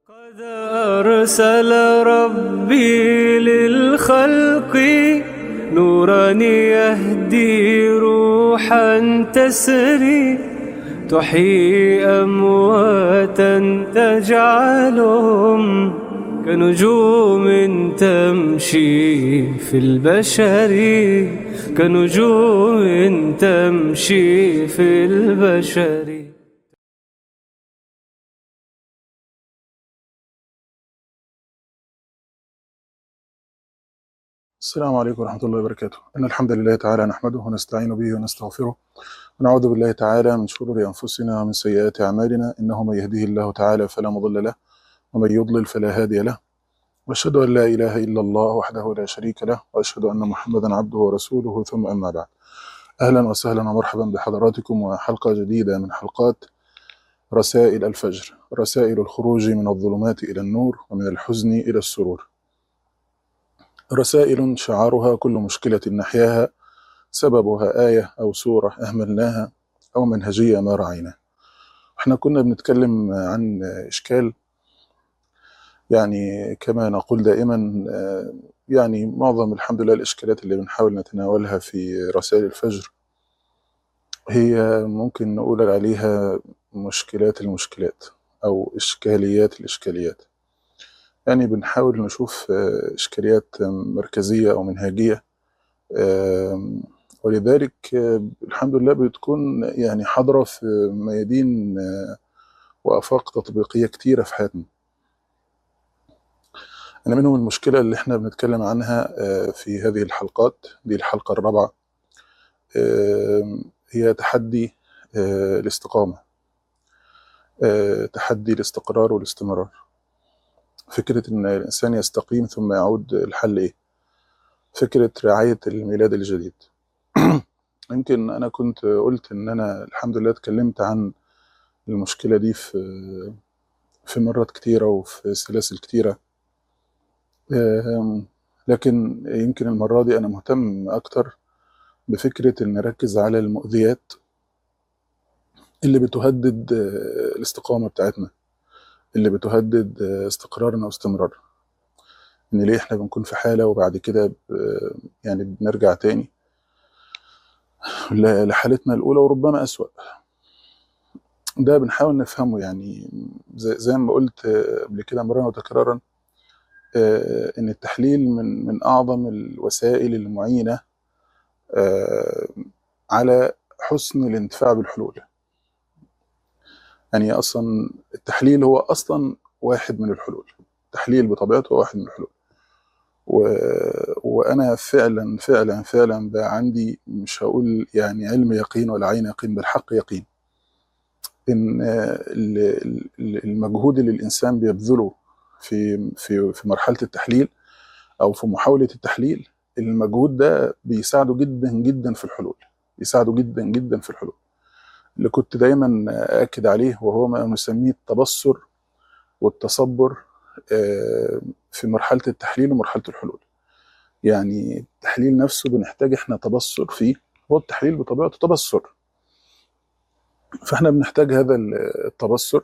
قد أرسل ربي للخلق نورا يهدي روحا تسري تحيي أمواتا تجعلهم كنجوم تمشي في البشر كنجوم تمشي في البشر السلام عليكم ورحمة الله وبركاته إن الحمد لله تعالى نحمده ونستعين به ونستغفره ونعوذ بالله تعالى من شرور أنفسنا ومن سيئات أعمالنا إنه من يهده الله تعالى فلا مضل له ومن يضلل فلا هادي له وأشهد أن لا إله إلا الله وحده لا شريك له وأشهد أن محمدا عبده ورسوله ثم أما بعد أهلا وسهلا ومرحبا بحضراتكم وحلقة جديدة من حلقات رسائل الفجر رسائل الخروج من الظلمات إلى النور ومن الحزن إلى السرور رسائل شعارها كل مشكلة نحياها سببها آية أو سورة أهملناها أو منهجية ما رعينا احنا كنا بنتكلم عن إشكال يعني كما نقول دائما آه، يعني معظم الحمد لله الإشكالات اللي بنحاول نتناولها في رسائل الفجر هي ممكن نقول عليها مشكلات المشكلات أو إشكاليات الإشكاليات يعني بنحاول نشوف آه، إشكاليات مركزية أو منهجية آم، ولذلك آه، الحمد لله بتكون يعني حاضرة في ميادين آه، وآفاق تطبيقية كتيرة في حياتنا أنا منهم المشكلة اللي احنا بنتكلم عنها آه، في هذه الحلقات دي الحلقة الرابعة آم، هي تحدي آه، الاستقامة آه، تحدي الاستقرار والاستمرار فكرة إن الإنسان يستقيم ثم يعود الحل إيه فكرة رعاية الميلاد الجديد يمكن أنا كنت قلت إن أنا الحمد لله اتكلمت عن المشكلة دي في في مرات كتيرة وفي سلاسل كتيرة آم، لكن يمكن المرة دي أنا مهتم أكتر بفكرة إن نركز على المؤذيات اللي بتهدد آه، الاستقامة بتاعتنا اللي بتهدد آه، استقرارنا واستمرارنا إن ليه إحنا بنكون في حالة وبعد كده ب- يعني بنرجع تاني ل- لحالتنا الأولى وربما أسوأ ده بنحاول نفهمه يعني زي, زي ما قلت آه، قبل كده مرة وتكرارا آه، إن التحليل من من أعظم الوسائل المعينة آه، على حسن الانتفاع بالحلول يعني أصلا التحليل هو أصلا واحد من الحلول التحليل بطبيعته هو واحد من الحلول و... وأنا فعلا فعلا فعلا بقى عندي مش هقول يعني علم يقين ولا عين يقين بالحق يقين إن آه، ال- ال- المجهود اللي الإنسان بيبذله في في في مرحلة التحليل أو في محاولة التحليل المجهود ده بيساعده جدا جدا في الحلول بيساعده جدا جدا في الحلول اللي كنت دايما أكد عليه وهو ما نسميه التبصر والتصبر آه، في مرحلة التحليل ومرحلة الحلول يعني التحليل نفسه بنحتاج احنا تبصر فيه هو التحليل بطبيعته تبصر فاحنا بنحتاج هذا التبصر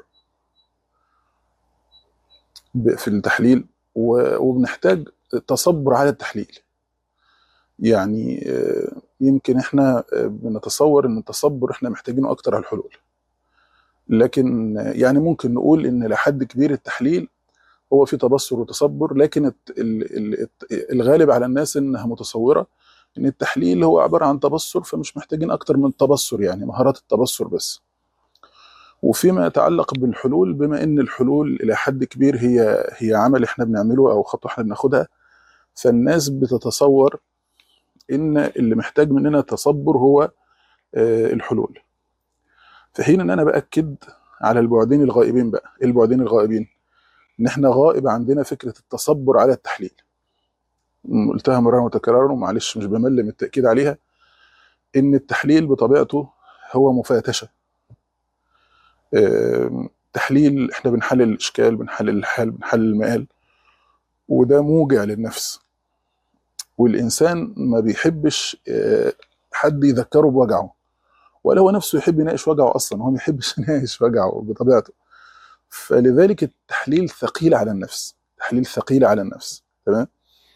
ب- في التحليل و- وبنحتاج تصبر على التحليل يعني آه، يمكن احنا آه، بنتصور ان التصبر احنا محتاجينه اكتر على الحلول لكن آه، يعني ممكن نقول ان لحد كبير التحليل هو في تبصر وتصبر لكن الت- ال- ال- الت- الغالب على الناس انها متصوره ان التحليل هو عباره عن تبصر فمش محتاجين اكتر من التبصر يعني مهارات التبصر بس وفيما يتعلق بالحلول بما ان الحلول الى حد كبير هي هي عمل احنا بنعمله او خطوه احنا بناخدها فالناس بتتصور ان اللي محتاج مننا تصبر هو آه، الحلول في حين ان انا باكد على البعدين الغائبين بقى ايه البعدين الغائبين ان احنا غائب عندنا فكره التصبر على التحليل م- قلتها مره وتكرارا ومعلش مش بمل من التاكيد عليها ان التحليل بطبيعته هو مفاتشه آم، تحليل احنا بنحلل الاشكال بنحلل الحال بنحلل المآل وده موجع للنفس والانسان ما بيحبش آه، حد يذكره بوجعه ولا هو نفسه يحب يناقش وجعه اصلا هو ما يحبش يناقش وجعه بطبيعته فلذلك التحليل ثقيل على النفس تحليل ثقيل على النفس تمام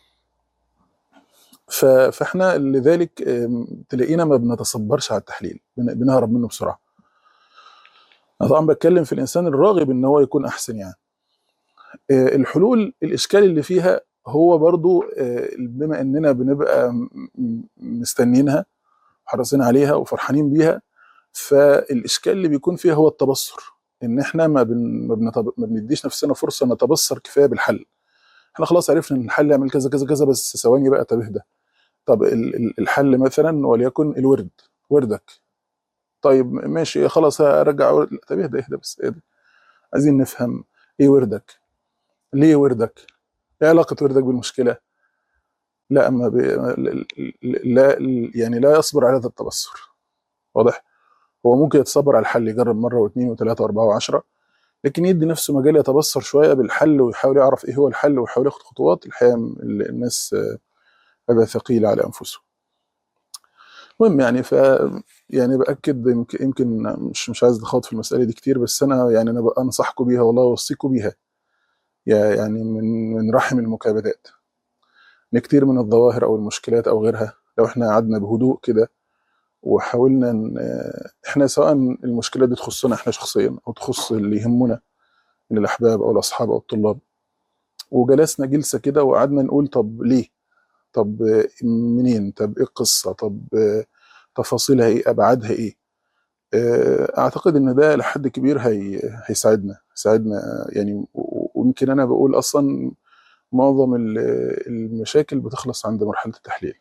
ف- فاحنا لذلك آم، تلاقينا ما بنتصبرش على التحليل بن- بنهرب منه بسرعه انا طبعا بتكلم في الانسان الراغب ان هو يكون احسن يعني آه، الحلول الاشكال اللي فيها هو برضو آه، بما اننا بنبقى م- م- مستنيينها وحريصين عليها وفرحانين بيها فالاشكال اللي بيكون فيها هو التبصر ان احنا ما, بن... ما, بنتب... ما بنديش نفسنا فرصه نتبصر كفايه بالحل احنا خلاص عرفنا ان الحل يعمل كذا كذا كذا بس ثواني بقى طب اهدى طب ال- ال- الحل مثلا وليكن الورد وردك طيب ماشي خلاص هرجع ورد لا، طب اهدى اهدى بس اهدى عايزين نفهم ايه وردك ليه وردك ايه علاقه وردك بالمشكله لا ما بي... لا يعني لا يصبر على هذا التبصر واضح هو ممكن يتصبر على الحل يجرب مره واثنين وثلاثه واربعه وعشره لكن يدي نفسه مجال يتبصر شويه بالحل ويحاول يعرف ايه هو الحل ويحاول ياخد خطوات الحقيقه ال- الناس آه، هذا ثقيل على انفسهم المهم يعني ف يعني باكد يمكن يمكن مش مش عايز اخوض في المساله دي كتير بس انا يعني انا بقى انصحكم بيها والله اوصيكم بيها يا- يعني من من رحم المكابدات ان كتير من الظواهر او المشكلات او غيرها لو احنا قعدنا بهدوء كده وحاولنا ان احنا سواء المشكله دي تخصنا احنا شخصيا او تخص اللي يهمنا من الاحباب او الاصحاب او الطلاب وجلسنا جلسه كده وقعدنا نقول طب ليه طب منين طب ايه القصه طب تفاصيلها ايه ابعادها ايه اعتقد ان ده لحد كبير هي هيساعدنا هيساعدنا يعني و- ويمكن انا بقول اصلا معظم ال- المشاكل بتخلص عند مرحله التحليل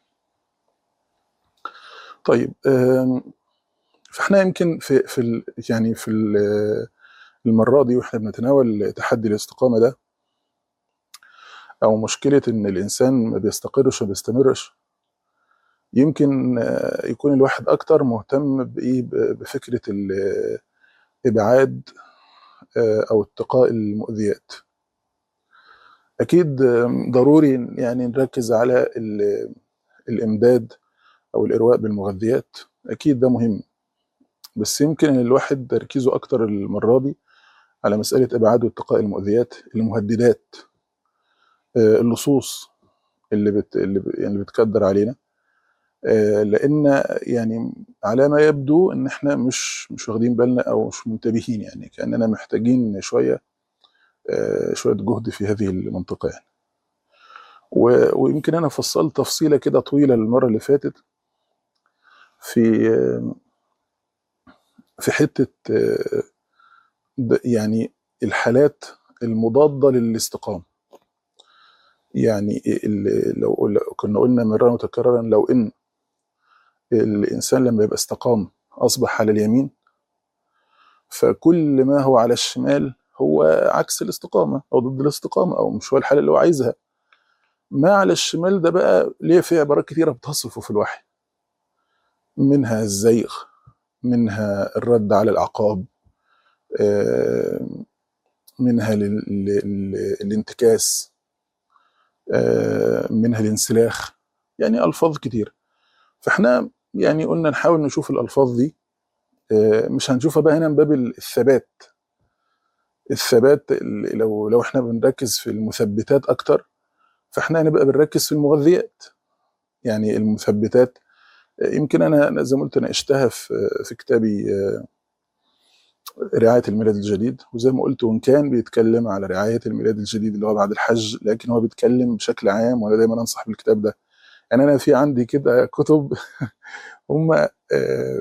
طيب آم، فاحنا يمكن في في ال- يعني في ال- المره دي واحنا بنتناول تحدي الاستقامه ده او مشكله ان الانسان ما بيستقرش وما بيستمرش يمكن آه، يكون الواحد اكتر مهتم بايه ب- بفكره ال- ابعاد آه، او اتقاء المؤذيات اكيد آم، ضروري يعني نركز على ال- الامداد او الارواء بالمغذيات اكيد ده مهم بس يمكن الواحد تركيزه اكتر المره دي على مساله ابعاد واتقاء المؤذيات المهددات آه، اللصوص اللي بت اللي ب- يعني بتكدر علينا آه، لان يعني على ما يبدو ان احنا مش مش واخدين بالنا او مش منتبهين يعني كاننا محتاجين شويه آه، شويه جهد في هذه المنطقه يعني و- ويمكن انا فصلت تفصيله كده طويله المره اللي فاتت في آه، في حته آه، ب- يعني الحالات المضاده للاستقامه يعني ال- لو لو كنا قلنا مرارا وتكرارا لو ان الانسان لما يبقى استقام اصبح على اليمين فكل ما هو على الشمال هو عكس الاستقامه او ضد الاستقامه او مش هو الحاله اللي هو عايزها ما على الشمال ده بقى ليه في عبارات كتيره بتصفه في الوحي منها الزيغ منها الرد على العقاب آه، منها ال- ال- ال- الانتكاس آه، منها الانسلاخ يعني الفاظ كتير فاحنا يعني قلنا نحاول نشوف الالفاظ دي آه، مش هنشوفها بقى هنا من باب الثبات الثبات اللي لو لو احنا بنركز في المثبتات اكتر فاحنا هنبقى بنركز في المغذيات يعني المثبتات آه، يمكن انا أنا زي ما قلت ناقشتها في في كتابي آه، رعايه الميلاد الجديد وزي ما قلت وان كان بيتكلم على رعايه الميلاد الجديد اللي هو بعد الحج لكن هو بيتكلم بشكل عام وانا دايما انصح بالكتاب ده يعني انا في عندي كده كتب هم آه،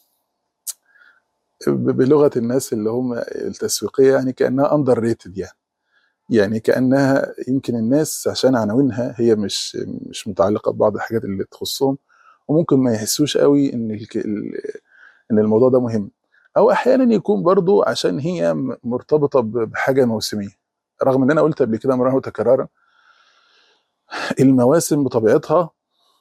ب- بلغه الناس اللي هم التسويقيه يعني كانها اندر ريتد يعني يعني كانها يمكن الناس عشان عناوينها هي مش مش متعلقه ببعض الحاجات اللي تخصهم وممكن ما يحسوش قوي ان الك- ال- ان الموضوع ده مهم او احيانا يكون برضو عشان هي م- مرتبطه ب- بحاجه موسميه رغم ان انا قلت قبل كده مره وتكرارا المواسم بطبيعتها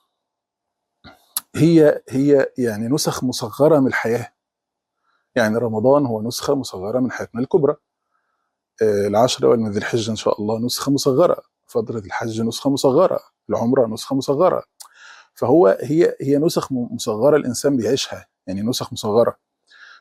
هي هي يعني نسخ مصغره من الحياه يعني رمضان هو نسخه مصغره من حياتنا الكبرى آه، العشر الاوائل من ذي الحجه ان شاء الله نسخه مصغره فتره الحج نسخه مصغره العمره نسخه مصغره فهو هي هي نسخ م- مصغره الانسان بيعيشها يعني نسخ مصغره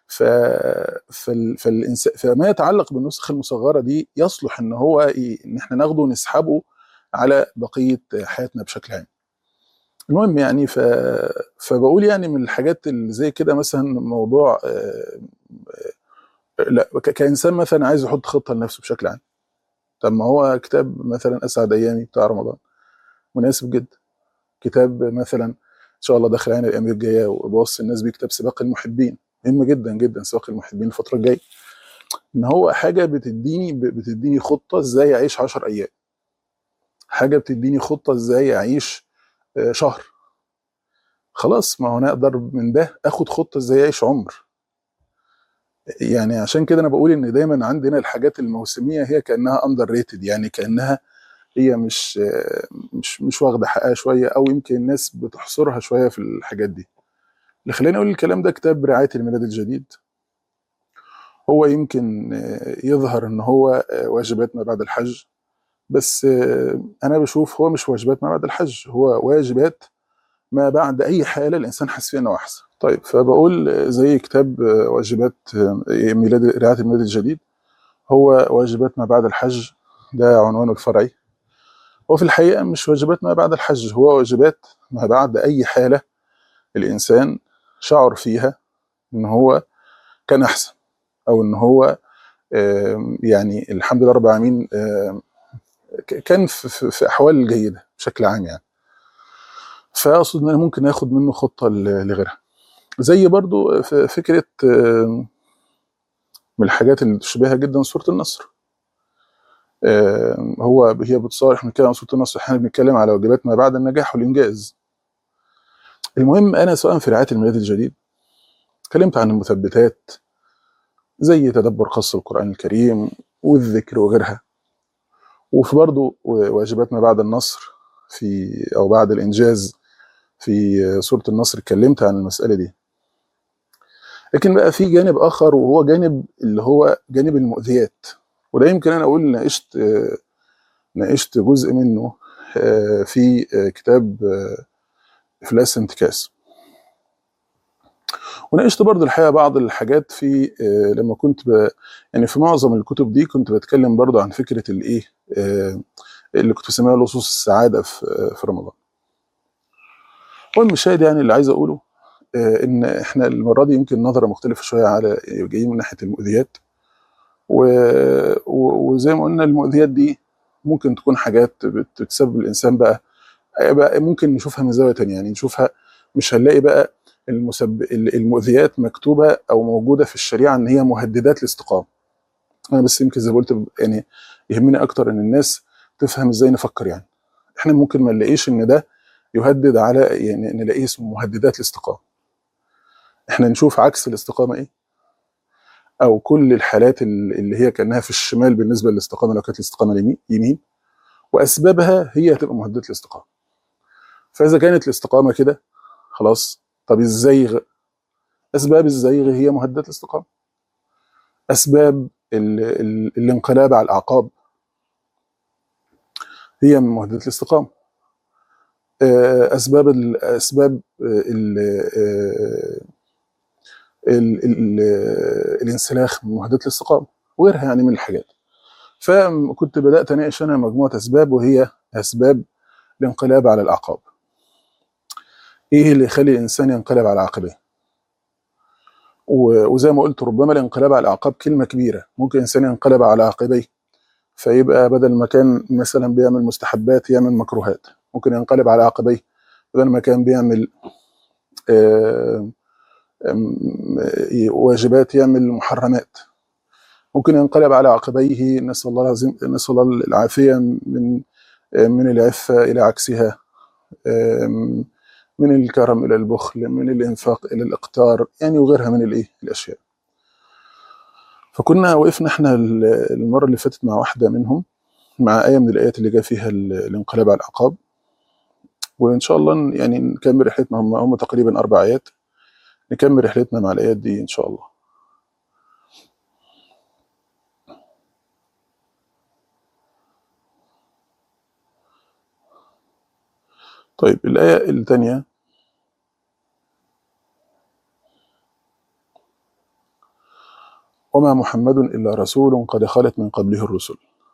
ف... فال... فالإنس... فما يتعلق بالنسخ المصغره دي يصلح ان هو ي... ان احنا ناخده ونسحبه على بقيه حياتنا بشكل عام. المهم يعني ف... فبقول يعني من الحاجات اللي زي كده مثلا موضوع آه، آه، لا ك... كانسان مثلا عايز يحط خطه لنفسه بشكل عام. طب ما هو كتاب مثلا اسعد ايامي بتاع رمضان مناسب جدا. كتاب مثلا ان شاء الله داخل علينا الايام الجايه وبوصي الناس بيه كتاب سباق المحبين مهم جدا جدا سباق المحبين الفتره الجايه ان هو حاجه بتديني بتديني خطه ازاي اعيش 10 ايام حاجه بتديني خطه ازاي اعيش آه، شهر خلاص ما هو انا اقدر من ده اخد خطه ازاي اعيش عمر يعني عشان كده انا بقول ان دايما عندنا الحاجات الموسميه هي كانها اندر ريتد يعني كانها هي مش آه، مش مش واخده حقها شويه او يمكن الناس بتحصرها شويه في الحاجات دي اللي خلاني اقول الكلام ده كتاب رعايه الميلاد الجديد هو يمكن آه، يظهر ان هو آه، واجبات ما بعد الحج بس آه، انا بشوف هو مش واجبات ما بعد الحج هو واجبات ما بعد اي حاله الانسان حاسس فيها انه احسن طيب فبقول آه، زي كتاب آه، واجبات آه، ميلاد رعايه الميلاد الجديد هو واجبات ما بعد الحج ده عنوانه الفرعي هو في الحقيقه مش واجبات ما بعد الحج هو واجبات ما بعد اي حاله الانسان شعر فيها ان هو كان احسن او ان هو آم، يعني الحمد لله رب العالمين آم، ك- كان في, في, في احوال جيده بشكل عام يعني فاقصد ان انا ممكن اخد منه خطه ل- لغيرها زي برضو ف- فكره آم، من الحاجات اللي تشبهها جدا سوره النصر آم، هو هي بتصارح احنا بنتكلم عن سوره النصر احنا بنتكلم على واجبات ما بعد النجاح والانجاز المهم انا سواء في رعايه الميلاد الجديد اتكلمت عن المثبتات زي تدبر خاص القرآن الكريم والذكر وغيرها وفي برضه واجبات ما بعد النصر في أو بعد الإنجاز في سورة النصر اتكلمت عن المسألة دي لكن بقى في جانب آخر وهو جانب اللي هو جانب المؤذيات وده يمكن أنا أقول ناقشت آه، ناقشت جزء منه آه، في آه، كتاب آه، إفلاس انتكاس وناقشت برضه الحقيقه بعض الحاجات في آه، لما كنت ب... يعني في معظم الكتب دي كنت بتكلم برضه عن فكره الايه آه، اللي كنت بسميها لصوص السعاده في آه، في رمضان. المهم الشاهد يعني اللي عايز اقوله آه، ان احنا المره دي يمكن نظره مختلفه شويه على جايين من ناحيه المؤذيات و... و... وزي ما قلنا المؤذيات دي ممكن تكون حاجات بت- بتسبب الانسان بقى بقى ممكن نشوفها من زاويه تانية يعني نشوفها مش هنلاقي بقى المسب... المؤذيات مكتوبه او موجوده في الشريعه ان هي مهددات الاستقامه انا بس يمكن زي ما قلت يعني يهمني اكتر ان الناس تفهم ازاي نفكر يعني احنا ممكن ما نلاقيش ان ده يهدد على يعني نلاقيه اسمه مهددات الاستقامه احنا نشوف عكس الاستقامه ايه او كل الحالات ال- اللي هي كانها في الشمال بالنسبه للاستقامه لو كانت الاستقامه اليمين يمين واسبابها هي هتبقى مهددات الاستقامه فاذا كانت الاستقامه كده خلاص طب الزيغ اسباب الزيغ هي مهددات الاستقامه اسباب ال ال الانقلاب على الاعقاب هي من مهددات الاستقامه آه، اسباب ال اسباب ال ال ال الانسلاخ من مهددات الاستقامه وغيرها يعني من الحاجات فكنت بدات اناقش انا مجموعه اسباب وهي اسباب الانقلاب على الاعقاب ايه اللي يخلي الانسان ينقلب على عقبيه و- وزي ما قلت ربما الانقلاب على الاعقاب كلمه كبيره ممكن الانسان ينقلب على عقبيه فيبقى بدل ما كان مثلا بيعمل مستحبات يعمل مكروهات ممكن ينقلب على عقبيه بدل ما كان بيعمل آه، آم، آه، واجبات يعمل محرمات ممكن ينقلب على عقبيه نسأل الله العظيم نسأل الله العافية من من العفة إلى عكسها آم، من الكرم إلى البخل من الإنفاق إلى الإقتار يعني وغيرها من الإيه الأشياء فكنا وقفنا احنا ال- المرة اللي فاتت مع واحدة منهم مع آية من الآيات اللي جاء فيها ال- الانقلاب على الأعقاب وإن شاء الله ن- يعني نكمل رحلتنا هم هم تقريبا أربع آيات نكمل رحلتنا مع الآيات دي إن شاء الله طيب الآية الثانية وما محمد إلا رسول قد خلت من قبله الرسل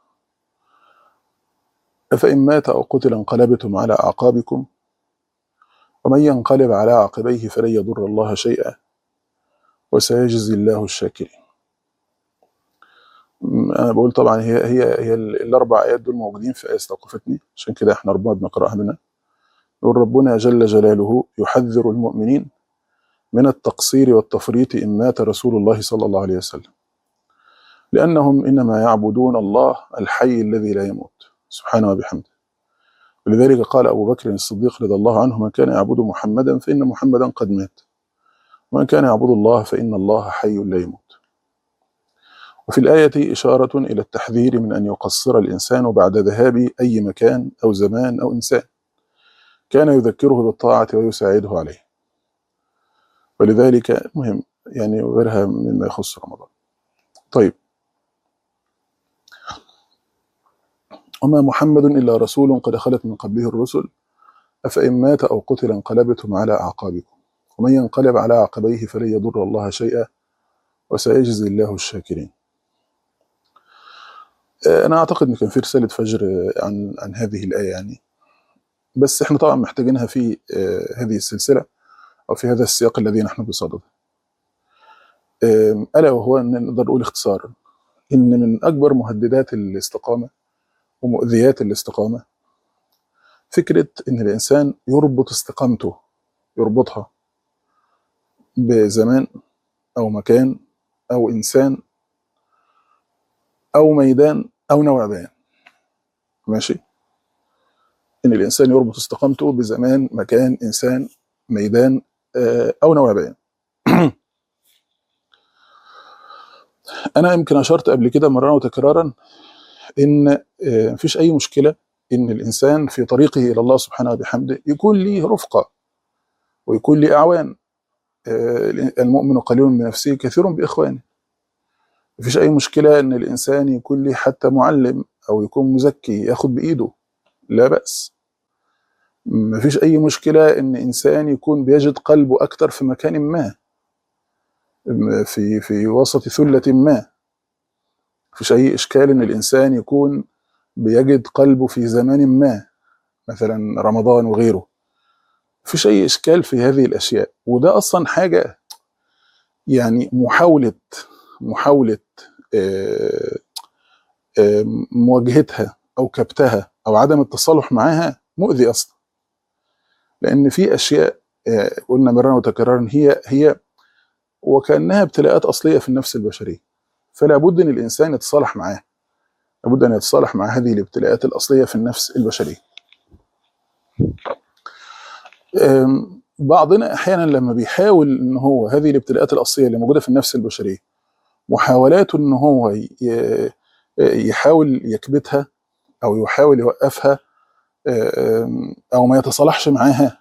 أفإن مات أو قتل انقلبتم على أعقابكم ومن ينقلب على عقبيه فلن يضر الله شيئا وسيجزي الله الشاكرين م- أنا بقول طبعا هي هي هي ال- الأربع آيات دول موجودين في آية استوقفتني عشان كده إحنا ربنا بنقرأها منها يقول ربنا جل جلاله يحذر المؤمنين من التقصير والتفريط إن مات رسول الله صلى الله عليه وسلم لأنهم إنما يعبدون الله الحي الذي لا يموت سبحانه وبحمده ولذلك قال أبو بكر الصديق رضي الله عنه من كان يعبد محمدا فإن محمدا قد مات ومن كان يعبد الله فإن الله حي لا يموت وفي الآية إشارة إلى التحذير من أن يقصر الإنسان بعد ذهاب أي مكان أو زمان أو إنسان كان يذكره بالطاعة ويساعده عليه ولذلك مهم يعني غيرها مما يخص رمضان طيب وما محمد إلا رسول قد خلت من قبله الرسل أفإن مات أو قتل انقلبتم على أعقابكم ومن ينقلب على عقبيه فلن يضر الله شيئا وسيجزي الله الشاكرين آه، أنا أعتقد إن كان في رسالة فجر آه، عن عن هذه الآية يعني بس إحنا طبعا محتاجينها في آه، هذه السلسلة أو في هذا السياق الذي نحن بصدده آم، ألا وهو أن نقدر نقول اختصارا إن من أكبر مهددات الاستقامة ومؤذيات الاستقامة فكرة إن الإنسان يربط استقامته يربطها بزمان أو مكان أو إنسان أو ميدان أو نوع بيان ماشي إن الإنسان يربط استقامته بزمان مكان إنسان ميدان آه، أو نوع بيان أنا يمكن أشرت قبل كده مرة وتكرارا إن آه، مفيش أي مشكلة إن الإنسان في طريقه إلى الله سبحانه وبحمده يكون ليه رفقة ويكون ليه أعوان آه، المؤمن قليل بنفسه كثير بإخوانه مفيش أي مشكلة إن الإنسان يكون ليه حتى معلم أو يكون مزكي ياخد بإيده لا بأس مفيش أي مشكلة إن إنسان يكون بيجد قلبه أكتر في مكان ما في في وسط ثلة ما مفيش أي إشكال إن الإنسان يكون بيجد قلبه في زمان ما مثلا رمضان وغيره مفيش أي إشكال في هذه الأشياء وده أصلا حاجة يعني محاولة محاولة آه، آه، مواجهتها أو كبتها أو عدم التصالح معها مؤذي أصلا لأن في أشياء آه، قلنا مرة وتكرارا هي هي وكأنها ابتلاءات أصلية في النفس البشرية فلا بد أن الإنسان يتصالح معاها لابد أن يتصالح مع هذه الابتلاءات الأصلية في النفس البشرية أم، بعضنا أحيانا لما بيحاول أن هو هذه الابتلاءات الأصلية اللي موجودة في النفس البشرية محاولاته أن هو ي- يحاول يكبتها أو يحاول يوقفها أم، أو ما يتصالحش معاها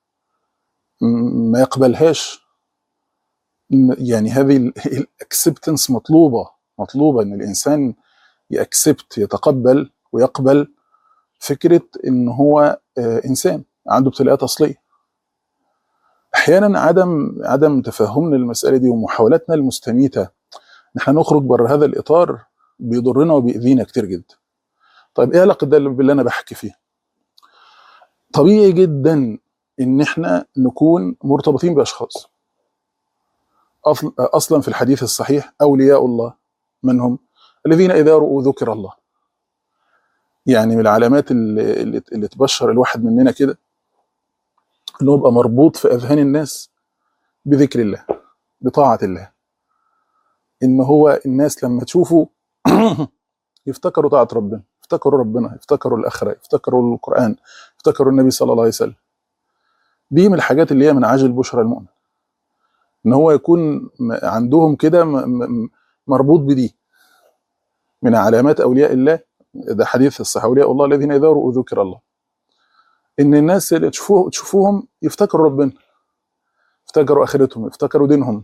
م- ما يقبلهاش م- يعني هذه الاكسبتنس مطلوبة مطلوبة أن الإنسان يأكسبت يتقبل ويقبل فكرة ان هو آه، انسان عنده ابتلاءات اصليه احيانا عدم عدم تفهمنا للمساله دي ومحاولاتنا المستميته ان احنا نخرج بره هذا الاطار بيضرنا وبيأذينا كتير جدا طيب ايه علاقه ده باللي انا بحكي فيه طبيعي جدا ان احنا نكون مرتبطين باشخاص أصل- اصلا في الحديث الصحيح اولياء الله من هم الذين اذا رؤوا ذكر الله يعني من العلامات اللي, اللي اللي تبشر الواحد مننا كده انه يبقى مربوط في اذهان الناس بذكر الله بطاعه الله ان هو الناس لما تشوفه يفتكروا طاعه ربنا يفتكروا ربنا يفتكروا الاخره يفتكروا القران يفتكروا النبي صلى الله عليه وسلم دي من الحاجات اللي هي من عاجل بشرى المؤمن ان هو يكون م- عندهم كده م- م- مربوط بدي من علامات اولياء الله ده حديث الصحابه اولياء الله الذين اذا رؤوا ذكر الله ان الناس اللي تشوفوه تشوفوهم يفتكروا ربنا يفتكروا اخرتهم يفتكروا دينهم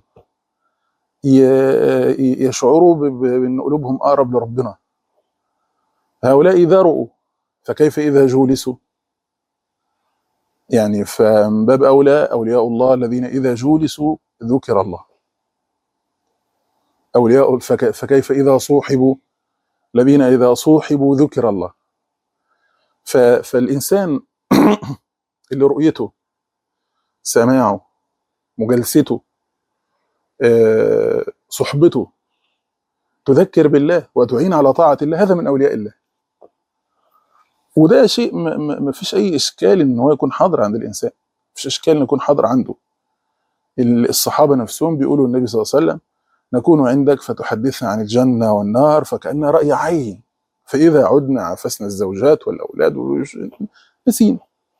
ي- ي- يشعروا ب- ب- بان قلوبهم اقرب لربنا هؤلاء اذا رؤوا فكيف اذا جولسوا يعني فمن باب اولى اولياء الله الذين اذا جولسوا ذكر الله اولياء فك فكيف اذا صوحبوا الذين اذا صوحبوا ذكر الله ف فالانسان اللي رؤيته سماعه مجالسته آه، صحبته تذكر بالله وتعين على طاعة الله هذا من أولياء الله وده شيء ما- ما ما فيش أي إشكال إن هو يكون حاضر عند الإنسان مفيش إشكال إنه يكون حاضر عنده ال- الصحابة نفسهم بيقولوا النبي صلى الله عليه وسلم نكون عندك فتحدثنا عن الجنة والنار فكأن رأي عين فإذا عدنا عفسنا الزوجات والأولاد وش- نسينا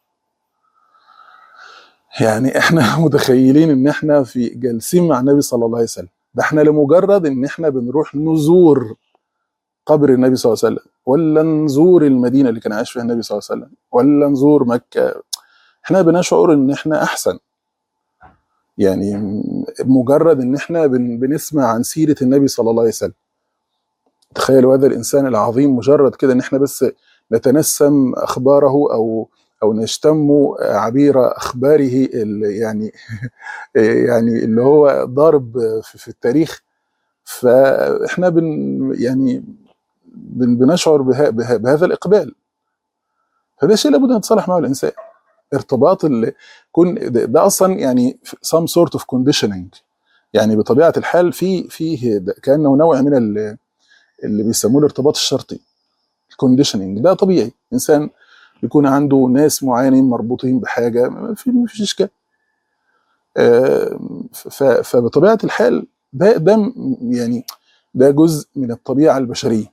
يعني احنا متخيلين ان احنا في جالسين مع النبي صلى الله عليه وسلم ده احنا لمجرد ان احنا بنروح نزور قبر النبي صلى الله عليه وسلم ولا نزور المدينه اللي كان عايش فيها النبي صلى الله عليه وسلم ولا نزور مكه احنا بنشعر ان احنا احسن يعني م- مجرد ان احنا بن بنسمع عن سيره النبي صلى الله عليه وسلم تخيلوا هذا الانسان العظيم مجرد كده ان احنا بس نتنسم اخباره او او نشتم عبير اخباره اللي يعني يعني اللي هو ضارب في, في التاريخ فاحنا بن يعني بن بنشعر بها بها بهذا الاقبال فده شيء لابد ان يتصالح معه الانسان ارتباط اللي كن ده, ده اصلا يعني some sort of conditioning يعني بطبيعه الحال في فيه ده كانه نوع من ال- اللي بيسموه الارتباط الشرطي الكونديشننج ده طبيعي انسان يكون عنده ناس معينين مربوطين بحاجه ما في ما فيش اشكال آه، ف- فبطبيعه الحال ده ده م- يعني ده جزء من الطبيعه البشريه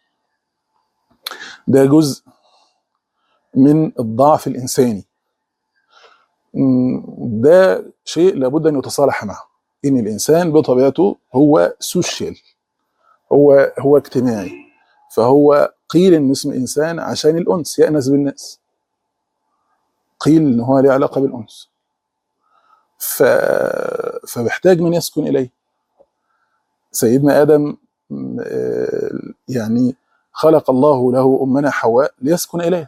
ده جزء من الضعف الانساني م، ده شيء لابد ان يتصالح معه ان الانسان بطبيعته هو سوشيال هو هو اجتماعي فهو قيل ان اسم انسان عشان الانس يأنس بالناس قيل ان هو له علاقه بالانس ف... فبيحتاج من يسكن اليه سيدنا ادم م، آه، يعني خلق الله له امنا حواء ليسكن اليه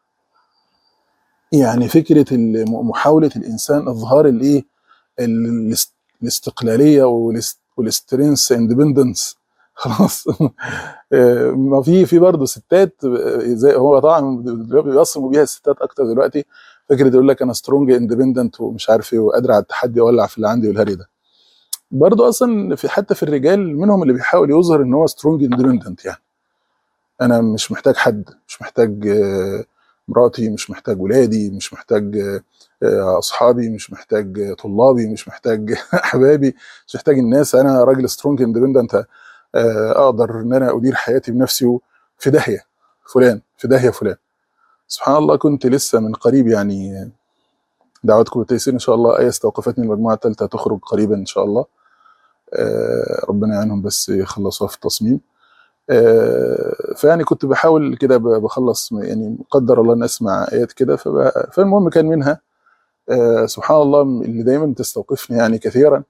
يعني فكره ال- محاوله الانسان اظهار الايه ال- الاست- الاستقلاليه والاسترنس اندبندنس خلاص آه، ما في في برضه ستات آه، زي هو طبعا بيصموا بيها الستات اكتر دلوقتي فكره يقول لك انا سترونج اندبندنت ومش عارف ايه وقادر على التحدي واولع في اللي عندي والهري ده برضه اصلا في حتى في الرجال منهم اللي بيحاول يظهر ان هو سترونج اندبندنت يعني انا مش محتاج حد مش محتاج آه، مراتي مش محتاج ولادي مش محتاج آه، آه، اصحابي مش محتاج آه، طلابي مش محتاج احبابي مش محتاج الناس انا راجل سترونج اندبندنت اقدر ان انا ادير حياتي بنفسي في داهيه فلان في داهيه فلان سبحان الله كنت لسه من قريب يعني دعواتكم بالتيسير ان شاء الله ايه استوقفتني المجموعه الثالثه تخرج قريبا ان شاء الله آه، ربنا يعينهم بس يخلصوها في التصميم آه، فيعني كنت بحاول كده ب- بخلص يعني قدر الله ان اسمع ايات كده فب- فالمهم كان منها آه، سبحان الله اللي دايما تستوقفني يعني كثيرا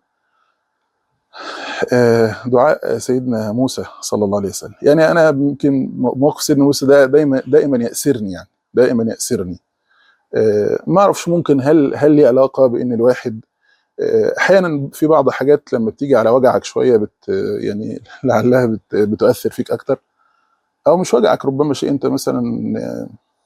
آه، دعاء سيدنا موسى صلى الله عليه وسلم يعني انا يمكن موقف سيدنا موسى ده دايما دائما يأسرني يعني دائما يأسرني آه، ما اعرفش ممكن هل هل لي علاقه بان الواحد آه، احيانا في بعض حاجات لما بتيجي على وجعك شويه بت يعني لعلها بت بتؤثر فيك اكتر او مش وجعك ربما شيء انت مثلا آه،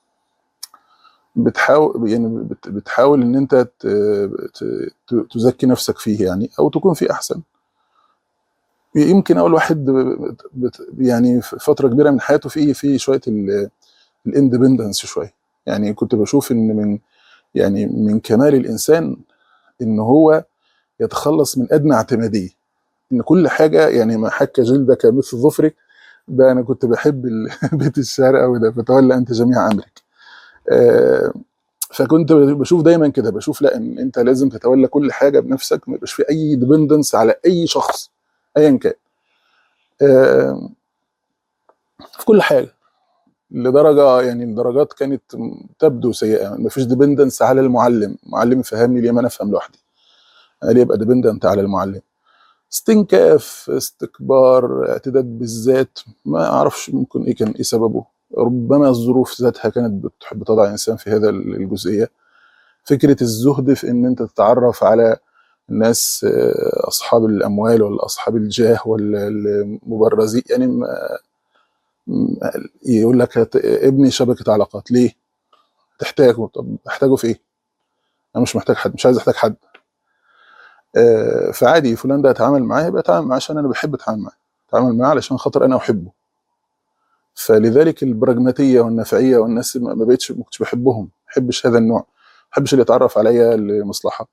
بتحاول يعني بت- بتحاول ان انت ت- ت- ت- تزكي نفسك فيه يعني او تكون فيه احسن يمكن اول واحد بت- بت- يعني في فتره كبيره من حياته فيه في شويه الاندبندنس شويه يعني كنت بشوف ان من يعني من كمال الانسان ان هو يتخلص من ادنى اعتماديه ان كل حاجه يعني ما حك جلدك مثل ظفرك ده انا كنت بحب ال- بيت الشعر قوي ده فتولى انت جميع امرك آه، فكنت بشوف دايما كده بشوف لا ان انت لازم تتولى كل حاجه بنفسك ما يبقاش في اي ديبندنس على اي شخص ايا كان آه، في كل حاجه لدرجه يعني الدرجات كانت تبدو سيئه ما فيش ديبندنس على المعلم المعلم يفهمني ليه ما انا افهم لوحدي انا ليه ابقى ديبندنت على المعلم استنكاف استكبار اعتداد بالذات ما اعرفش ممكن ايه كان ايه سببه ربما الظروف ذاتها كانت بتحب تضع الانسان في هذا الجزئيه فكره الزهد في ان انت تتعرف على الناس آه، اصحاب الاموال ولا اصحاب الجاه ولا المبرزين يعني ما- م- يقول لك هت- ابني شبكه علاقات ليه؟ تحتاجه طب احتاجه في ايه؟ انا مش محتاج حد مش عايز احتاج حد آه، فعادي فلان ده اتعامل معاه يبقى اتعامل معاه عشان انا بحب اتعامل معاه اتعامل معاه علشان خاطر انا احبه فلذلك البراجماتيه والنفعيه والناس ما ما بقتش ما كنتش بحبهم ما بحبش هذا النوع ما بحبش اللي يتعرف عليا لمصلحه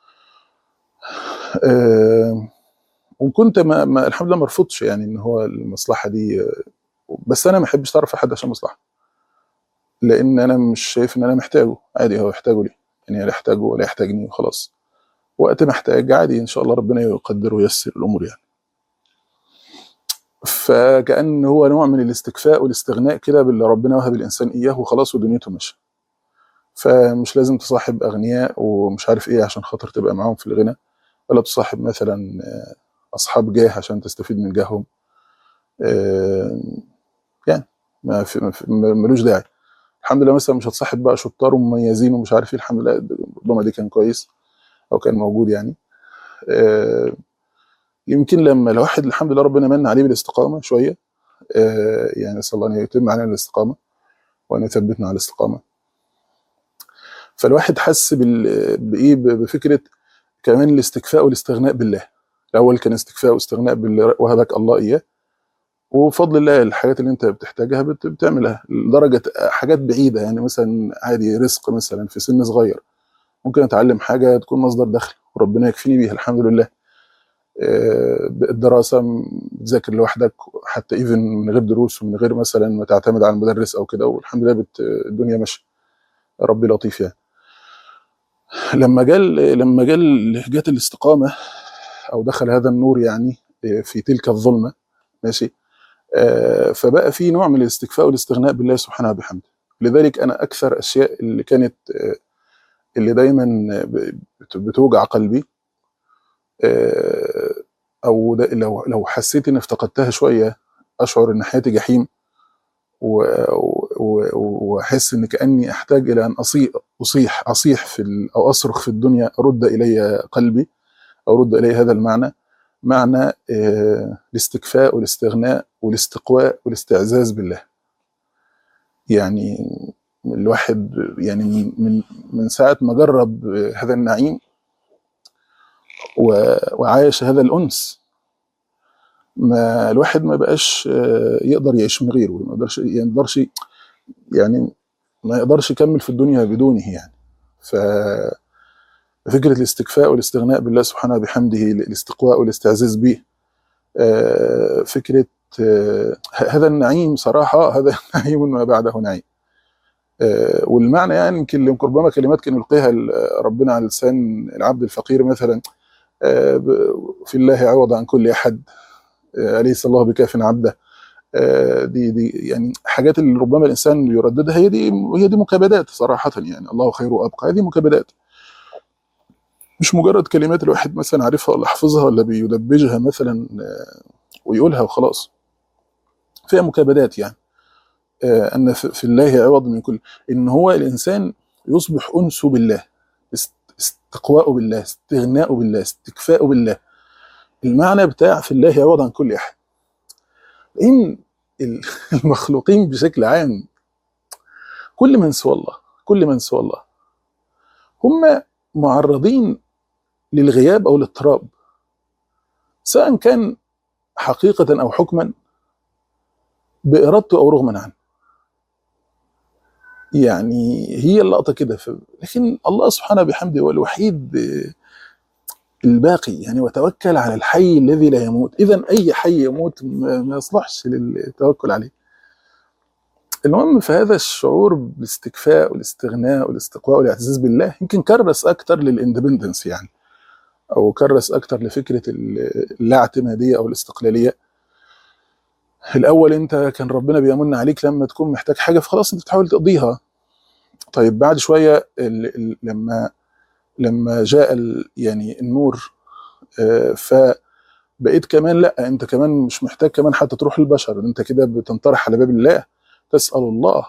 آه، وكنت ما ما الحمد لله ما ارفضش يعني ان هو المصلحه دي آه، بس انا ما احبش اتعرف على حد عشان مصلحه لان انا مش شايف ان انا محتاجه عادي هو يحتاجه ليه يعني لا يحتاجه ولا يحتاجني وخلاص وقت ما احتاج عادي ان شاء الله ربنا يقدر وييسر الامور يعني فكأن هو نوع من الاستكفاء والاستغناء كده باللي ربنا وهب الانسان اياه وخلاص ودنيته ماشيه فمش لازم تصاحب اغنياء ومش عارف ايه عشان خاطر تبقى معاهم في الغنى ولا تصاحب مثلا آه، اصحاب جاه عشان تستفيد من جاههم آه، يعني ما في ما في- ما- ملوش داعي الحمد لله مثلا مش هتصاحب بقى شطار ومميزين ومش عارف ايه الحمد لله ربما دي كان كويس او كان موجود يعني آه، يمكن لما الواحد الحمد لله ربنا من عليه بالاستقامه شويه آه، يعني نسال الله ان يتم علينا الاستقامه وان يثبتنا على الاستقامه فالواحد حس بال- بايه ب- بفكره كمان الاستكفاء والاستغناء بالله الاول كان استكفاء واستغناء باللي وهبك الله اياه وبفضل الله الحاجات اللي انت بتحتاجها بت- بتعملها لدرجه حاجات بعيده يعني مثلا عادي رزق مثلا في سن صغير ممكن اتعلم حاجه تكون مصدر دخل وربنا يكفيني بيها الحمد لله آه، الدراسه م- بتذاكر لوحدك حتى ايفن من غير دروس ومن غير مثلا ما تعتمد على المدرس او كده والحمد لله بت الدنيا ماشيه ربي لطيف يعني لما جال لما جال جت الاستقامه او دخل هذا النور يعني آه، في تلك الظلمه ماشي آه، فبقى في نوع من الاستكفاء والاستغناء بالله سبحانه وبحمده لذلك انا اكثر اشياء اللي كانت آه، اللي دايما ب- بت- بتوجع قلبي آه، او ده لو لو حسيت اني افتقدتها شويه اشعر ان حياتي جحيم و- و- و- واحس ان كاني احتاج الى ان اصيح اصيح اصيح في ال- او اصرخ في الدنيا رد الي قلبي او رد الي هذا المعنى معنى آه، الاستكفاء والاستغناء والاستقواء والاستعزاز بالله يعني الواحد يعني من من من ساعه ما جرب هذا النعيم و- وعايش هذا الانس ما الواحد ما بقاش آه، يقدر يعيش من غيره ما يقدرش يعني يقدرش يعني ما يقدرش يكمل في الدنيا بدونه يعني ف فكرة الاستكفاء والاستغناء بالله سبحانه وبحمده الاستقواء والاستعزاز به آه، فكرة آه، هذا النعيم صراحة هذا نعيم ما بعده نعيم آه، والمعنى يعني يمكن ربما كلمات كان يلقيها ال- ربنا على لسان العبد الفقير مثلا آه، ب- في الله عوض عن كل أحد آه، أليس الله بكاف عبده آه، دي دي يعني حاجات اللي ربما الانسان يرددها هي دي هي دي مكابدات صراحه يعني الله خير وابقى هذه مكابدات مش مجرد كلمات الواحد مثلا عارفها ولا حافظها ولا بيدبجها مثلا آه، ويقولها وخلاص فيها مكابدات يعني آه، ان في في الله عوض من كل ان هو الانسان يصبح انسه بالله است- استقواءه بالله استغناءه بالله استكفاءه بالله المعنى بتاع في الله عوض عن كل احد ان ال- المخلوقين بشكل عام كل من سوى الله كل من سوى الله هم معرضين للغياب او الاضطراب سواء كان حقيقة او حكما بارادته او رغما عنه يعني هي اللقطة كده ف... لكن الله سبحانه بحمده هو الوحيد آه، الباقي يعني وتوكل على الحي الذي لا يموت اذا اي حي يموت ما ما يصلحش للتوكل عليه المهم فهذا الشعور بالاستكفاء والاستغناء والاستقواء والاعتزاز بالله يمكن كرس اكتر للاندبندنس يعني او كرس اكتر لفكره اللا اعتماديه او الاستقلاليه الاول انت كان ربنا بيمن عليك لما تكون محتاج حاجه فخلاص انت بتحاول تقضيها طيب بعد شويه ال- ال- لما لما جاء ال- يعني النور آه، فبقيت كمان لا انت كمان مش محتاج كمان حتى تروح للبشر انت كده بتنطرح على باب الله تسال الله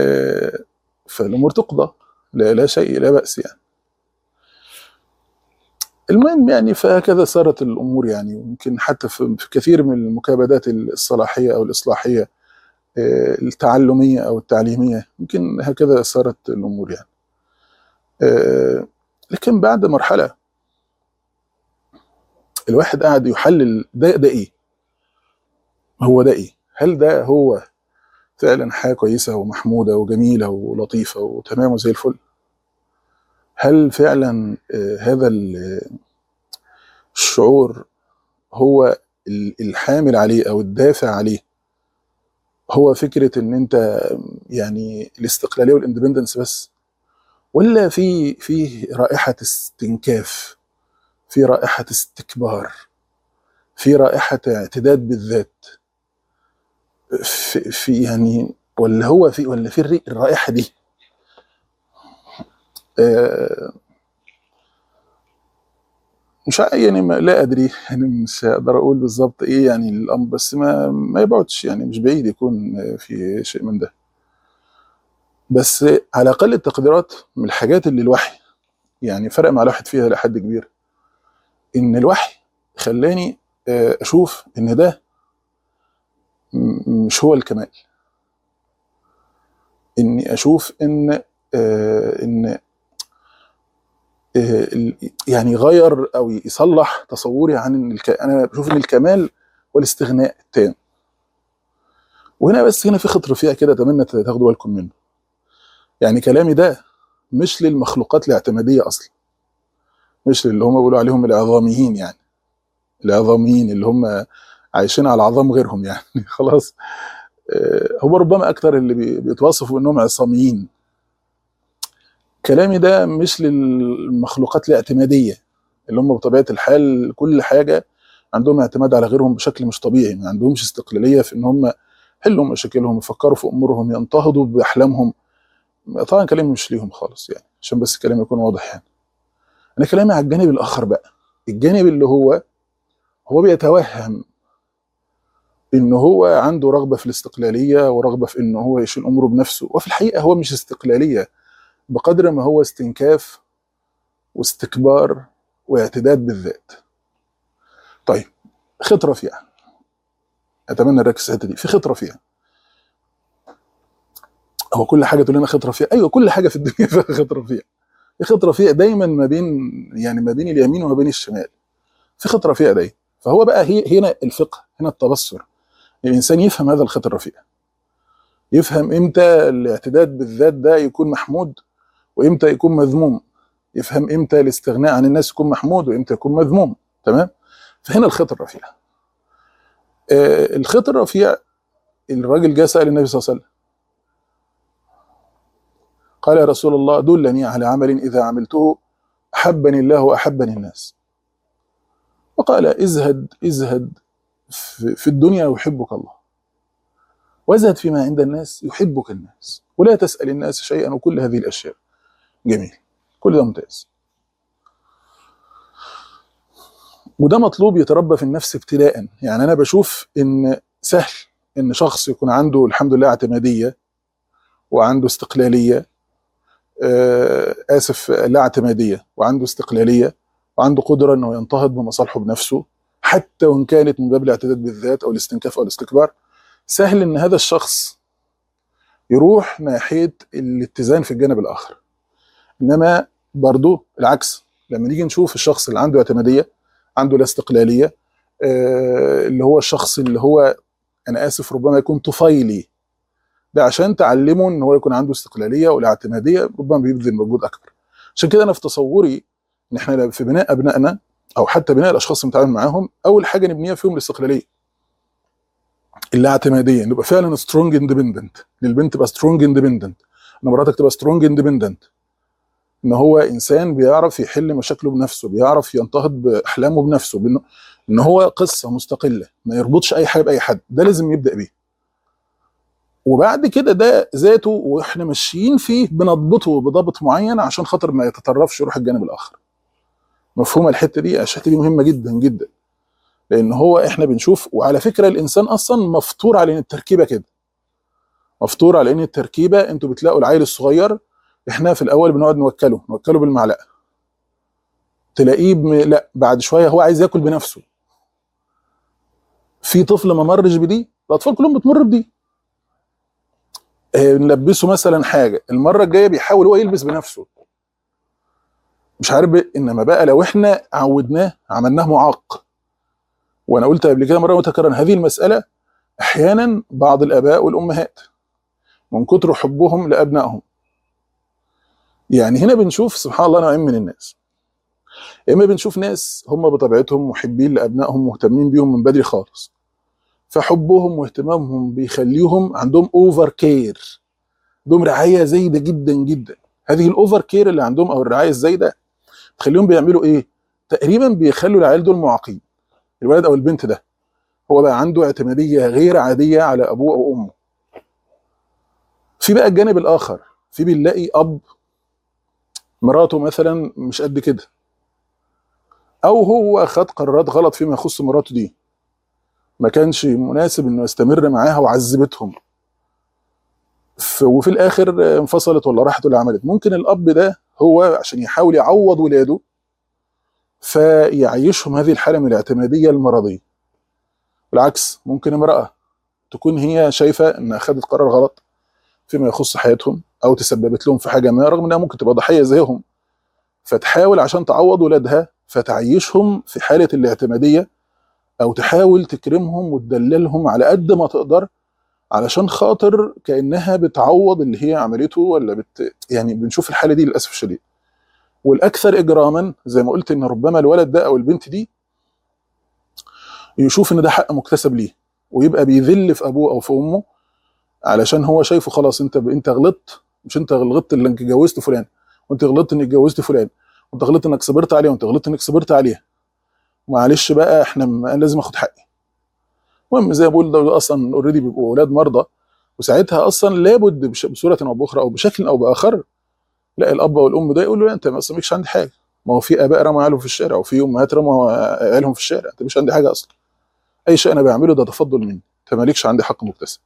آه، فالامور تقضى لا, لا شيء لا باس يعني المهم يعني فهكذا صارت الامور يعني ويمكن حتى في في كثير من المكابدات الصلاحيه او الاصلاحيه آه، التعلميه او التعليميه يمكن هكذا صارت الامور يعني آه، لكن بعد مرحله الواحد قاعد يحلل ده ده ايه؟ هو ده ايه؟ هل ده هو فعلا حاجه كويسه ومحموده وجميله ولطيفه وتمام وزي الفل؟ هل فعلا آه، هذا ال- الشعور هو ال- الحامل عليه او الدافع عليه هو فكره ان انت يعني الاستقلاليه والاندبندنس بس ولا في في رائحه استنكاف في رائحه استكبار في رائحه اعتداد بالذات في, في يعني ولا هو في ولا في الري- الرائحه دي آه، مش ع- يعني ما لا ادري يعني مش هقدر اقول بالظبط ايه يعني الامر بس ما ما يبعدش يعني مش بعيد يكون في شيء من ده بس على اقل التقديرات من الحاجات اللي الوحي يعني فرق مع الواحد فيها لحد كبير ان الوحي خلاني آه، اشوف ان ده م- مش هو الكمال اني اشوف ان آه، ان آه، ال- يعني يغير او يصلح تصوري عن ان الك... انا بشوف ان الكمال هو الاستغناء التام وهنا بس هنا في خط رفيع كده اتمنى تاخدوا بالكم منه يعني كلامي ده مش للمخلوقات الاعتماديه اصلا مش للي هم بيقولوا عليهم العظاميين يعني العظاميين اللي هم عايشين على عظام غيرهم يعني خلاص آه، هو ربما اكتر اللي بي- بيتوصفوا انهم عصاميين كلامي ده مش للمخلوقات الاعتماديه اللي هم بطبيعه الحال كل حاجه عندهم اعتماد على غيرهم بشكل مش طبيعي ما عندهمش استقلاليه في ان هم يحلوا مشاكلهم يفكروا في امورهم ينتهضوا باحلامهم طبعا كلامي مش ليهم خالص يعني عشان بس كلامي يكون واضح يعني انا كلامي على الجانب الاخر بقى الجانب اللي هو هو بيتوهم ان هو عنده رغبه في الاستقلاليه ورغبه في ان هو يشيل اموره بنفسه وفي الحقيقه هو مش استقلاليه بقدر ما هو استنكاف واستكبار واعتداد بالذات طيب خط رفيع اتمنى نركز الحته دي في خط رفيع هو كل حاجه تقول لنا خط رفيع ايوه كل حاجه في الدنيا فيها خط رفيع في خط رفيع دايما ما بين يعني ما بين اليمين وما بين الشمال في خط رفيع دايما فهو بقى هي هنا الفقه هنا التبصر الانسان يفهم هذا الخط الرفيع يفهم امتى الاعتداد بالذات ده يكون محمود وامتى يكون مذموم يفهم امتى الاستغناء عن الناس يكون محمود وامتى يكون مذموم تمام فهنا الخط الرفيع آه الخط الرفيع الراجل جاء سأل النبي صلى الله عليه وسلم قال يا رسول الله دلني على عمل إذا عملته أحبني الله وأحبني الناس وقال ازهد ازهد في في الدنيا يحبك الله وازهد فيما عند الناس يحبك الناس ولا تسأل الناس شيئا وكل هذه الأشياء جميل كل ده ممتاز وده مطلوب يتربى في النفس ابتداء يعني أنا بشوف إن سهل إن شخص يكون عنده الحمد لله اعتمادية وعنده استقلالية آه، آسف لا اعتمادية وعنده استقلالية وعنده قدرة إنه ينتهض بمصالحه بنفسه حتى وإن كانت من باب الاعتداد بالذات أو الاستنكاف أو الاستكبار سهل إن هذا الشخص يروح ناحية الاتزان في الجانب الآخر إنما برضو العكس لما نيجي نشوف الشخص اللي عنده اعتمادية عنده لا استقلالية آه، اللي هو الشخص اللي هو أنا آسف ربما يكون طفيلي ده عشان تعلمه ان هو يكون عنده استقلاليه والاعتماديه ربما بيبذل مجهود اكبر عشان كده انا في تصوري ان احنا في بناء ابنائنا او حتى بناء الاشخاص اللي بنتعامل معاهم اول حاجه نبنيها فيهم الاستقلاليه الاعتماديه نبقى فعلا سترونج اندبندنت للبنت تبقى سترونج اندبندنت ان مراتك تبقى سترونج اندبندنت ان هو انسان بيعرف يحل مشاكله بنفسه بيعرف ينتهض باحلامه بنفسه بانه ان هو قصه مستقله ما يربطش اي حاجه باي حد ده لازم يبدا بيه وبعد كده ده ذاته واحنا ماشيين فيه بنضبطه بضبط معين عشان خاطر ما يتطرفش يروح الجانب الاخر مفهومه الحته دي الحته دي مهمه جدا جدا لان هو احنا بنشوف وعلى فكره الانسان اصلا مفطور على ان التركيبه كده مفطور على ان التركيبه انتوا بتلاقوا العيل الصغير احنا في الاول بنقعد نوكله نوكله بالمعلقه تلاقيه بم... لا بعد شويه هو عايز ياكل بنفسه في طفل ما مرش بدي الاطفال كلهم بتمر بدي آه، نلبسه مثلا حاجه المره الجايه بيحاول هو يلبس بنفسه مش عارف ب... انما بقى لو احنا عودناه عملناه معاق وانا قلت قبل كده مره متكررا هذه المساله احيانا بعض الاباء والامهات من كتر حبهم لابنائهم يعني هنا بنشوف سبحان الله نوعين من الناس يا اما بنشوف ناس هم بطبيعتهم محبين لابنائهم مهتمين بيهم من بدري خالص فحبهم واهتمامهم بيخليهم عندهم اوفر كير عندهم رعايه زايده جدا جدا هذه الاوفر كير اللي عندهم او الرعايه الزايده تخليهم بيعملوا ايه تقريبا بيخلوا العيال دول معاقين الولد او البنت ده هو بقى عنده اعتماديه غير عاديه على ابوه او امه في بقى الجانب الاخر في بنلاقي اب مراته مثلا مش قد كده او هو خد قرارات غلط فيما يخص مراته دي ما كانش مناسب انه يستمر معاها وعذبتهم ف- وفي الاخر انفصلت ولا راحت ولا عملت ممكن الاب ده هو عشان يحاول يعوض ولاده فيعيشهم هذه الحاله من الاعتماديه المرضيه بالعكس ممكن امراه تكون هي شايفه انها خدت قرار غلط فيما يخص حياتهم او تسببت لهم في حاجه ما رغم انها ممكن تبقى ضحيه زيهم فتحاول عشان تعوض ولادها فتعيشهم في حاله الاعتماديه او تحاول تكرمهم وتدللهم على قد ما تقدر علشان خاطر كانها بتعوض اللي هي عملته ولا بت يعني بنشوف الحاله دي للاسف الشديد والاكثر اجراما زي ما قلت ان ربما الولد ده او البنت دي يشوف ان ده حق مكتسب ليه ويبقى بيذل في ابوه او في امه علشان هو شايفه خلاص انت انت غلطت مش انت غلطت اللي انك اتجوزت فلان وانت غلطت انك اتجوزت فلان وانت غلطت انك صبرت عليه وانت غلطت انك صبرت عليها معلش بقى احنا م- انا لازم اخد حقي المهم زي ما بقول ده اصلا اوريدي بيبقوا اولاد مرضى وساعتها اصلا لابد بش- بصوره او باخرى او بشكل او باخر لا الاب او الام ده يقول له لا انت اصلا مالكش عندي حاجه ما هو في اباء رموا عيالهم في الشارع وفي امهات رموا عيالهم في الشارع انت مش عندي حاجه اصلا اي شيء انا بعمله ده تفضل مني انت مالكش عندي حق مكتسب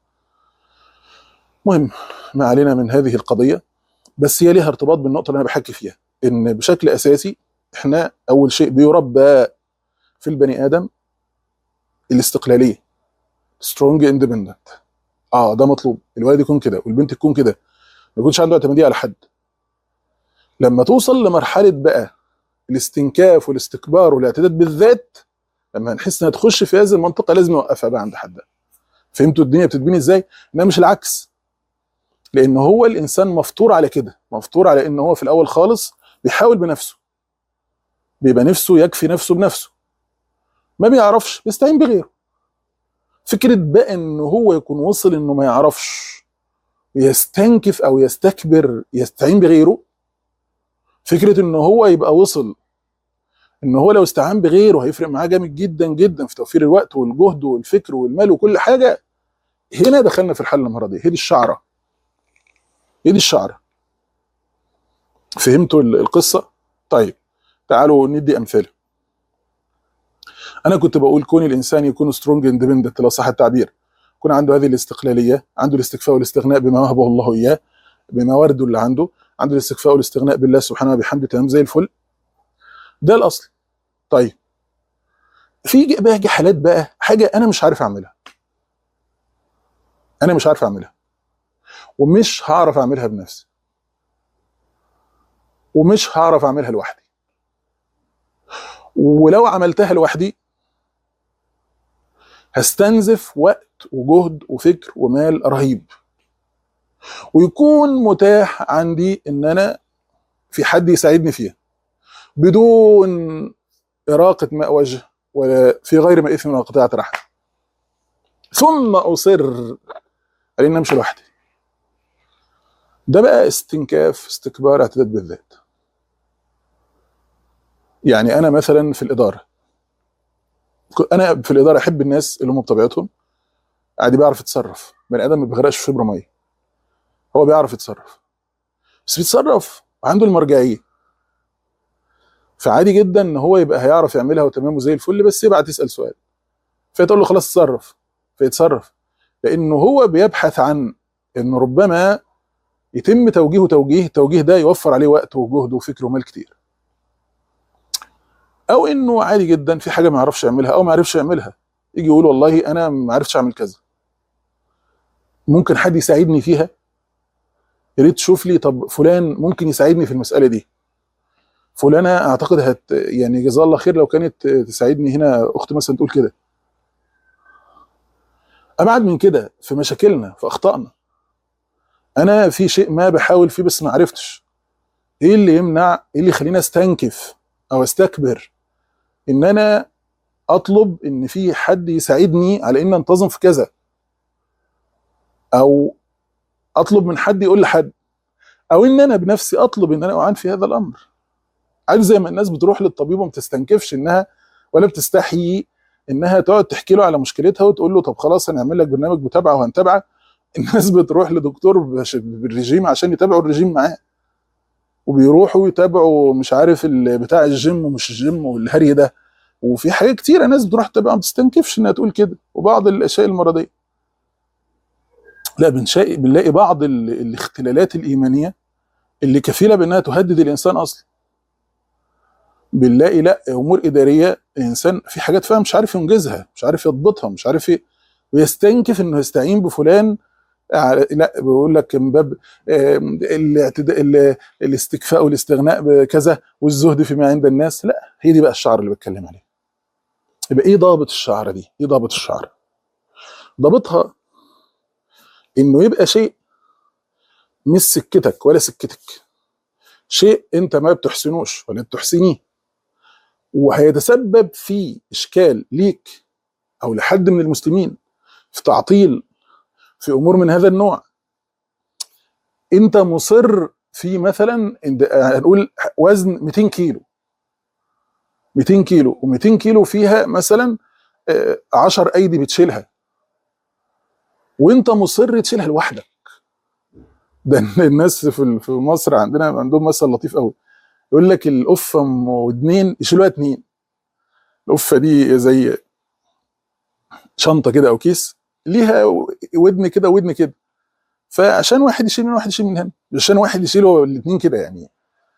مهم ما علينا من هذه القضيه بس هي ليها ارتباط بالنقطه اللي انا بحكي فيها ان بشكل اساسي احنا اول شيء بيربى في البني ادم الاستقلاليه سترونج اندبندنت اه ده مطلوب الولد يكون كده والبنت تكون كده ما يكونش عنده اعتماديه على حد لما توصل لمرحله بقى الاستنكاف والاستكبار والاعتداد بالذات لما نحس انها تخش في هذه المنطقه لازم نوقفها بقى عند حدها فهمتوا الدنيا بتتبني ازاي انها مش العكس لان هو الانسان مفطور على كده مفطور على ان هو في الاول خالص بيحاول بنفسه بيبقى نفسه يكفي نفسه بنفسه ما بيعرفش بيستعين بغيره فكره بقى ان هو يكون وصل انه ما يعرفش يستنكف او يستكبر يستعين بغيره فكره ان هو يبقى وصل ان هو لو استعان بغيره هيفرق معاه جامد جدا جدا في توفير الوقت والجهد والفكر والمال وكل حاجه هنا دخلنا في الحاله المرضيه هي دي الشعره هي دي الشعره فهمتوا ال- القصه طيب تعالوا ندي امثله انا كنت بقول كون الانسان يكون سترونج اندبندنت لو صح التعبير يكون عنده هذه الاستقلاليه عنده الاستكفاء والاستغناء بما وهبه الله اياه بموارده اللي عنده عنده الاستكفاء والاستغناء بالله سبحانه وبحمده تمام زي الفل ده الاصل طيب في ج- بقى حالات بقى حاجه انا مش عارف اعملها انا مش عارف اعملها ومش هعرف اعملها بنفسي ومش هعرف اعملها لوحدي ولو عملتها لوحدي هستنزف وقت وجهد وفكر ومال رهيب ويكون متاح عندي ان انا في حد يساعدني فيها بدون إراقة ماء وجه ولا في غير ما إثم ولا قطيعة رحم ثم أصر على إني أمشي لوحدي ده بقى استنكاف استكبار اعتداد بالذات يعني أنا مثلا في الإدارة أنا في الإدارة أحب الناس اللي هم بطبيعتهم عادي بيعرف يتصرف بني آدم ما بيغرقش في شبر مية هو بيعرف يتصرف بس بيتصرف عنده المرجعية فعادي جدا ان هو يبقى هيعرف يعملها وتمام وزي الفل بس يبعت يسال سؤال فيتقول له خلاص اتصرف فيتصرف لانه هو بيبحث عن ان ربما يتم توجيهه توجيه التوجيه ده يوفر عليه وقت وجهد وفكر ومال كتير او انه عادي جدا في حاجه ما يعرفش يعملها او ما عرفش يعملها يجي يقول والله انا ما عرفتش اعمل كذا ممكن حد يساعدني فيها يا ريت تشوف لي طب فلان ممكن يساعدني في المساله دي فلانه اعتقد هت يعني جزاها الله خير لو كانت تساعدني هنا اخت مثلا تقول كده ابعد من كده في مشاكلنا في اخطائنا انا في شيء ما بحاول فيه بس ما عرفتش ايه اللي يمنع ايه اللي يخليني استنكف او استكبر ان انا اطلب ان في حد يساعدني على ان انتظم في كذا او اطلب من حد يقول لحد او ان انا بنفسي اطلب ان انا اعان في هذا الامر عارف زي ما الناس بتروح للطبيب وما بتستنكفش انها ولا بتستحيي انها تقعد تحكي له على مشكلتها وتقول له طب خلاص هنعمل لك برنامج متابعه وهنتابعك الناس بتروح لدكتور بش- بالرجيم عشان يتابعوا الرجيم معاه وبيروحوا يتابعوا مش عارف ال- بتاع الجيم ومش الجيم والهري ده وفي حاجات كتيره ناس بتروح تتابعها ما بتستنكفش انها تقول كده وبعض الاشياء المرضيه لا بنشاء بنلاقي بعض ال- الاختلالات الايمانيه اللي كفيله بانها تهدد الانسان اصلا بنلاقي لا امور اداريه الانسان في حاجات فيها مش عارف ينجزها مش عارف يضبطها مش عارف ايه ويستنكف انه يستعين بفلان على- لا بيقول لك من باب آم، الاعتداء ال- الاستكفاء والاستغناء بكذا والزهد فيما عند الناس لا هي دي بقى الشعر اللي بتكلم عليه يبقى ايه ضابط الشعر دي ايه ضابط الشعر ضابطها انه يبقى شيء مش سكتك ولا سكتك شيء انت ما بتحسنوش ولا بتحسنيه وهيتسبب في اشكال ليك او لحد من المسلمين في تعطيل في امور من هذا النوع انت مصر في مثلا عند- هنقول وزن 200 كيلو 200 كيلو و200 كيلو فيها مثلا 10 ايدي بتشيلها وانت مصر تشيلها لوحدك ده الناس في ال- في مصر عندنا عندهم مثل لطيف قوي يقول لك القفه ام ودنين يشيلوها اتنين القفه دي زي شنطه كده او كيس ليها ودن كده ودن كده فعشان واحد يشيل من واحد يشيل من هنا مش عشان واحد يشيل هو الاثنين كده يعني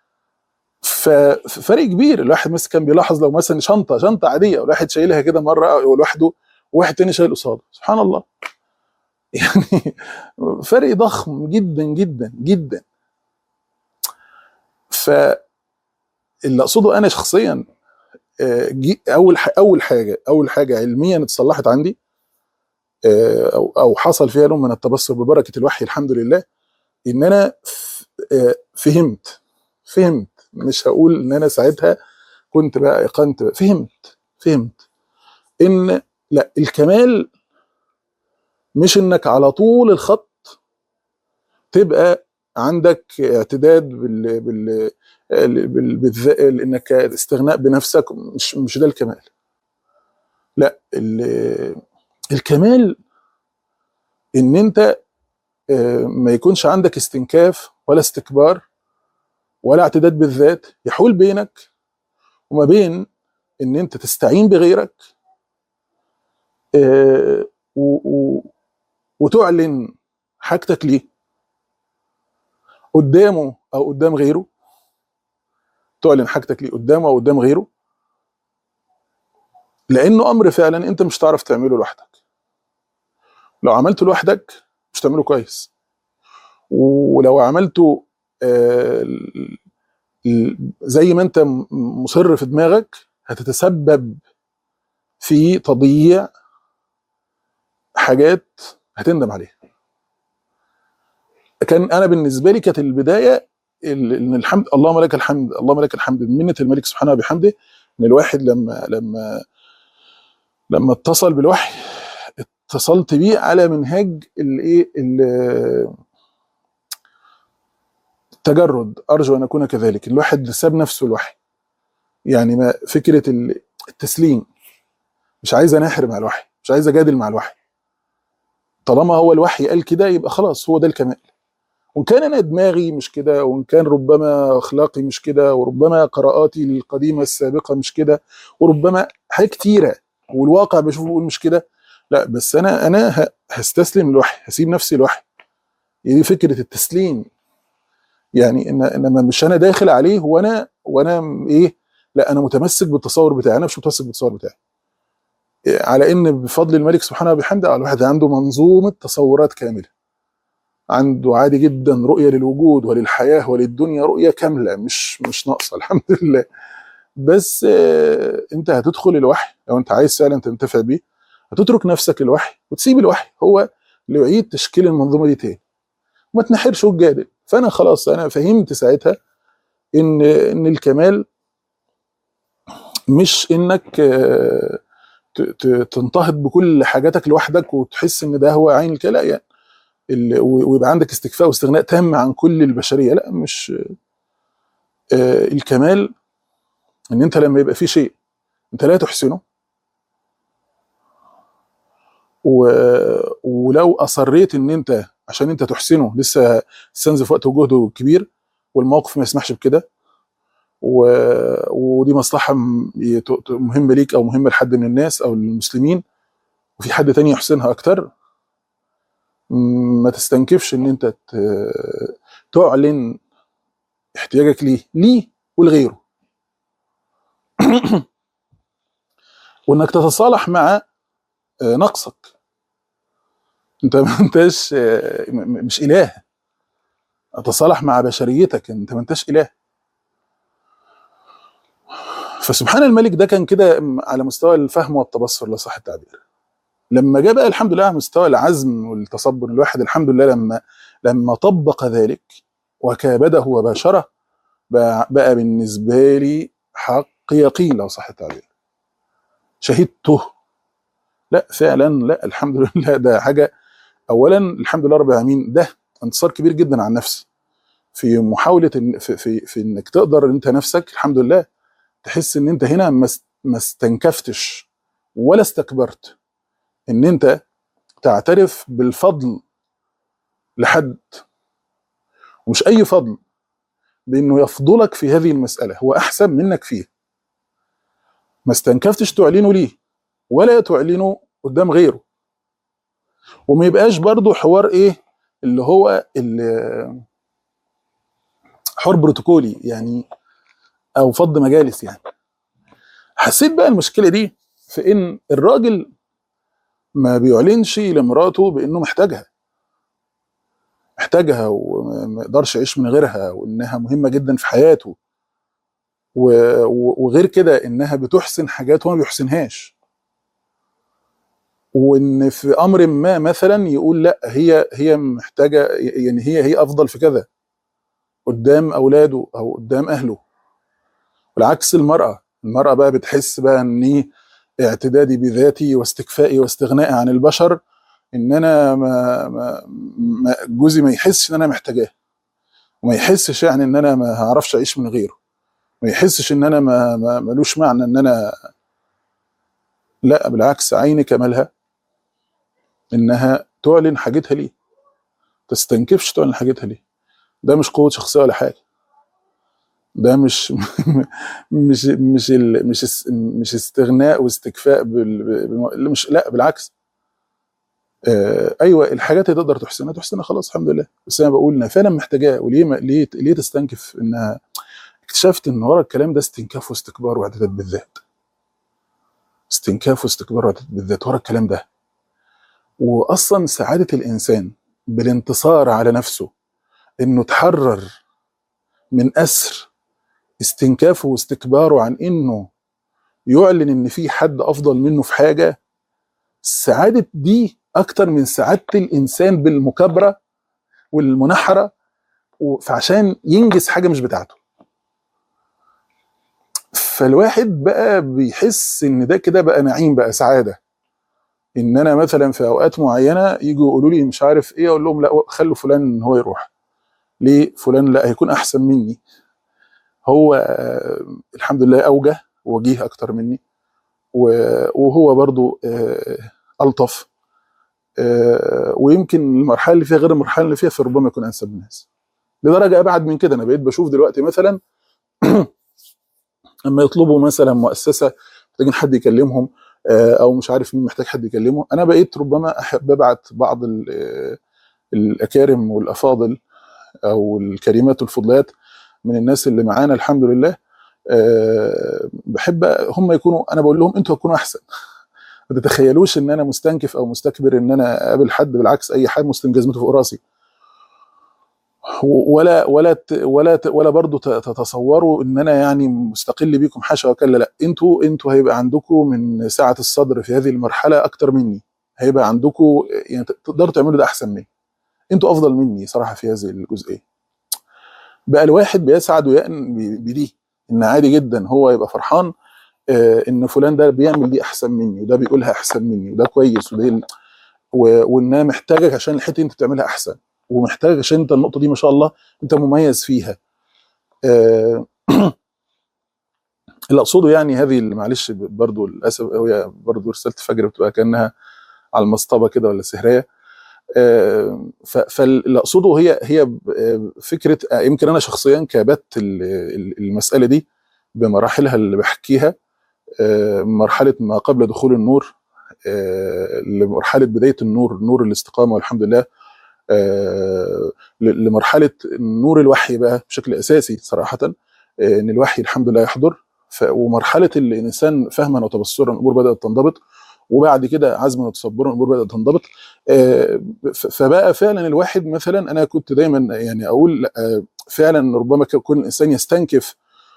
ففرق كبير الواحد مثلا كان بيلاحظ لو مثلا شنطه شنطه عاديه والواحد شايلها كده مره لوحده وواحد تاني شايل قصاده سبحان الله يعني فرق ضخم جدا جدا جدا فاللي اقصده انا شخصيا آه، جي- اول ح- اول حاجه اول حاجه علميا اتصلحت عندي آه، او او حصل فيها نوع من التبصر ببركه الوحي الحمد لله ان انا ف- آه، فهمت فهمت مش هقول ان انا ساعتها كنت بقى ايقنت بقى. فهمت فهمت ان لا الكمال مش انك على طول الخط تبقى عندك اعتداد بال بال بال بالذ- انك استغناء بنفسك مش مش ده الكمال لا ال- الكمال ان انت آه، ما يكونش عندك استنكاف ولا استكبار ولا اعتداد بالذات يحول بينك وما بين ان انت تستعين بغيرك آه، و- و- وتعلن حاجتك ليه قدامه او قدام غيره تعلن حاجتك ليه قدامه او قدام غيره لانه امر فعلا انت مش هتعرف تعمله لوحدك لو عملته لوحدك مش هتعمله كويس ولو عملته آه، ال- ال- زي ما انت م- مصر في دماغك هتتسبب في تضييع حاجات هتندم عليها كان انا بالنسبه لي كانت البدايه ال- ان الحمد اللهم لك الحمد اللهم لك الحمد من منه الملك سبحانه وبحمده ان الواحد لما لما لما اتصل بالوحي اتصلت بيه على منهاج الايه ال- التجرد ارجو ان اكون كذلك الواحد ساب نفسه الوحي يعني ما فكره ال- التسليم مش عايز اناحر مع الوحي مش عايز اجادل مع الوحي طالما هو الوحي قال كده يبقى خلاص هو ده الكمال وان كان انا دماغي مش كده وان كان ربما اخلاقي مش كده وربما قراءاتي القديمه السابقه مش كده وربما حاجات كتيره والواقع بشوفه بقول مش كده لا بس انا انا ه- هستسلم للوحي هسيب نفسي لوحي هي دي فكره التسليم يعني ان انما مش انا داخل عليه وانا وانا م- ايه لا انا متمسك بالتصور بتاعي انا مش متمسك بالتصور بتاعي على ان بفضل الملك سبحانه وبحمده الواحد عنده منظومه تصورات كامله عنده عادي جدا رؤيه للوجود وللحياه وللدنيا رؤيه كامله مش مش ناقصه الحمد لله بس آه، انت هتدخل الوحي لو انت عايز فعلا تنتفع بيه هتترك نفسك الوحي وتسيب الوحي هو اللي يعيد تشكيل المنظومه دي تاني وما تنحرش وتجادل فانا خلاص انا فهمت ساعتها ان ان الكمال مش انك آه، ت- ت- تنتهض بكل حاجاتك لوحدك وتحس ان ده هو عين الكلام يعني ال- و- ويبقى عندك استكفاء واستغناء تام عن كل البشريه لا مش آه، الكمال ان انت لما يبقى في شيء انت لا تحسنه و... ولو اصريت ان انت عشان انت تحسنه لسه تستنزف وقت وجهد كبير والموقف ما يسمحش بكده و... ودي مصلحه م- يت- ت- مهمه ليك او مهمه لحد من الناس او المسلمين وفي حد تاني يحسنها اكتر م- ما تستنكفش ان انت ت... تعلن احتياجك ليه ليه ولغيره وانك تتصالح مع آه، نقصك انت ما انتش آه، م- م- مش اله اتصالح مع بشريتك انت ما انتش اله فسبحان الملك ده كان كده م- على مستوى الفهم والتبصر لو صح التعبير لما جاء بقى الحمد لله على مستوى العزم والتصبر الواحد الحمد لله لما لما طبق ذلك وكابده وباشره بقى, بقى بالنسبه لي حق يقين لو صح التعبير شهدته لا فعلا لا الحمد لله ده حاجه اولا الحمد لله رب العالمين ده انتصار كبير جدا عن نفسي في محاوله إن في, في, في انك تقدر انت نفسك الحمد لله تحس ان انت هنا ما است- ما استنكفتش ولا استكبرت ان انت تعترف بالفضل لحد ومش اي فضل بانه يفضلك في هذه المساله هو احسن منك فيه ما استنكفتش تعلنه ليه ولا تعلنه قدام غيره وما يبقاش برضو حوار ايه اللي هو اللي حوار بروتوكولي يعني او فض مجالس يعني حسيت بقى المشكله دي في ان الراجل ما بيعلنش لمراته بانه محتاجها محتاجها وما يقدرش يعيش من غيرها وانها مهمه جدا في حياته و- و- وغير كده انها بتحسن حاجات هو ما بيحسنهاش وان في امر ما مثلا يقول لا هي هي محتاجه يعني هي هي افضل في كذا قدام اولاده او قدام اهله والعكس المراه المراه بقى بتحس بقى ان إيه اعتدادي بذاتي واستكفائي واستغنائي عن البشر ان انا ما ما ما جوزي ما يحسش ان انا محتاجاه وما يحسش يعني ان انا ما هعرفش اعيش من غيره ما يحسش ان انا ما ما- ملوش معنى ان انا لا بالعكس عيني كمالها انها تعلن حاجتها ليه تستنكفش تعلن حاجتها ليه ده مش قوه شخصيه ولا حاجه ده مش مش مش ال مش اس- مش استغناء واستكفاء بال بال- مش لا بالعكس آه ايوه الحاجات اللي تقدر تحسنها تحسنها خلاص الحمد لله بس انا بقول انها فعلا محتاجاه وليه ما ليه ليه تستنكف انها اكتشفت ان ورا الكلام ده استنكاف واستكبار واعتداد بالذات استنكاف واستكبار واعتداد بالذات ورا الكلام ده واصلا سعاده الانسان بالانتصار على نفسه انه تحرر من اسر استنكافه واستكباره عن انه يعلن ان في حد افضل منه في حاجه السعاده دي اكتر من سعاده الانسان بالمكابره والمنحره و- فعشان ينجز حاجه مش بتاعته فالواحد بقى بيحس ان ده كده بقى نعيم بقى سعاده ان انا مثلا في اوقات معينه يجوا يقولوا لي مش عارف ايه اقول لهم لا خلوا فلان هو يروح ليه فلان لا هيكون احسن مني هو آه، الحمد لله اوجه ووجيه اكتر مني و- وهو برضو آه، الطف آه، ويمكن المرحله اللي فيها غير المرحله اللي فيها فربما يكون انسب الناس لدرجه ابعد من كده انا بقيت بشوف دلوقتي مثلا لما يطلبوا مثلا مؤسسه محتاجين حد يكلمهم آه، او مش عارف مين محتاج حد يكلمه انا بقيت ربما احب ابعت بعض ال- آه، الاكارم والافاضل او الكريمات والفضليات من الناس اللي معانا الحمد لله آه، بحب هم يكونوا انا بقول لهم انتوا هتكونوا احسن ما تتخيلوش ان انا مستنكف او مستكبر ان انا اقابل حد بالعكس اي حد مسلم جزمته فوق راسي ولا ولا ت- ولا ت- ولا برضه ت- تتصوروا ان انا يعني مستقل بيكم حاشا وكلا لا انتوا انتوا هيبقى عندكم من سعه الصدر في هذه المرحله اكتر مني هيبقى عندكم يعني ت- تقدروا تعملوا ده احسن مني انتوا افضل مني صراحه في هذه الجزئيه بقى الواحد بيسعد ويأن ب- بدي ان عادي جدا هو يبقى فرحان آه، ان فلان ده بيعمل دي احسن مني وده بيقولها احسن مني وده كويس وده ال- و- وان انا محتاجك عشان الحته دي انت بتعملها احسن ومحتاجك عشان انت النقطه دي ما شاء الله انت مميز فيها آه، اللي اقصده يعني هذه اللي معلش برضو للاسف هي برضو رساله الفجر بتبقى كانها على المصطبه كده ولا سهريه آه، ف- فاللي اقصده هي هي آه، فكره آه، يمكن انا شخصيا كابت ال- ال- المساله دي بمراحلها اللي بحكيها آه، مرحله ما قبل دخول النور آه، لمرحله بدايه النور نور الاستقامه والحمد لله آه، ل- لمرحله نور الوحي بقى بشكل اساسي صراحه آه، ان الوحي الحمد لله يحضر ف- ومرحله اللي الانسان فهما وتبصرا الامور بدات تنضبط وبعد كده عزما وتصبرا الامور بدات تنضبط آه، ف- فبقى فعلا الواحد مثلا انا كنت دايما يعني اقول آه، فعلا ربما يكون الانسان يستنكف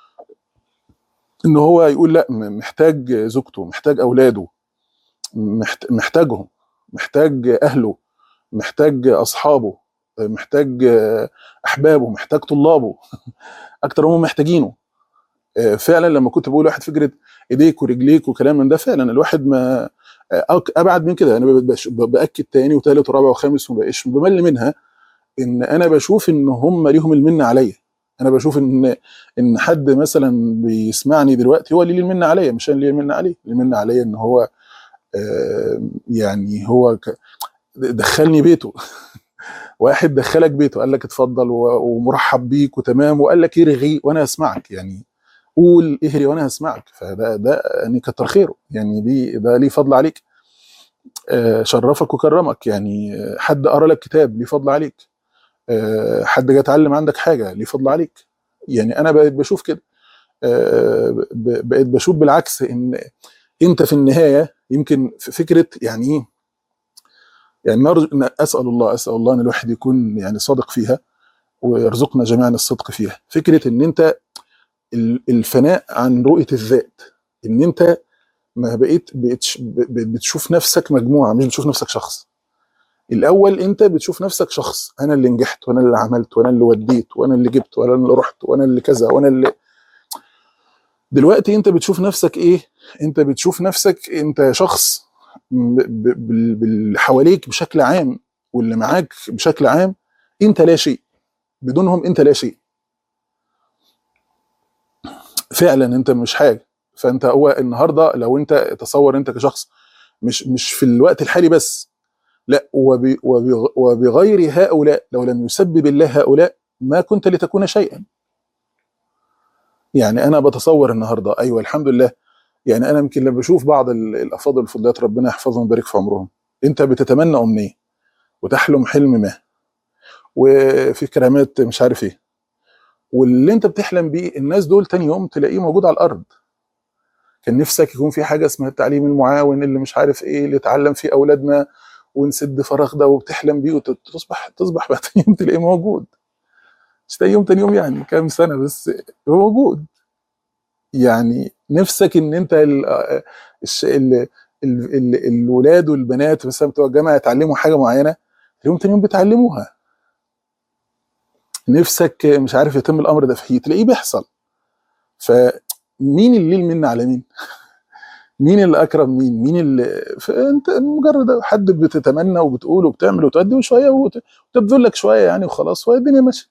ان هو يقول لا م- محتاج زوجته محتاج اولاده محت- محتاجهم محتاج اهله محتاج اصحابه محتاج احبابه محتاج طلابه اكتر هم محتاجينه آه، فعلا لما كنت بقول واحد فكره ايديك ورجليك وكلام من ده فعلا الواحد ما آه، أك- ابعد من كده انا ب- بش- ب- باكد تاني وثالث ورابع وخامس وما بقاش بمل منها ان انا بشوف ان هم ليهم المنه عليا انا بشوف ان ان حد مثلا بيسمعني دلوقتي هو اللي ليه المنه عليا مش انا اللي ليه المنه عليه اللي المنه عليا ان هو آه، يعني هو ك- دخلني بيته واحد دخلك بيته قال لك اتفضل و- ومرحب بيك وتمام وقال لك ارغي وانا اسمعك يعني قول اهري وانا هسمعك فده ده يعني كتر خيره يعني دي ده ليه فضل عليك آه، شرفك وكرمك يعني آه، حد قرا لك كتاب ليه فضل عليك آه، حد جه اتعلم عندك حاجه ليه فضل عليك يعني انا بقيت بشوف كده آه، ب- بقيت بشوف بالعكس ان انت في النهايه يمكن في فكره يعني ايه يعني نرجو إن اسال الله اسال الله ان الواحد يكون يعني صادق فيها ويرزقنا جميعا الصدق فيها فكره ان انت ال- الفناء عن رؤيه الذات ان انت ما بقيت بقيتش- ب- ب- بتشوف نفسك مجموعه مش بتشوف نفسك شخص الاول انت بتشوف نفسك شخص انا اللي نجحت وانا اللي عملت وانا اللي وديت وانا اللي جبت وانا اللي رحت وانا اللي كذا وانا اللي دلوقتي انت بتشوف نفسك ايه انت بتشوف نفسك انت شخص ب- ب- بال- باللي حواليك بشكل عام واللي معاك بشكل عام انت لا شيء بدونهم انت لا شيء فعلا انت مش حاجه فانت هو النهارده لو انت تصور انت كشخص مش مش في الوقت الحالي بس لا وب- وب- وبغير هؤلاء لو لم يسبب الله هؤلاء ما كنت لتكون شيئا يعني انا بتصور النهارده ايوه الحمد لله يعني انا يمكن لما بشوف بعض ال- الافاضل الفضليات ربنا يحفظهم ويبارك في عمرهم انت بتتمنى امنيه وتحلم حلم ما وفي كرامات مش عارف ايه واللي انت بتحلم بيه الناس دول تاني يوم تلاقيه موجود على الارض كان نفسك يكون في حاجه اسمها التعليم المعاون اللي مش عارف ايه اللي اتعلم فيه اولادنا ونسد فراغ ده وبتحلم بيه وتصبح تصبح بعد تاني يوم تلاقيه موجود مش تاني يوم تاني يوم يعني كام سنه بس هو موجود يعني نفسك ان انت ال الش- ال ال ال الولاد والبنات مثلا بتوع الجامعه يتعلموا حاجه معينه اليوم تاني يوم بيتعلموها نفسك مش عارف يتم الامر ده فيه تلاقيه بيحصل فمين اللي المنه على مين؟ مين اللي اكرم مين؟ مين اللي فانت مجرد حد بتتمنى وبتقول وبتعمل وتؤدي وشويه وت- وتبذل لك شويه يعني وخلاص وهي الدنيا ماشيه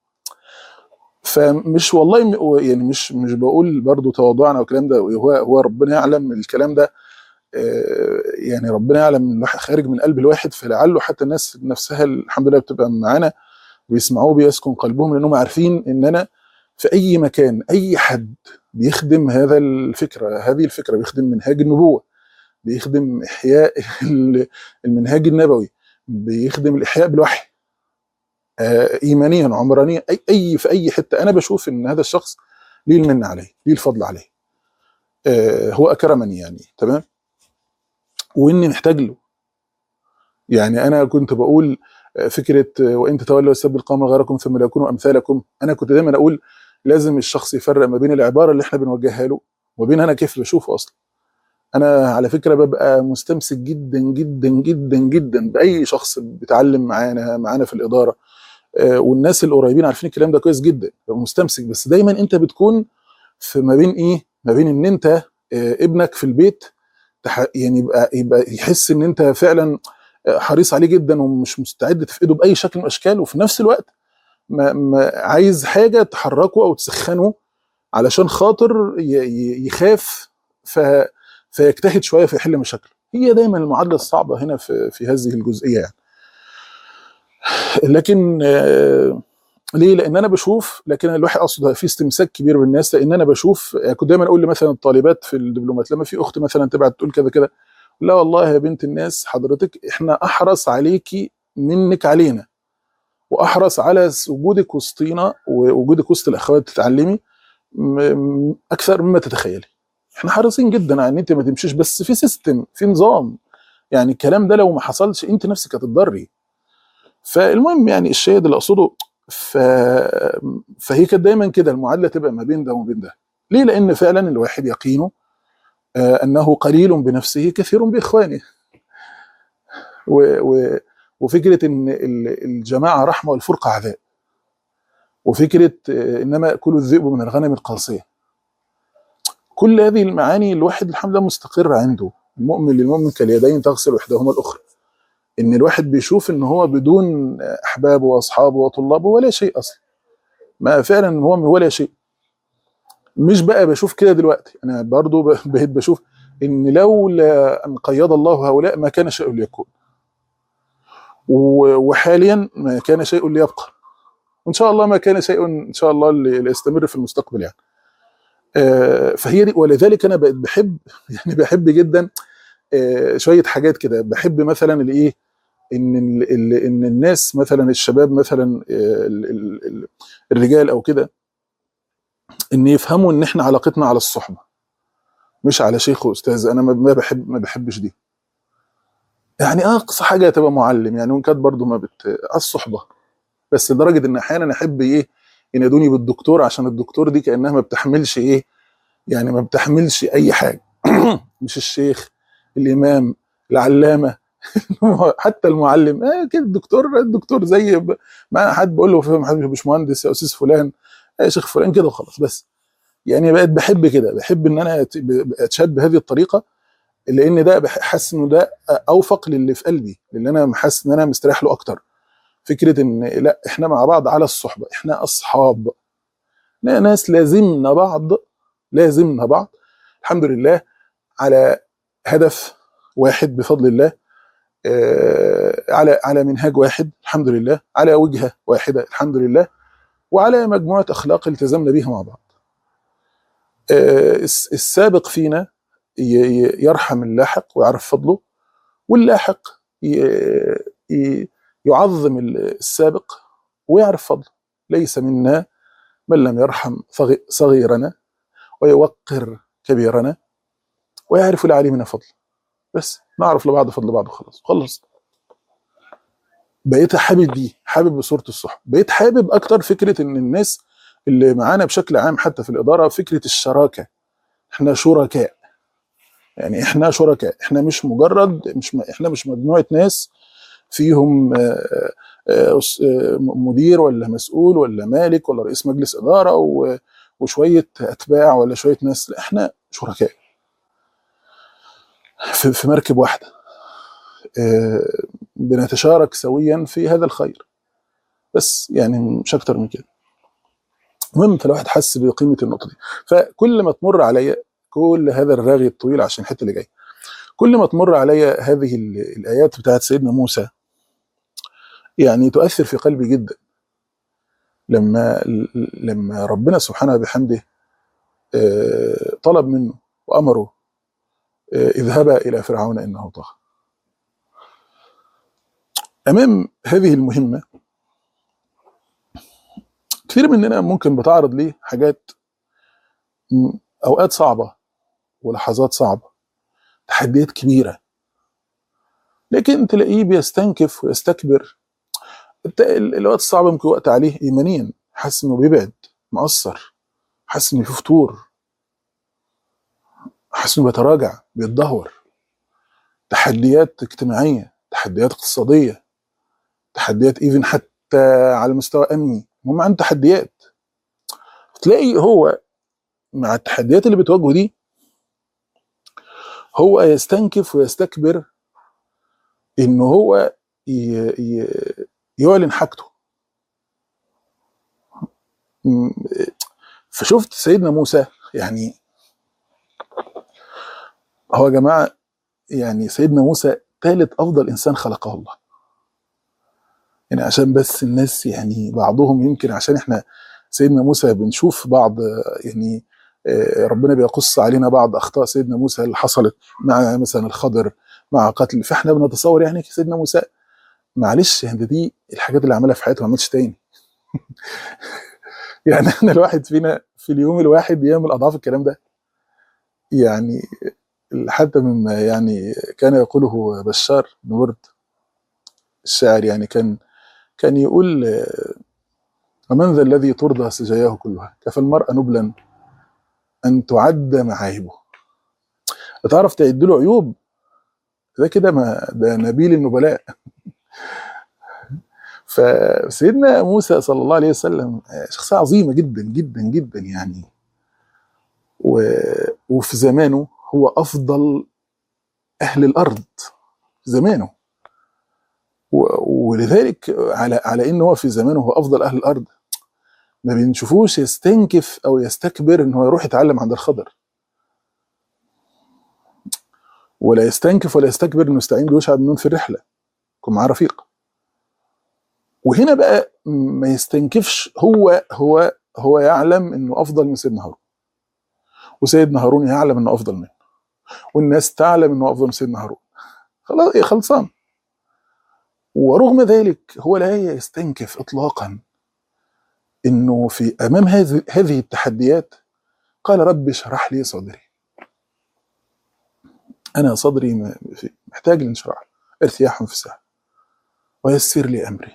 فمش والله م- يعني مش مش بقول برضو تواضعنا والكلام ده هو هو ربنا يعلم الكلام ده آه، يعني ربنا يعلم الواحد خارج من قلب الواحد فلعله حتى الناس نفسها الحمد لله بتبقى معانا بيسمعوه بيسكن قلبهم لانهم عارفين ان انا في اي مكان اي حد بيخدم هذا الفكره هذه الفكره بيخدم منهاج النبوه بيخدم احياء ال- المنهاج النبوي بيخدم الاحياء بالوحي آه، ايمانيا عمرانيا اي اي في اي حته انا بشوف ان هذا الشخص ليه المنه عليه ليه الفضل عليه آه هو اكرمني يعني تمام واني محتاج له يعني انا كنت بقول آه، فكره آه، وان تتولوا يستبدل قوما غيركم ثم لا يكونوا امثالكم انا كنت دايما اقول لازم الشخص يفرق ما بين العباره اللي احنا بنوجهها له وبين انا كيف بشوفه اصلا انا على فكره ببقى مستمسك جدا جدا جدا جدا باي شخص بيتعلم معانا معانا في الاداره آه، والناس القريبين عارفين الكلام ده كويس جدا ببقى مستمسك بس دايما انت بتكون في ما بين ايه ما بين ان انت آه، ابنك في البيت تح- يعني يبقى يبقى يحس ان انت فعلا آه، حريص عليه جدا ومش مستعد تفقده باي شكل من الاشكال وفي نفس الوقت ما ما عايز حاجه تحركه او تسخنه علشان خاطر ي- ي- يخاف ف فيجتهد شويه في يحل مشاكله هي دايما المعادله الصعبه هنا في في هذه الجزئيه يعني لكن آه، ليه؟ لان انا بشوف لكن الواحد اقصد في استمساك كبير بالناس لان انا بشوف يعني كنت دايما اقول مثلا الطالبات في الدبلومات لما في اخت مثلا تبعت تقول كذا كده لا والله يا بنت الناس حضرتك احنا احرص عليكي منك علينا واحرص على وجودك وسطينا ووجودك وسط الاخوات تتعلمي م- م- اكثر مما تتخيلي احنا حريصين جدا على ان انت ما تمشيش بس في سيستم في نظام يعني الكلام ده لو ما حصلش انت نفسك هتتضري فالمهم يعني الشاهد اللي اقصده ف... فهي كانت دايما كده المعادله تبقى ما بين ده وما بين ده ليه لان فعلا الواحد يقينه آه، انه قليل بنفسه كثير باخوانه و... و... وفكره ان ال- الجماعه رحمه والفرقه عذاب وفكره آه، انما ياكل الذئب من الغنم القاسيه كل هذه المعاني الواحد الحمد لله مستقر عنده المؤمن للمؤمن كاليدين تغسل احداهما الاخرى ان الواحد بيشوف ان هو بدون احبابه واصحابه وطلابه ولا شيء اصلا ما فعلا هو ولا شيء مش بقى بشوف كده دلوقتي انا برضو ب- بقيت بشوف ان لولا ان قيض الله هؤلاء ما كان شيء ليكون و- وحاليا ما كان شيء ليبقى وان شاء الله ما كان شيء ان شاء الله اللي اللي يستمر في المستقبل يعني آه، فهي دي ولذلك انا بقيت بحب يعني بحب جدا آه، شويه حاجات كده بحب مثلا الايه ان ال- ال- ان الناس مثلا الشباب مثلا آه، ال- ال- ال- الرجال او كده ان يفهموا ان احنا علاقتنا على الصحبه مش على شيخ واستاذ انا ما ما بحب ما بحبش دي يعني اقصى حاجه تبقى معلم يعني وان كانت برضه ما بت على الصحبه بس لدرجه ان احيانا احب ايه ينادوني بالدكتور عشان الدكتور دي كانها ما بتحملش ايه يعني ما بتحملش اي حاجه مش الشيخ الامام العلامه حتى المعلم آه كده الدكتور الدكتور زي ب- ما حد بقول له فاهم حد مش مهندس يا استاذ فلان آه يا شيخ فلان كده وخلاص بس يعني بقيت بحب كده بحب ان انا أت- ب- اتشد بهذه الطريقه لان ده بح- حاسس انه ده اوفق للي في قلبي للي انا حاسس ان انا مستريح له اكتر فكره ان لا احنا مع بعض على الصحبه احنا اصحاب نا- ناس لازمنا بعض لازمنا بعض الحمد لله على هدف واحد بفضل الله آه، على على منهاج واحد الحمد لله على وجهه واحده الحمد لله وعلى مجموعه اخلاق التزمنا بيها مع بعض آه، الس- السابق فينا ي- ي- يرحم اللاحق ويعرف فضله واللاحق ي- ي- يعظم السابق ويعرف فضله ليس منا من لم يرحم صغي- صغيرنا ويوقر كبيرنا ويعرف العالي من فضله بس نعرف لبعض فضل بعض وخلاص خلص بقيت حابب دي حابب بصوره الصحبه بقيت حابب اكتر فكره ان الناس اللي معانا بشكل عام حتى في الاداره فكره الشراكه احنا شركاء يعني احنا شركاء احنا مش مجرد مش م- احنا مش مجموعه ناس فيهم آه، آه، أس- آه، مدير ولا مسؤول ولا مالك ولا رئيس مجلس اداره و- وشويه اتباع ولا شويه ناس لا احنا شركاء في في مركب واحده آه، بنتشارك سويا في هذا الخير بس يعني مش اكتر من كده المهم فالواحد حس بقيمه النقطه دي فكل ما تمر عليا كل هذا الراغي الطويل عشان الحته اللي جايه كل ما تمر عليا هذه ال- الايات بتاعت سيدنا موسى يعني تؤثر في قلبي جدا لما لما ربنا سبحانه بحمده آه، طلب منه وامره آه، اذهبا الى فرعون انه طغى امام هذه المهمه كثير مننا ممكن بتعرض ليه حاجات م- اوقات صعبه ولحظات صعبه تحديات كبيره لكن تلاقيه بيستنكف ويستكبر الت- ال- الاوقات الصعبه ممكن وقت عليه ايمانيا حاسس انه بيبعد مقصر حاسس انه في فتور حاسس انه بيتراجع بيتدهور تحديات اجتماعيه تحديات اقتصاديه تحديات ايفن حتى على المستوى الامني هم عنده تحديات تلاقي هو مع التحديات اللي بتواجهه دي هو يستنكف ويستكبر ان هو ي... ي... يعلن حاجته م- فشفت سيدنا موسى يعني هو يا جماعه يعني سيدنا موسى ثالث افضل انسان خلقه الله يعني عشان بس الناس يعني بعضهم يمكن عشان احنا سيدنا موسى بنشوف بعض آه، يعني آه، ربنا بيقص علينا بعض اخطاء سيدنا موسى اللي حصلت مع مثلا الخضر مع قتل فاحنا بنتصور يعني سيدنا موسى معلش يعني دي الحاجات اللي عملها في حياته ما عملش تاني يعني احنا الواحد فينا في اليوم الواحد يعمل اضعاف الكلام ده يعني حتى مما يعني كان يقوله بشار بن ورد الشاعر يعني كان كان يقول آه، ومن ذا الذي ترضى سجاياه كلها كفى المرء نبلا ان تعد معايبه تعرف تعد له عيوب ده كده ما ده نبيل النبلاء فسيدنا موسى صلى الله عليه وسلم آه، شخصية عظيمة جدا جدا جدا يعني و... وفي زمانه هو أفضل أهل الأرض في زمانه و... ولذلك على على إن هو في زمانه هو أفضل أهل الأرض ما بنشوفوش يستنكف أو يستكبر إن هو يروح يتعلم عند الخضر ولا يستنكف ولا يستكبر إنه يستعين بيوشع بن نون في الرحلة يكون معاه رفيق وهنا بقى ما يستنكفش هو هو هو يعلم انه افضل من سيدنا هارون وسيدنا هارون يعلم انه افضل منه والناس تعلم انه افضل من سيدنا هارون خلاص إيه خلصان ورغم ذلك هو لا يستنكف اطلاقا انه في امام هذه هذه التحديات قال رب اشرح لي صدري انا صدري م- في- محتاج لانشراح ارتياح في الساعه ويسر لي امري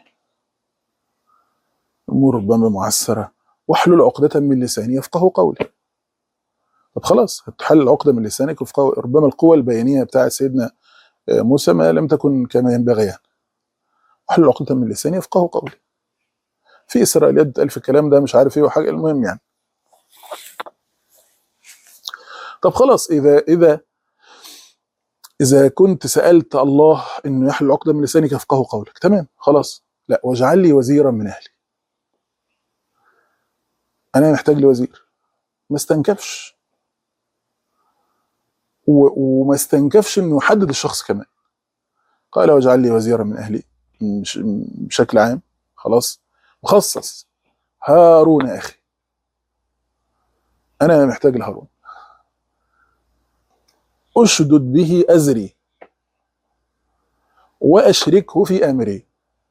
امور ربما معسره واحلل عقدة من لساني يفقه قولي طب خلاص هتحل العقدة من لسانك وفقه ربما القوة البيانية بتاعت سيدنا آه، موسى ما لم تكن كما ينبغي يعني واحلل عقدة من لساني يفقه قولي في اسرائيليات بتقال في الكلام ده مش عارف ايه وحاجه المهم يعني طب خلاص اذا اذا اذا كنت سالت الله انه يحل عقده من لسانك يفقه قولك تمام خلاص لا واجعل لي وزيرا من اهلي انا محتاج لوزير ما استنكفش و- وما استنكفش انه يحدد الشخص كمان قال واجعل لي وزيرا من اهلي مش بشكل عام خلاص مخصص هارون اخي انا محتاج لهارون اشدد به ازري واشركه في امري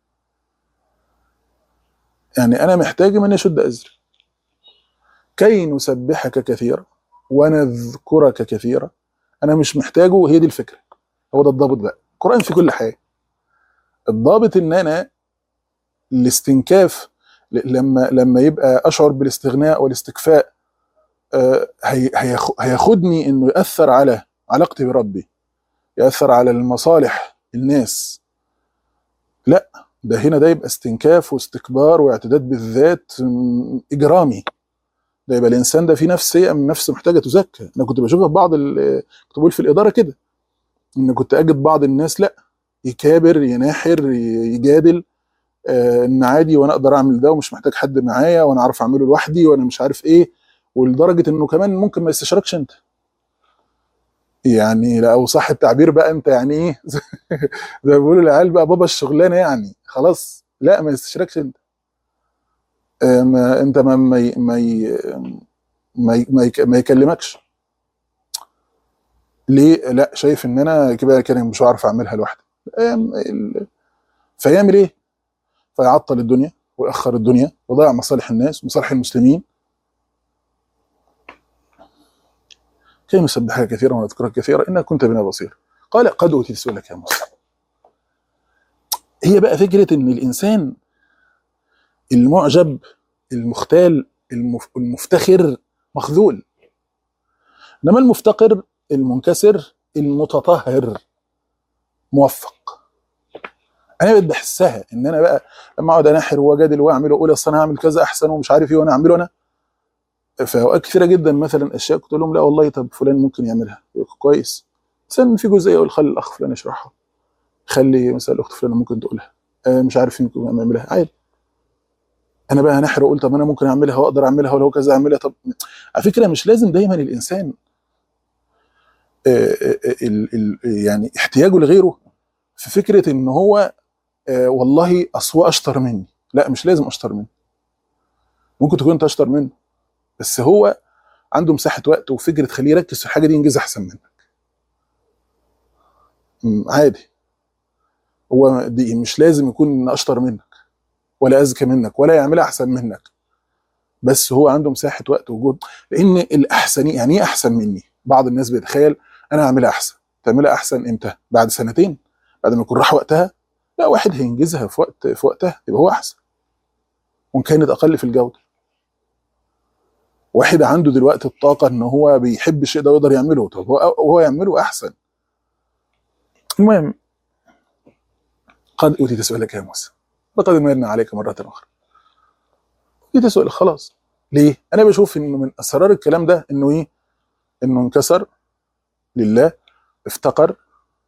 يعني انا محتاج من يشد ازري كي نسبحك كثيرا ونذكرك كثيرا انا مش محتاجه وهي دي الفكره هو ده الضابط بقى القران في كل حاجه الضابط ان انا الاستنكاف ل- لما لما يبقى اشعر بالاستغناء والاستكفاء آه، هي- هياخ- هياخدني انه ياثر على علاقتي بربي ياثر على المصالح الناس لا ده هنا ده يبقى استنكاف واستكبار واعتداد بالذات م، اجرامي ده يبقى الانسان ده في نفس سيئه من نفسه محتاجه تزكى انا كنت بشوفها في بعض ال- كنت بقول في الاداره كده ان كنت اجد بعض الناس لا يكابر يناحر ي- يجادل آه، ان عادي وانا اقدر اعمل ده ومش محتاج حد معايا وانا اعرف اعمله لوحدي وانا مش عارف ايه ولدرجه انه كمان ممكن ما يستشاركش انت يعني لو صح التعبير بقى انت يعني ايه زي ما بيقولوا العيال بقى بابا الشغلانه يعني خلاص لا ما يستشاركش انت آه، ما انت ما ما ي- ما ي- ما ي- ما يك- ما يكلمكش ليه لا شايف ان انا كده كان مش هعرف اعملها لوحدي آم، ال- فيعمل ايه فيعطل الدنيا ويأخر الدنيا ويضيع مصالح الناس ومصالح المسلمين كي نسبحك كثيرا ونذكرك كثيرا انك كنت بنا بصير قال قد اوتيت سؤلك يا موسى هي بقى فكره ان الانسان المعجب المختال المف- المفتخر مخذول انما المفتقر المنكسر المتطهر موفق انا بقيت بحسها ان انا بقى لما اقعد انحر واجادل واعمل واقول اصل انا هعمل كذا احسن ومش عارف ايه وانا اعمله انا في اوقات كثيره جدا مثلا اشياء كنت اقول لهم لا والله طب فلان ممكن يعملها كويس مثلا في جزئيه اقول خلي الاخ فلان يشرحها خلي مثلا الاخت فلان ممكن تقولها آه مش عارف ممكن يعملها عادي انا بقى هنحر واقول طب انا ممكن اعملها واقدر اعملها ولو كذا اعملها طب على فكره مش لازم دايما الانسان آه، آه، آه، ال- ال- يعني احتياجه لغيره في فكره ان هو آه، والله اصل هو اشطر مني لا مش لازم اشطر مني ممكن تكون انت اشطر منه بس هو عنده مساحه وقت وفكره تخليه يركز في الحاجه دي ينجز احسن منك م، عادي هو دي مش لازم يكون اشطر منك ولا اذكى منك ولا يعملها احسن منك بس هو عنده مساحه وقت وجهد لان الاحسن يعني ايه احسن مني بعض الناس بيتخيل انا اعملها احسن تعملها احسن امتى بعد سنتين بعد ما يكون راح وقتها لا واحد هينجزها في وقت في وقتها يبقى هو احسن وان كانت اقل في الجوده واحد عنده دلوقتي الطاقه ان هو بيحب الشيء ده ويقدر يعمله طب هو هو يعمله احسن المهم قد اوتيت سؤالك يا موسى لقد مننا عليك مره اخرى اوتيت سؤالك خلاص ليه؟ انا بشوف انه من اسرار الكلام ده انه ايه؟ انه انكسر لله افتقر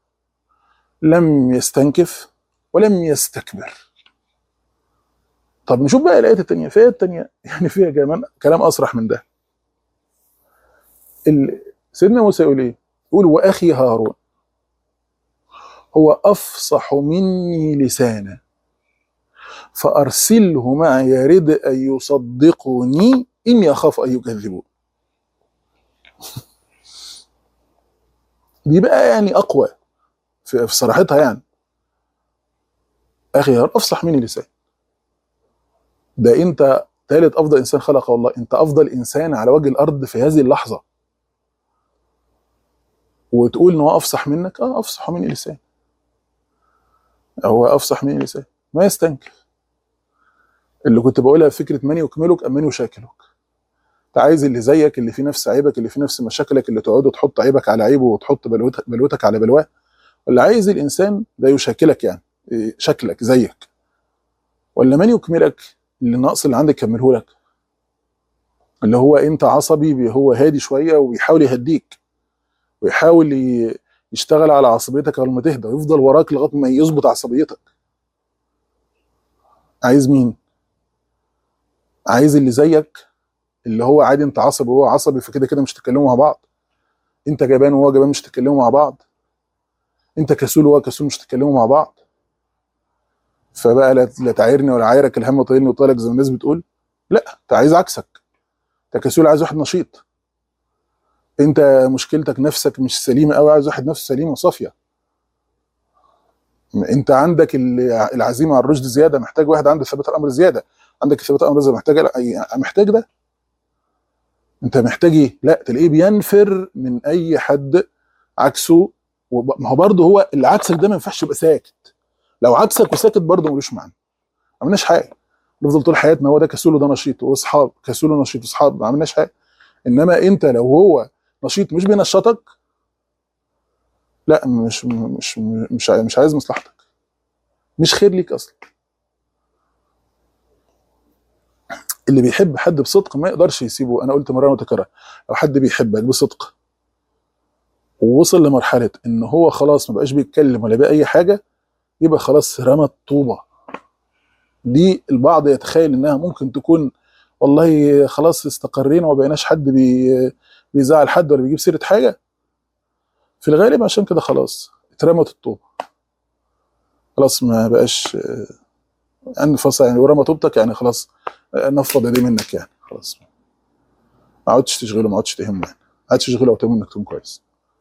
لم يستنكف ولم يستكبر طب نشوف بقى الايات التانية في الايات التانية يعني فيها كمان كلام اصرح من ده ال- سيدنا موسى يقول ايه؟ يقول واخي هارون هو افصح مني لسانا فارسله معي يرد ان يصدقني اني اخاف ان يكذبون دي بقى يعني اقوى في, في صراحتها يعني اخي هارون افصح مني لسان ده انت ثالث افضل انسان خلقه الله انت افضل انسان على وجه الارض في هذه اللحظه وتقول ان هو افصح منك اه افصح مني لسان هو افصح مني لسان ما يستنكف اللي كنت بقولها فكره من يكملك ام من يشاكلك انت عايز اللي زيك اللي في نفس عيبك اللي في نفس مشاكلك اللي تقعد تحط عيبك على عيبه وتحط بلوتك, بلوتك على بلواه ولا عايز الانسان ده يشاكلك يعني إيه، شكلك زيك ولا من يكملك اللي النقص اللي عندك يكمله لك اللي هو انت عصبي هو هادي شويه وبيحاول يهديك ويحاول ي- يشتغل على عصبيتك قبل ما تهدى ويفضل وراك لغايه ما يظبط عصبيتك عايز مين عايز اللي زيك اللي هو عادي انت عصبي وهو عصبي فكده كده مش تتكلموا مع بعض انت جبان وهو جبان مش تتكلموا مع بعض انت كسول وهو كسول مش تتكلموا مع بعض فبقى لا لا تعايرني ولا عايرك الهم طايلني وطالك زي ما الناس بتقول لا انت عايز عكسك انت كسول عايز واحد نشيط انت مشكلتك نفسك مش سليمه قوي عايز واحد نفسه سليمه وصافيه انت عندك ال- العزيمه على الرشد زياده محتاج واحد عنده ثبات الامر زياده عندك ثبات الامر زياده محتاج لا، محتاج ده انت محتاج ايه لا تلاقيه بينفر من اي حد عكسه وب- ما هو برضه هو اللي عكسك ده ما ينفعش يبقى ساكت لو عكسك وساكت برضه ملوش معنى ما عملناش حاجه نفضل طول حياتنا هو ده كسول وده نشيط واصحاب كسول ونشيط واصحاب ما عملناش حاجه انما انت لو هو نشيط مش بينشطك لا مش مش مش مش عايز مصلحتك مش خير ليك اصلا اللي بيحب حد بصدق ما يقدرش يسيبه انا قلت مره متكرره لو حد بيحبك بصدق ووصل لمرحله ان هو خلاص ما بقاش بيتكلم ولا بأي حاجه يبقى خلاص رمى الطوبه دي البعض يتخيل انها ممكن تكون والله خلاص استقرينا وما بقيناش حد بي بيزعل حد ولا بيجيب سيره حاجه في الغالب عشان كده خلاص اترمت الطوبه خلاص ما بقاش يعني فصل يعني ورمى طوبتك يعني خلاص نفض ايديه منك يعني خلاص ما عادش تشغله ما عادش تهمه يعني ما عادش تشغله او تهمه انك تكون كويس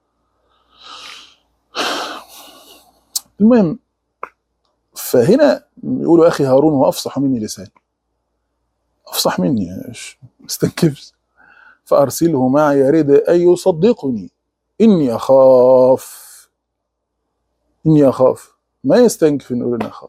المهم فهنا يقولوا اخي هارون هو افصح مني لسان افصح مني يعني مش ما استنكفش فارسله معي يرد ان يصدقني اني اخاف اني اخاف ما يستنكف انه يقول اني اخاف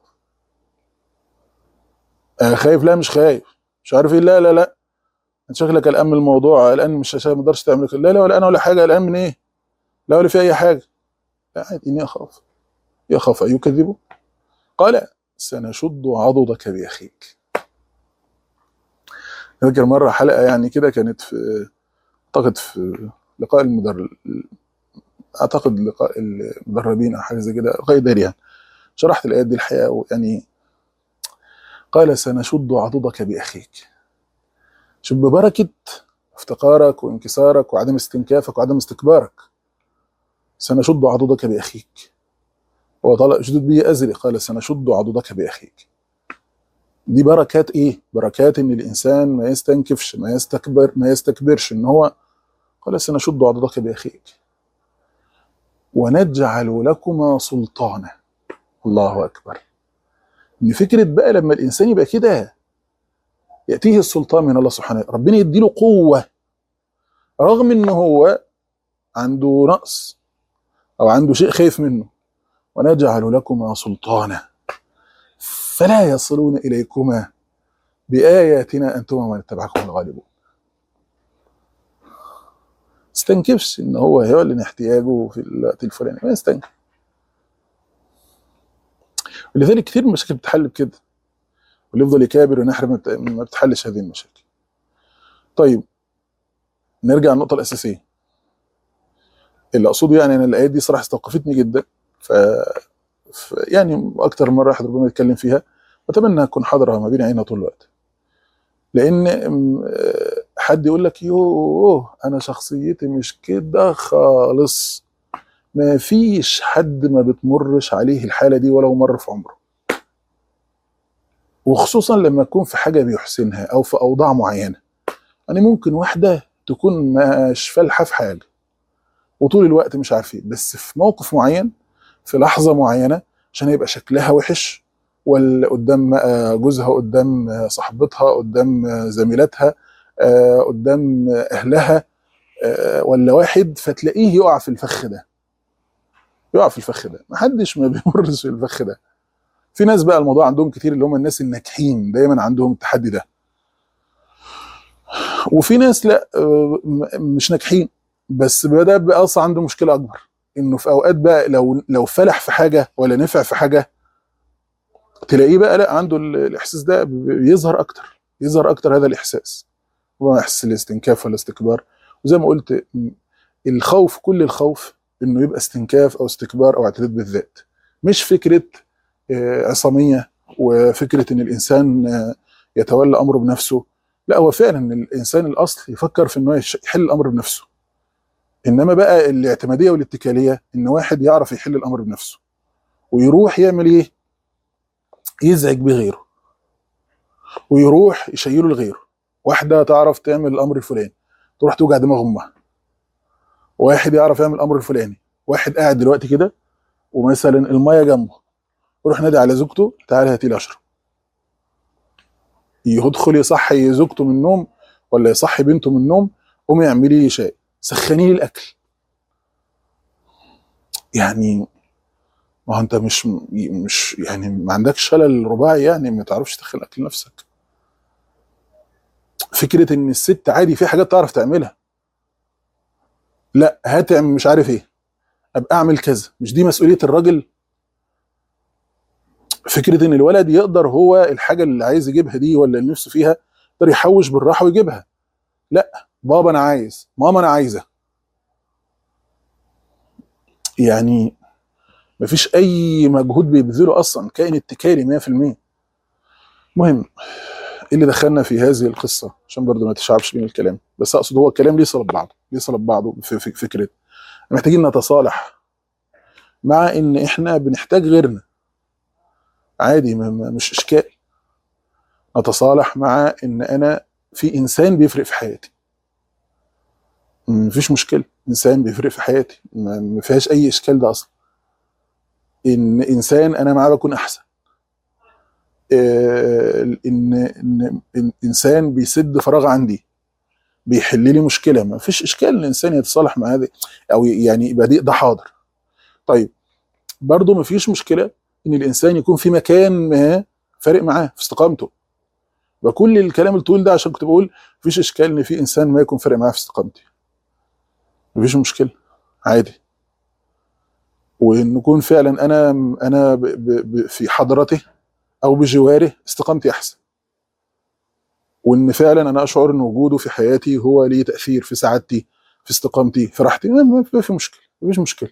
آه خايف لا مش خايف مش عارف ايه لا لا لا انت شكلك قلقان من الموضوع قلقان مش عشان ما اقدرش تعمل كده لا لا ولا انا ولا حاجه قلقان من ايه لا ولا في اي حاجه لا عادي اني اخاف يخاف ان يكذبه قال سنشد عضدك باخيك فاكر مره حلقه يعني كده كانت في اعتقد في لقاء المدرب اعتقد لقاء المدربين او حاجه زي كده لقاء داري يعني شرحت الايات دي الحقيقه يعني قال سنشد عضدك باخيك شوف ببركه افتقارك وانكسارك وعدم استنكافك وعدم استكبارك سنشد عضدك باخيك هو طلع اشدد به ازري قال سنشد عضدك باخيك دي بركات ايه بركات ان الانسان ما يستنكفش ما يستكبر ما يستكبرش ان هو قال سنشد عضدك باخيك ونجعل لكما سلطانا الله اكبر ان فكره بقى لما الانسان يبقى كده ياتيه السلطان من الله سبحانه ربنا يديله قوه رغم ان هو عنده نقص او عنده شيء خايف منه ونجعل لكما سلطانا فلا يصلون اليكما باياتنا انتما ومن اتبعكم الغالبون استنكفش ان هو هيعلن احتياجه في الوقت الفلاني ما يستنكف ولذلك كثير من المشاكل بتحل بكده واللي يفضل يكابر ونحر ما بتحلش هذه المشاكل طيب نرجع للنقطة الأساسية اللي أقصده يعني أنا الآيات دي صراحة استوقفتني جدا ف... ف... يعني أكتر مرة واحد ربما يتكلم فيها أتمنى أكون حاضرها ما بين عينها طول الوقت لأن حد يقول لك يوه أنا شخصيتي مش كده خالص ما فيش حد ما بتمرش عليه الحالة دي ولو مرة في عمره وخصوصا لما يكون في حاجة بيحسنها أو في أوضاع معينة يعني ممكن واحدة تكون مش فالحة في حاجة وطول الوقت مش عارفين بس في موقف معين في لحظة معينة عشان يبقى شكلها وحش ولا قدام جوزها قدام صاحبتها قدام زميلتها قدام أهلها ولا واحد فتلاقيه يقع في الفخ ده يقع في الفخ ده محدش ما بيمرش في الفخ ده في ناس بقى الموضوع عندهم كتير اللي هم الناس الناجحين دايما عندهم التحدي ده وفي ناس لا مش ناجحين بس بدا بقى اصلا عنده مشكله اكبر انه في اوقات بقى لو لو فلح في حاجه ولا نفع في حاجه تلاقيه بقى لا عنده الاحساس ده بيظهر اكتر يظهر اكتر هذا الاحساس هو احساس الاستنكاف والاستكبار وزي ما قلت الخوف كل الخوف انه يبقى استنكاف او استكبار او اعتداد بالذات مش فكره عصاميه وفكره ان الانسان يتولى امره بنفسه لا هو فعلا ان الانسان الاصل يفكر في انه يحل الامر بنفسه انما بقى الاعتماديه والاتكاليه ان واحد يعرف يحل الامر بنفسه ويروح يعمل ايه يزعج بغيره ويروح يشيله لغيره واحده تعرف تعمل الامر الفلاني تروح توجع دماغ امها واحد يعرف يعمل الامر الفلاني واحد قاعد دلوقتي كده ومثلا الميه جنبه يروح نادي على زوجته تعالى هاتي لي اشرب يدخل يصحي زوجته من النوم ولا يصحي بنته من النوم قومي اعملي لي شاي سخني لي الاكل يعني ما هو انت مش مش يعني ما عندكش شلل رباعي يعني ما تعرفش تدخل اكل نفسك فكره ان الست عادي في حاجات تعرف تعملها لا هات مش عارف ايه ابقى اعمل كذا مش دي مسؤوليه الراجل فكره ان الولد يقدر هو الحاجه اللي عايز يجيبها دي ولا اللي نفسه فيها يقدر يحوش بالراحه ويجيبها لا بابا انا عايز ماما انا عايزه يعني مفيش اي مجهود بيبذله اصلا كائن اتكالي 100% المهم ايه اللي دخلنا في هذه القصه عشان برضو ما تشعبش بين الكلام بس اقصد هو الكلام ليه صله ببعضه ليه صله ببعضه في فكره محتاجين نتصالح مع ان احنا بنحتاج غيرنا عادي مش اشكال نتصالح مع ان انا في انسان بيفرق في حياتي مفيش مشكله انسان بيفرق في حياتي ما فيهاش اي اشكال ده اصلا ان انسان انا معاه بكون احسن ان ان انسان بيسد فراغ عندي بيحل لي مشكله ما فيش اشكال ان الانسان يتصالح مع هذه او يعني يبقى دي- ده حاضر طيب برضه ما فيش مشكله ان الانسان يكون في مكان ما فارق معاه في استقامته وكل الكلام الطويل ده عشان كنت بقول مفيش اشكال ان في انسان ما يكون فارق معاه في استقامتي مفيش مشكله عادي وان يكون فعلا انا انا ب ب ب في حضرته او بجواره استقامتي احسن وان فعلا انا اشعر ان وجوده في حياتي هو ليه تاثير في سعادتي في استقامتي في راحتي ما ما- ما في مشكله مفيش مشكله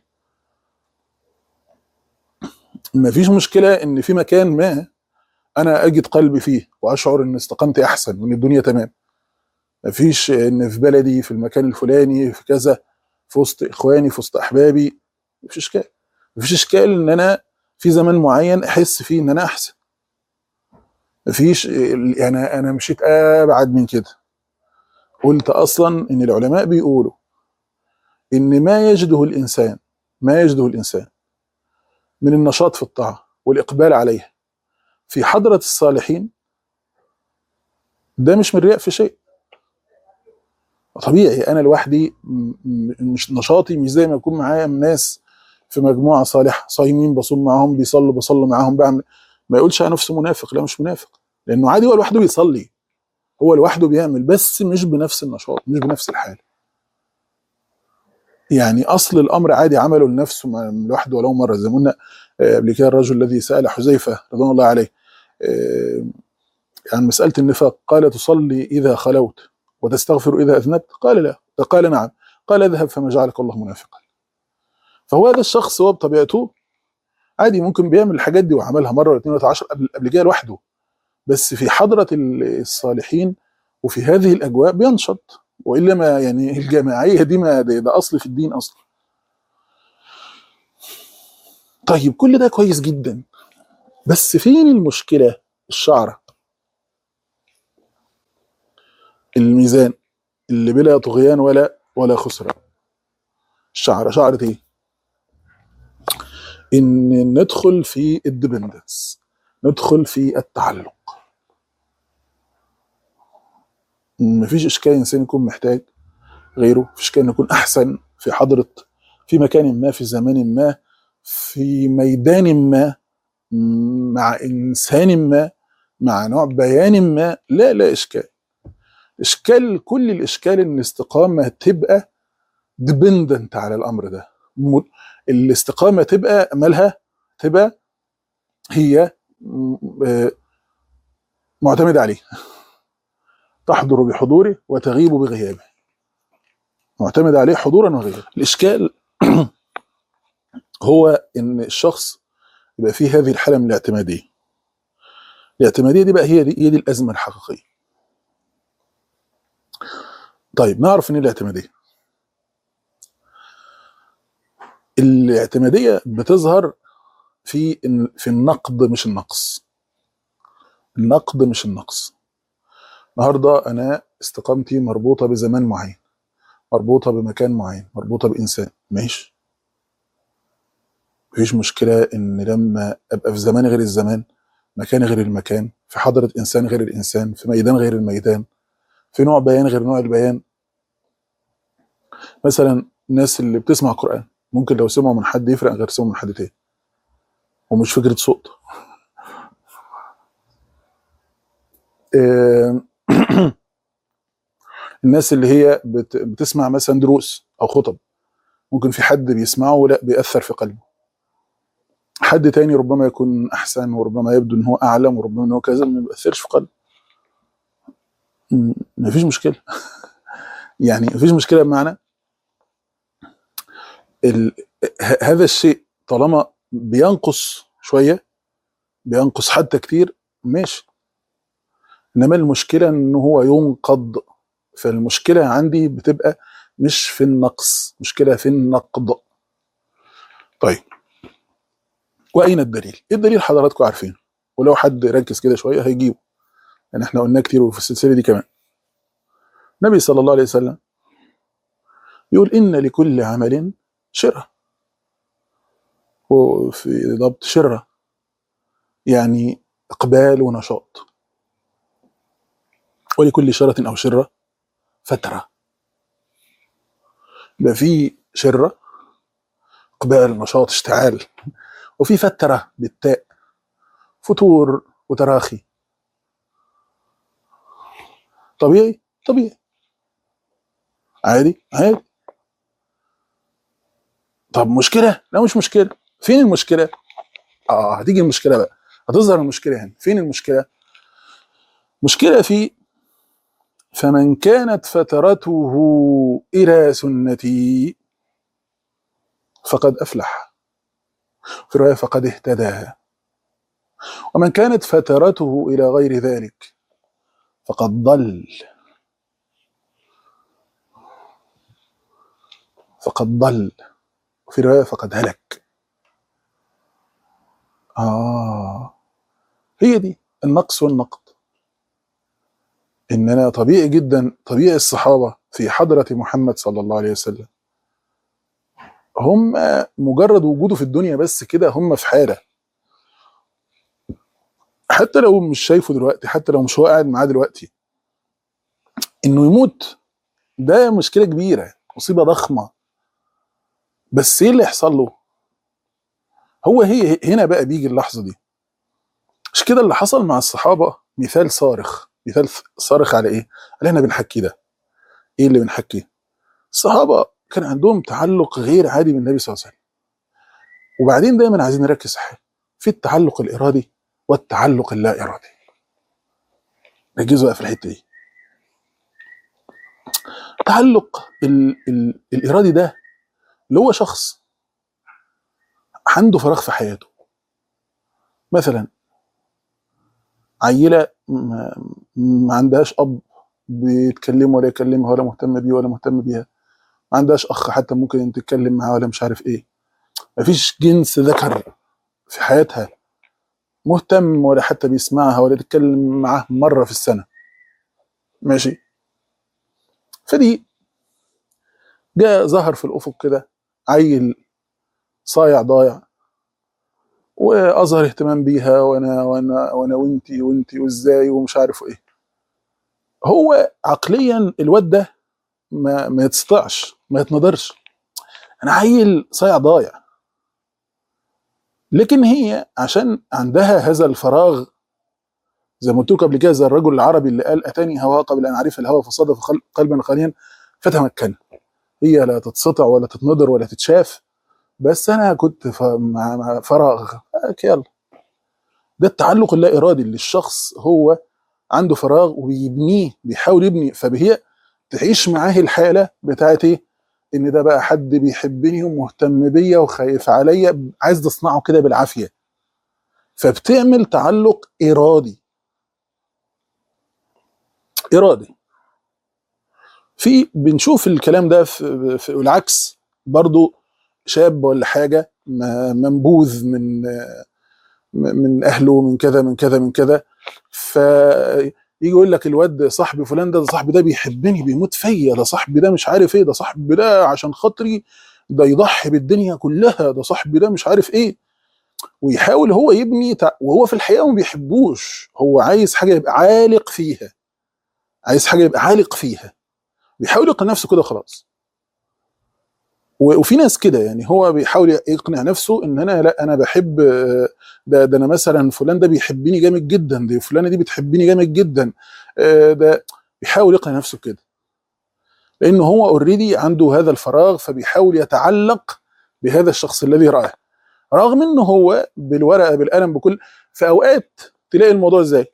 مفيش مشكله ان في مكان ما انا اجد قلبي فيه واشعر ان استقامتي احسن وان الدنيا تمام مفيش ان في بلدي في المكان الفلاني في كذا في وسط اخواني في وسط احبابي مفيش اشكال مفيش اشكال ان انا في زمن معين احس فيه ان انا احسن مفيش يعني انا مشيت ابعد من كده قلت اصلا ان العلماء بيقولوا ان ما يجده الانسان ما يجده الانسان من النشاط في الطاعه والاقبال عليها في حضره الصالحين ده مش من رياء في شيء طبيعي انا لوحدي م- م- مش نشاطي مش زي ما يكون معايا ناس في مجموعه صالحه صايمين بصوم معاهم بيصلوا بصلي معاهم بعمل ما يقولش على نفسه منافق لا مش منافق لانه عادي هو لوحده بيصلي هو لوحده بيعمل بس مش بنفس النشاط مش بنفس الحال يعني اصل الامر عادي عمله لنفسه ما- لوحده ولو مره زي ما قلنا آه، قبل كده الرجل الذي سال حذيفه رضوان الله عليه آه، عن مساله النفاق قال تصلي اذا خلوت وتستغفر اذا اذنبت قال لا قال نعم قال اذهب فما جعلك الله منافقا فهو هذا الشخص هو بطبيعته عادي ممكن بيعمل الحاجات دي وعملها مره ولا اثنين ولا عشر قبل قبل كده لوحده بس في حضره ال- الصالحين وفي هذه الاجواء بينشط والا ما يعني الجماعيه دي ما ده, ده اصل في الدين اصلا طيب كل ده كويس جدا بس فين المشكله الشعره الميزان اللي بلا طغيان ولا ولا خسران الشعره شعره ايه ان ندخل في الديبندنس ندخل في التعلق مفيش اشكال انسان يكون محتاج غيره مفيش اشكال يكون احسن في حضره في مكان ما في زمان ما في ميدان ما مع انسان ما مع نوع بيان ما لا لا اشكال اشكال كل الاشكال ان الاستقامه تبقى ديبندنت على الامر ده م- الاستقامه تبقى مالها تبقى هي م- آه، معتمده عليه تحضر بحضوره وتغيب بغيابه معتمد عليه حضورا وغيابا الاشكال هو ان الشخص يبقى فيه هذه الحاله من الاعتماديه الاعتماديه دي بقى هي دي هي دي الازمه الحقيقيه طيب نعرف ان إيه الاعتماديه الاعتماديه بتظهر في في النقد مش النقص النقد مش النقص النهارده انا استقامتي مربوطه بزمان معين مربوطه بمكان معين مربوطه بانسان ماشي مفيش مشكله ان لما ابقى في زمان غير الزمان مكان غير المكان في حضره انسان غير الانسان في ميدان غير الميدان في نوع بيان غير نوع البيان مثلا الناس اللي بتسمع قران ممكن لو سمعوا من حد يفرق غير سمعوا من حد تاني ومش فكره صوت آه، الناس اللي هي بت- بتسمع مثلا دروس او خطب ممكن في حد بيسمعه لا بيأثر في قلبه حد تاني ربما يكون احسن وربما يبدو ان هو اعلم وربما ان هو كذا ما بيأثرش في قلبه م- مفيش مشكله يعني مفيش مشكله بمعنى ال... ه- هذا الشيء طالما بينقص شويه بينقص حتى كتير ماشي انما المشكله ان هو ينقض فالمشكله عندي بتبقى مش في النقص مشكله في النقض طيب واين الدليل ايه الدليل حضراتكم عارفين ولو حد ركز كده شويه هيجيبه يعني احنا قلنا كتير في السلسله دي كمان النبي صلى الله عليه وسلم يقول ان لكل عمل شره وفي ضبط شره يعني اقبال ونشاط ولكل شره او شره فتره يبقى في شره اقبال نشاط اشتعال وفي فتره بالتاء فتور وتراخي طبيعي طبيعي عادي عادي طب مشكله لا مش مشكله فين المشكله اه هتيجي المشكله بقى هتظهر المشكله هنا فين المشكله مشكله في فمن كانت فترته الى سنتي فقد افلح في روايه فقد اهتدى ومن كانت فترته الى غير ذلك فقد ضل فقد ضل وفي روايه فقد هلك اه هي دي النقص والنقد ان انا طبيعي جدا طبيعي الصحابه في حضره محمد صلى الله عليه وسلم هم مجرد وجوده في الدنيا بس كده هم في حاله حتى لو مش شايفه دلوقتي حتى لو مش هو قاعد معاه دلوقتي انه يموت ده مشكله كبيره مصيبه ضخمه بس ايه اللي يحصل له هو هي هنا بقى بيجي اللحظه دي مش كده اللي حصل مع الصحابه مثال صارخ مثال صارخ على ايه اللي احنا بنحكيه ده ايه اللي بنحكيه الصحابه كان عندهم تعلق غير عادي بالنبي صلى الله عليه وسلم وبعدين دايما عايزين نركز في التعلق الارادي والتعلق اللا ارادي ركزوا بقى في الحته دي التعلق ال ال الارادي ده اللي هو شخص عنده فراغ في حياته مثلا عيله ما, ما عندهاش اب بيتكلم ولا يكلمها ولا مهتم بيه ولا مهتم بيها ما عندهاش اخ حتى ممكن تتكلم معاه ولا مش عارف ايه مفيش جنس ذكر في حياتها مهتم ولا حتى بيسمعها ولا يتكلم معاه مره في السنه ماشي فدي جاء ظهر في الافق كده عيل صايع ضايع واظهر اهتمام بيها وانا وانا وانا وانتي وانتي وازاي ومش عارف ايه هو عقليا الواد ده ما ما يتسطعش ما يتنضرش انا عيل صايع ضايع لكن هي عشان عندها هذا الفراغ زي ما قلت لكم قبل كده زي الرجل العربي اللي قال اتاني هوا قبل ان اعرف الهوى فصادف قلبا خاليا فتمكن هي لا تتسطع ولا تتنضر ولا تتشاف بس انا كنت مع فراغ يلا ده التعلق اللا ارادي اللي الشخص هو عنده فراغ وبيبنيه بيحاول يبني فهي تعيش معاه الحاله بتاعت ايه؟ ان ده بقى حد بيحبني ومهتم بيا وخايف عليا عايز تصنعه كده بالعافيه فبتعمل تعلق ارادي ارادي في بنشوف الكلام ده في, في العكس برضو شاب ولا حاجه منبوذ من من اهله من كذا من كذا من كذا فيجي يقول لك الواد صاحبي فلان ده, ده صاحبي ده بيحبني بيموت فيا ده صاحبي ده مش عارف ايه ده صاحبي ده عشان خاطري ده يضحي بالدنيا كلها ده صاحبي ده مش عارف ايه ويحاول هو يبني وهو في الحقيقه ما بيحبوش هو عايز حاجه يبقى عالق فيها عايز حاجه يبقى عالق فيها بيحاول يقنع نفسه كده خلاص وفي ناس كده يعني هو بيحاول يقنع نفسه ان انا لا انا بحب ده ده انا مثلا فلان ده بيحبني جامد جدا دي فلانه دي بتحبني جامد جدا ده بيحاول يقنع نفسه كده لان هو اوريدي عنده هذا الفراغ فبيحاول يتعلق بهذا الشخص الذي رآه رغم انه هو بالورقه بالقلم بكل في اوقات تلاقي الموضوع ازاي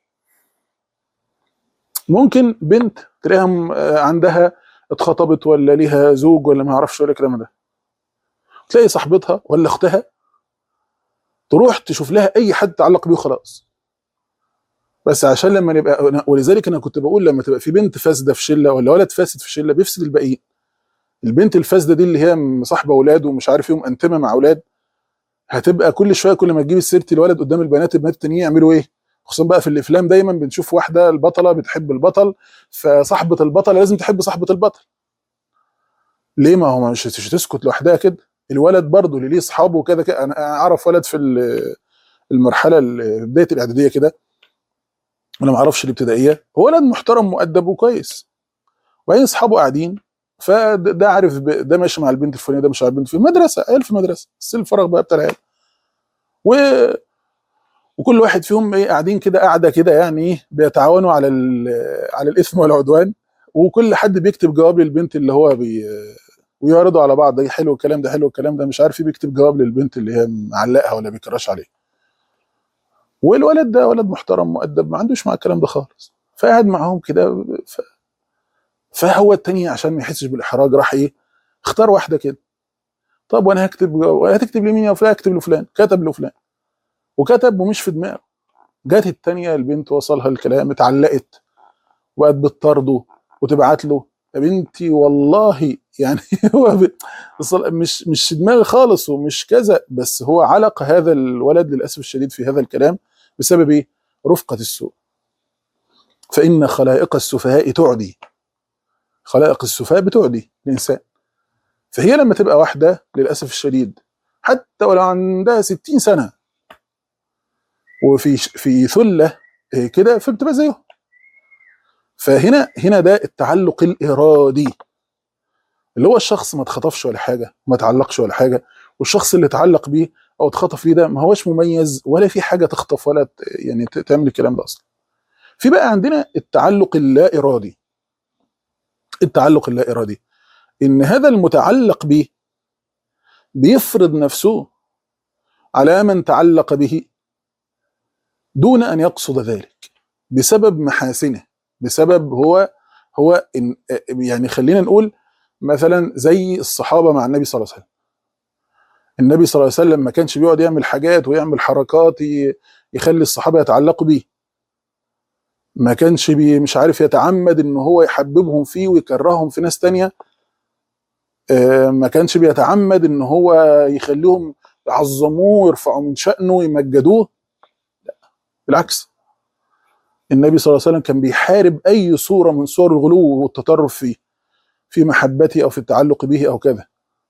ممكن بنت تلاقيها عندها اتخطبت ولا ليها زوج ولا ما اعرفش ولا الكلام ده تلاقي صاحبتها ولا اختها تروح تشوف لها اي حد تعلق بيه خلاص بس عشان لما نبقى ولذلك انا كنت بقول لما تبقى في بنت فاسده في شله ولا ولد فاسد في شله بيفسد الباقيين البنت الفاسده دي اللي هي مصاحبه اولاد ومش عارف ايه ومأنتمه مع اولاد هتبقى كل شويه كل ما تجيب سيره الولد قدام البنات البنات التانيين يعملوا ايه؟ خصوصا بقى في الافلام دايما بنشوف واحده البطله بتحب البطل فصاحبه البطل لازم تحب صاحبه البطل ليه ما هو مش مش تسكت لوحدها كده الولد برضه اللي ليه اصحابه وكده كده انا اعرف ولد في المرحله بدايه الاعداديه كده انا ما اعرفش الابتدائيه هو ولد محترم مؤدب وكويس وبعدين اصحابه قاعدين فده ده عارف ب- ده ماشي مع البنت الفلانيه ده مش مع البنت في مدرسه عيال في مدرسه السن الفراغ بقى بتاع العيال و وكل واحد فيهم ايه قاعدين كده قاعده كده يعني ايه بيتعاونوا على ال- على الاثم والعدوان وكل حد بيكتب جواب للبنت اللي هو بي ويعرضوا على بعض ده حلو الكلام ده حلو الكلام ده مش عارف ايه بيكتب جواب للبنت اللي هي معلقها ولا بيكراش عليه والولد ده ولد محترم مؤدب ما عندوش مع الكلام ده خالص فقعد معاهم كده ف... فهو التاني عشان ما يحسش بالاحراج راح ايه اختار واحده كده طب وانا هكتب هتكتب لمين يا فلان هكتب لفلان كتب لفلان وكتب ومش في دماغه جت التانية البنت وصلها الكلام اتعلقت وبقت بتطرده وتبعت له يا بنتي والله يعني هو ب- أصل مش مش دماغي خالص ومش كذا بس هو علق هذا الولد للاسف الشديد في هذا الكلام بسبب ايه؟ رفقه السوء فان خلائق السفهاء تعدي خلائق السفهاء بتعدي الانسان فهي لما تبقى واحده للاسف الشديد حتى ولو عندها 60 سنه وفي في ثله إيه كده فبتبقى زيهم فهنا هنا ده التعلق الارادي اللي هو الشخص ما اتخطفش ولا حاجه ما تعلقش ولا حاجه والشخص اللي اتعلق بيه او اتخطف ليه ده ما هوش مميز ولا في حاجه تخطف ولا ت- يعني ت- تعمل الكلام ده اصلا في بقى عندنا التعلق اللا ارادي التعلق اللا ارادي ان هذا المتعلق به بيفرض نفسه على من تعلق به دون ان يقصد ذلك بسبب محاسنه بسبب هو هو إن يعني خلينا نقول مثلا زي الصحابه مع النبي صلى الله عليه وسلم النبي صلى الله عليه وسلم ما كانش بيقعد يعمل حاجات ويعمل حركات ي- يخلي الصحابه يتعلقوا بيه ما كانش بي مش عارف يتعمد ان هو يحببهم فيه ويكرههم في ناس تانية آه، ما كانش بيتعمد ان هو يخليهم يعظموه ويرفعوا من شأنه ويمجدوه بالعكس النبي صلى الله عليه وسلم كان بيحارب اي صورة من صور الغلو والتطرف فيه في محبته او في التعلق به او كذا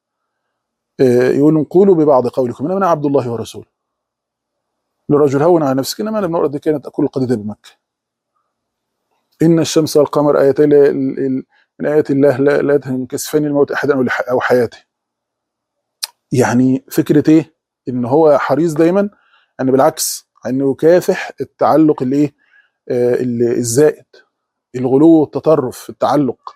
آه، يقول قولوا ببعض قولكم انما انا عبد الله ورسوله لرجل هون على نفسك انما انا ابن الارض كانت اكل القديد بمكه ان الشمس والقمر ايتان ل- ال- ال- من ايات الله لا, لا تنكسفان الموت احدا او لح- أو حياته يعني فكره ايه ان هو حريص دايما ان بالعكس انه يكافح التعلق الايه آه، ال- الزائد الغلو والتطرف في التعلق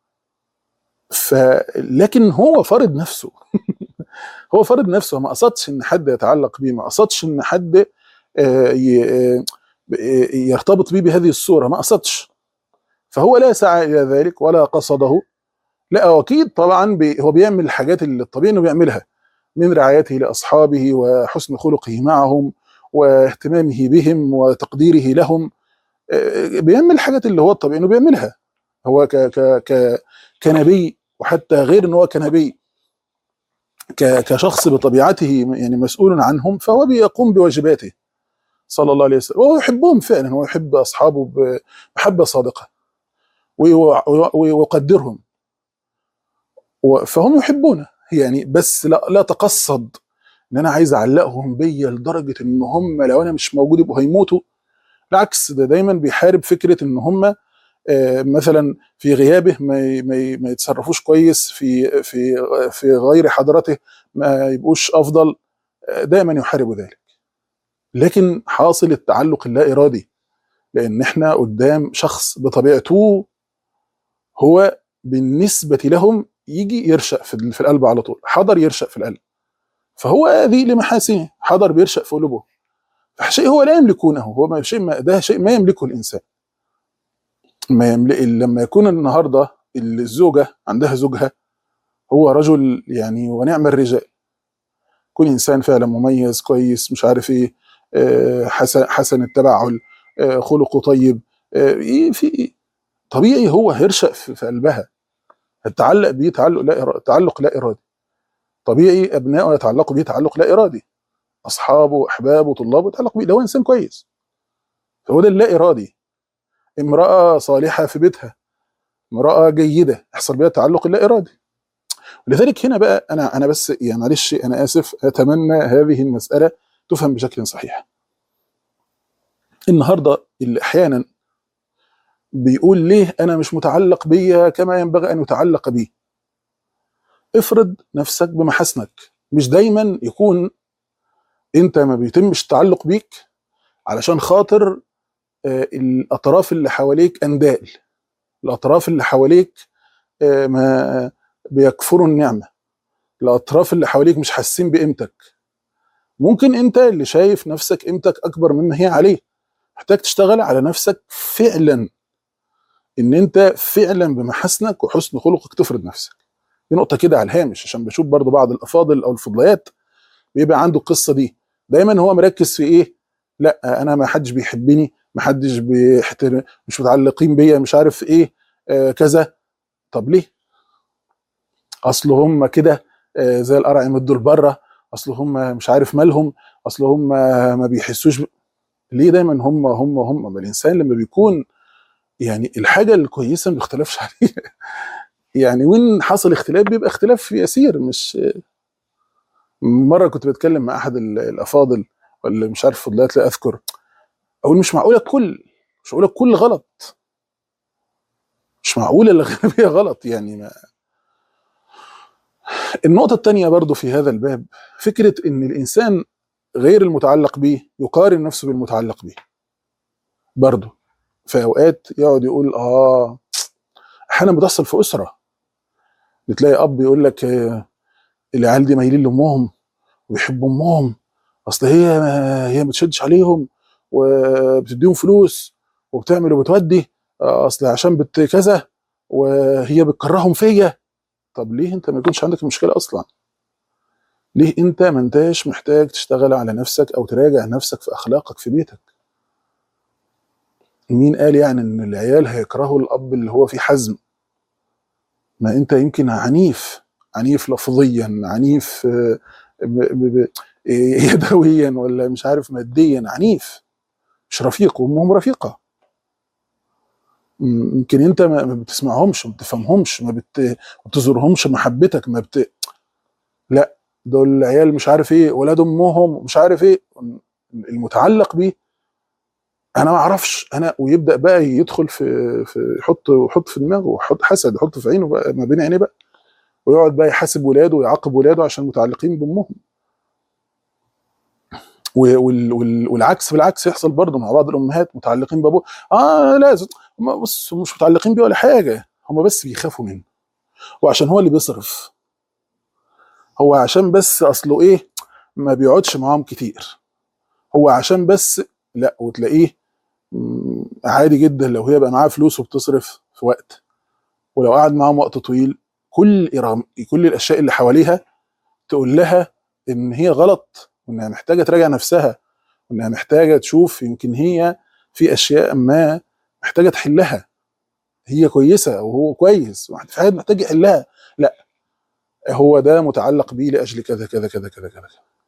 ف لكن هو فرض نفسه هو فرض نفسه ما قصدش ان حد يتعلق بيه ما قصدش ان حد آه، ي- آه، يرتبط بيه بهذه الصوره ما قصدش فهو لا سعى الى ذلك ولا قصده لا اكيد طبعا بي هو بيعمل الحاجات اللي الطبيعي انه بيعملها من رعايته لاصحابه وحسن خلقه معهم واهتمامه بهم وتقديره لهم آه، بيعمل الحاجات اللي هو الطبيعي انه بيعملها هو ك ك ك كنبي وحتى غير ان هو كنبي ك- كشخص بطبيعته يعني مسؤول عنهم فهو بيقوم بواجباته صلى الله عليه وسلم وهو يحبهم فعلا هو يحب اصحابه بمحبه صادقه ويو- وي- ويقدرهم و- فهم يحبونه يعني بس لا, لا تقصد ان انا عايز اعلقهم بيا لدرجه ان هم لو انا مش موجود يبقوا هيموتوا بالعكس ده دايما بيحارب فكره ان هم آه، مثلا في غيابه ما ي- ما ي- ما يتصرفوش كويس في في في غير حضرته ما يبقوش افضل آه، دايما يحارب ذلك لكن حاصل التعلق اللا ارادي لان احنا قدام شخص بطبيعته هو بالنسبه لهم يجي يرشق في في القلب على طول حضر يرشق في القلب فهو هذه لمحاسنه حضر بيرشق في قلوبه فشيء هو لا يملكونه هو ما شيء ما ده شيء ما يملكه الانسان ما يملك لما يكون النهارده الزوجه عندها زوجها هو رجل يعني ونعم الرجال يكون انسان فعلا مميز كويس مش عارف ايه آه، حسن حسن التبعل آه، خلقه طيب آه، ايه في إيه؟ طبيعي هو هيرشق في في قلبها التعلق بيه تعلق لا إرادي تعلق لا ارادي طبيعي ابنائه يتعلقوا بيه تعلق لا ارادي اصحابه احبابه طلابه يتعلقوا بيه ده هو انسان كويس فهو ده اللا ارادي امراه صالحه في بيتها امراه جيده يحصل بها التعلق اللا ارادي لذلك هنا بقى انا انا بس يعني معلش انا اسف اتمنى هذه المساله تفهم بشكل صحيح النهارده اللي احيانا بيقول ليه انا مش متعلق بيا كما ينبغي ان يتعلق بي افرض نفسك بمحاسنك مش دايما يكون انت ما بيتمش التعلق بيك علشان خاطر آه، الاطراف اللي حواليك اندال الاطراف اللي حواليك آه، ما بيكفروا النعمه الاطراف اللي حواليك مش حاسين بقيمتك ممكن انت اللي شايف نفسك قيمتك اكبر مما هي عليه محتاج تشتغل على نفسك فعلا ان انت فعلا بمحاسنك وحسن خلقك تفرض نفسك دي نقطه كده على الهامش عشان بشوف برضو بعض الافاضل او الفضليات بيبقى عنده القصه دي دايما هو مركز في ايه لا انا ما حدش بيحبني ما حدش بيحترم مش متعلقين بيا مش عارف ايه آه كذا طب ليه اصل هم كده آه زي القرع يمدوا لبره اصل هم مش عارف مالهم اصل هم ما بيحسوش ب... ليه دايما هم هم هم ما الانسان لما بيكون يعني الحاجه الكويسه ما بيختلفش عليها يعني وين حصل اختلاف بيبقى اختلاف يسير مش مره كنت بتكلم مع احد ال- الافاضل ولا مش عارف فضلات لا اذكر اقول مش معقوله الكل مش معقوله الكل غلط مش معقوله الاغلبيه غلط يعني ما النقطه الثانيه برضو في هذا الباب فكره ان الانسان غير المتعلق به يقارن نفسه بالمتعلق به برضو في اوقات يقعد يقول اه احيانا بتحصل في اسره بتلاقي اب يقول لك آه، العيال دي مايلين لامهم وبيحبوا امهم اصل هي هي ما بتشدش عليهم وبتديهم فلوس وبتعمل وبتودي آه، اصل عشان بت كذا وهي بتكرههم فيا طب ليه انت ما يكونش عندك مشكله اصلا ليه انت ما انتاش محتاج تشتغل على نفسك او تراجع نفسك في اخلاقك في بيتك مين قال يعني ان العيال هيكرهوا الاب اللي هو فيه حزم ما انت يمكن عنيف عنيف لفظيا عنيف آه، ب- ب- ب- يدويا ولا مش عارف ماديا عنيف مش رفيق وامهم رفيقه م- يمكن انت ما ما بتسمعهمش ما بتفهمهمش ما بت- ما بتزورهمش محبتك ما بت لا دول العيال مش عارف ايه ولاد امهم مش عارف ايه المتعلق بيه انا ما اعرفش انا ويبدا بقى يدخل في في يحط يحط في دماغه ويحط حسد يحط في عينه بقى ما بين عينيه بقى ويقعد بقى يحاسب ولاده ويعاقب ولاده عشان متعلقين بامهم و- وال- وال- والعكس بالعكس يحصل برضه مع بعض الامهات متعلقين بابوه اه لازم هم بص هم مش متعلقين بيه ولا حاجه هم بس بيخافوا منه وعشان هو اللي بيصرف هو عشان بس اصله ايه ما بيقعدش معاهم كتير هو عشان بس لا وتلاقيه مم، عادي جدا لو هي بقى معاها فلوس وبتصرف في وقت ولو قعد معاهم وقت طويل كل إرام كل الاشياء اللي حواليها تقول لها ان هي غلط وانها محتاجه تراجع نفسها وانها محتاجه تشوف يمكن هي في اشياء ما محتاجه تحلها هي كويسه وهو كويس واحد في حاجات محتاج يحلها لا هو ده متعلق بيه لاجل كذا كذا كذا كذا كذا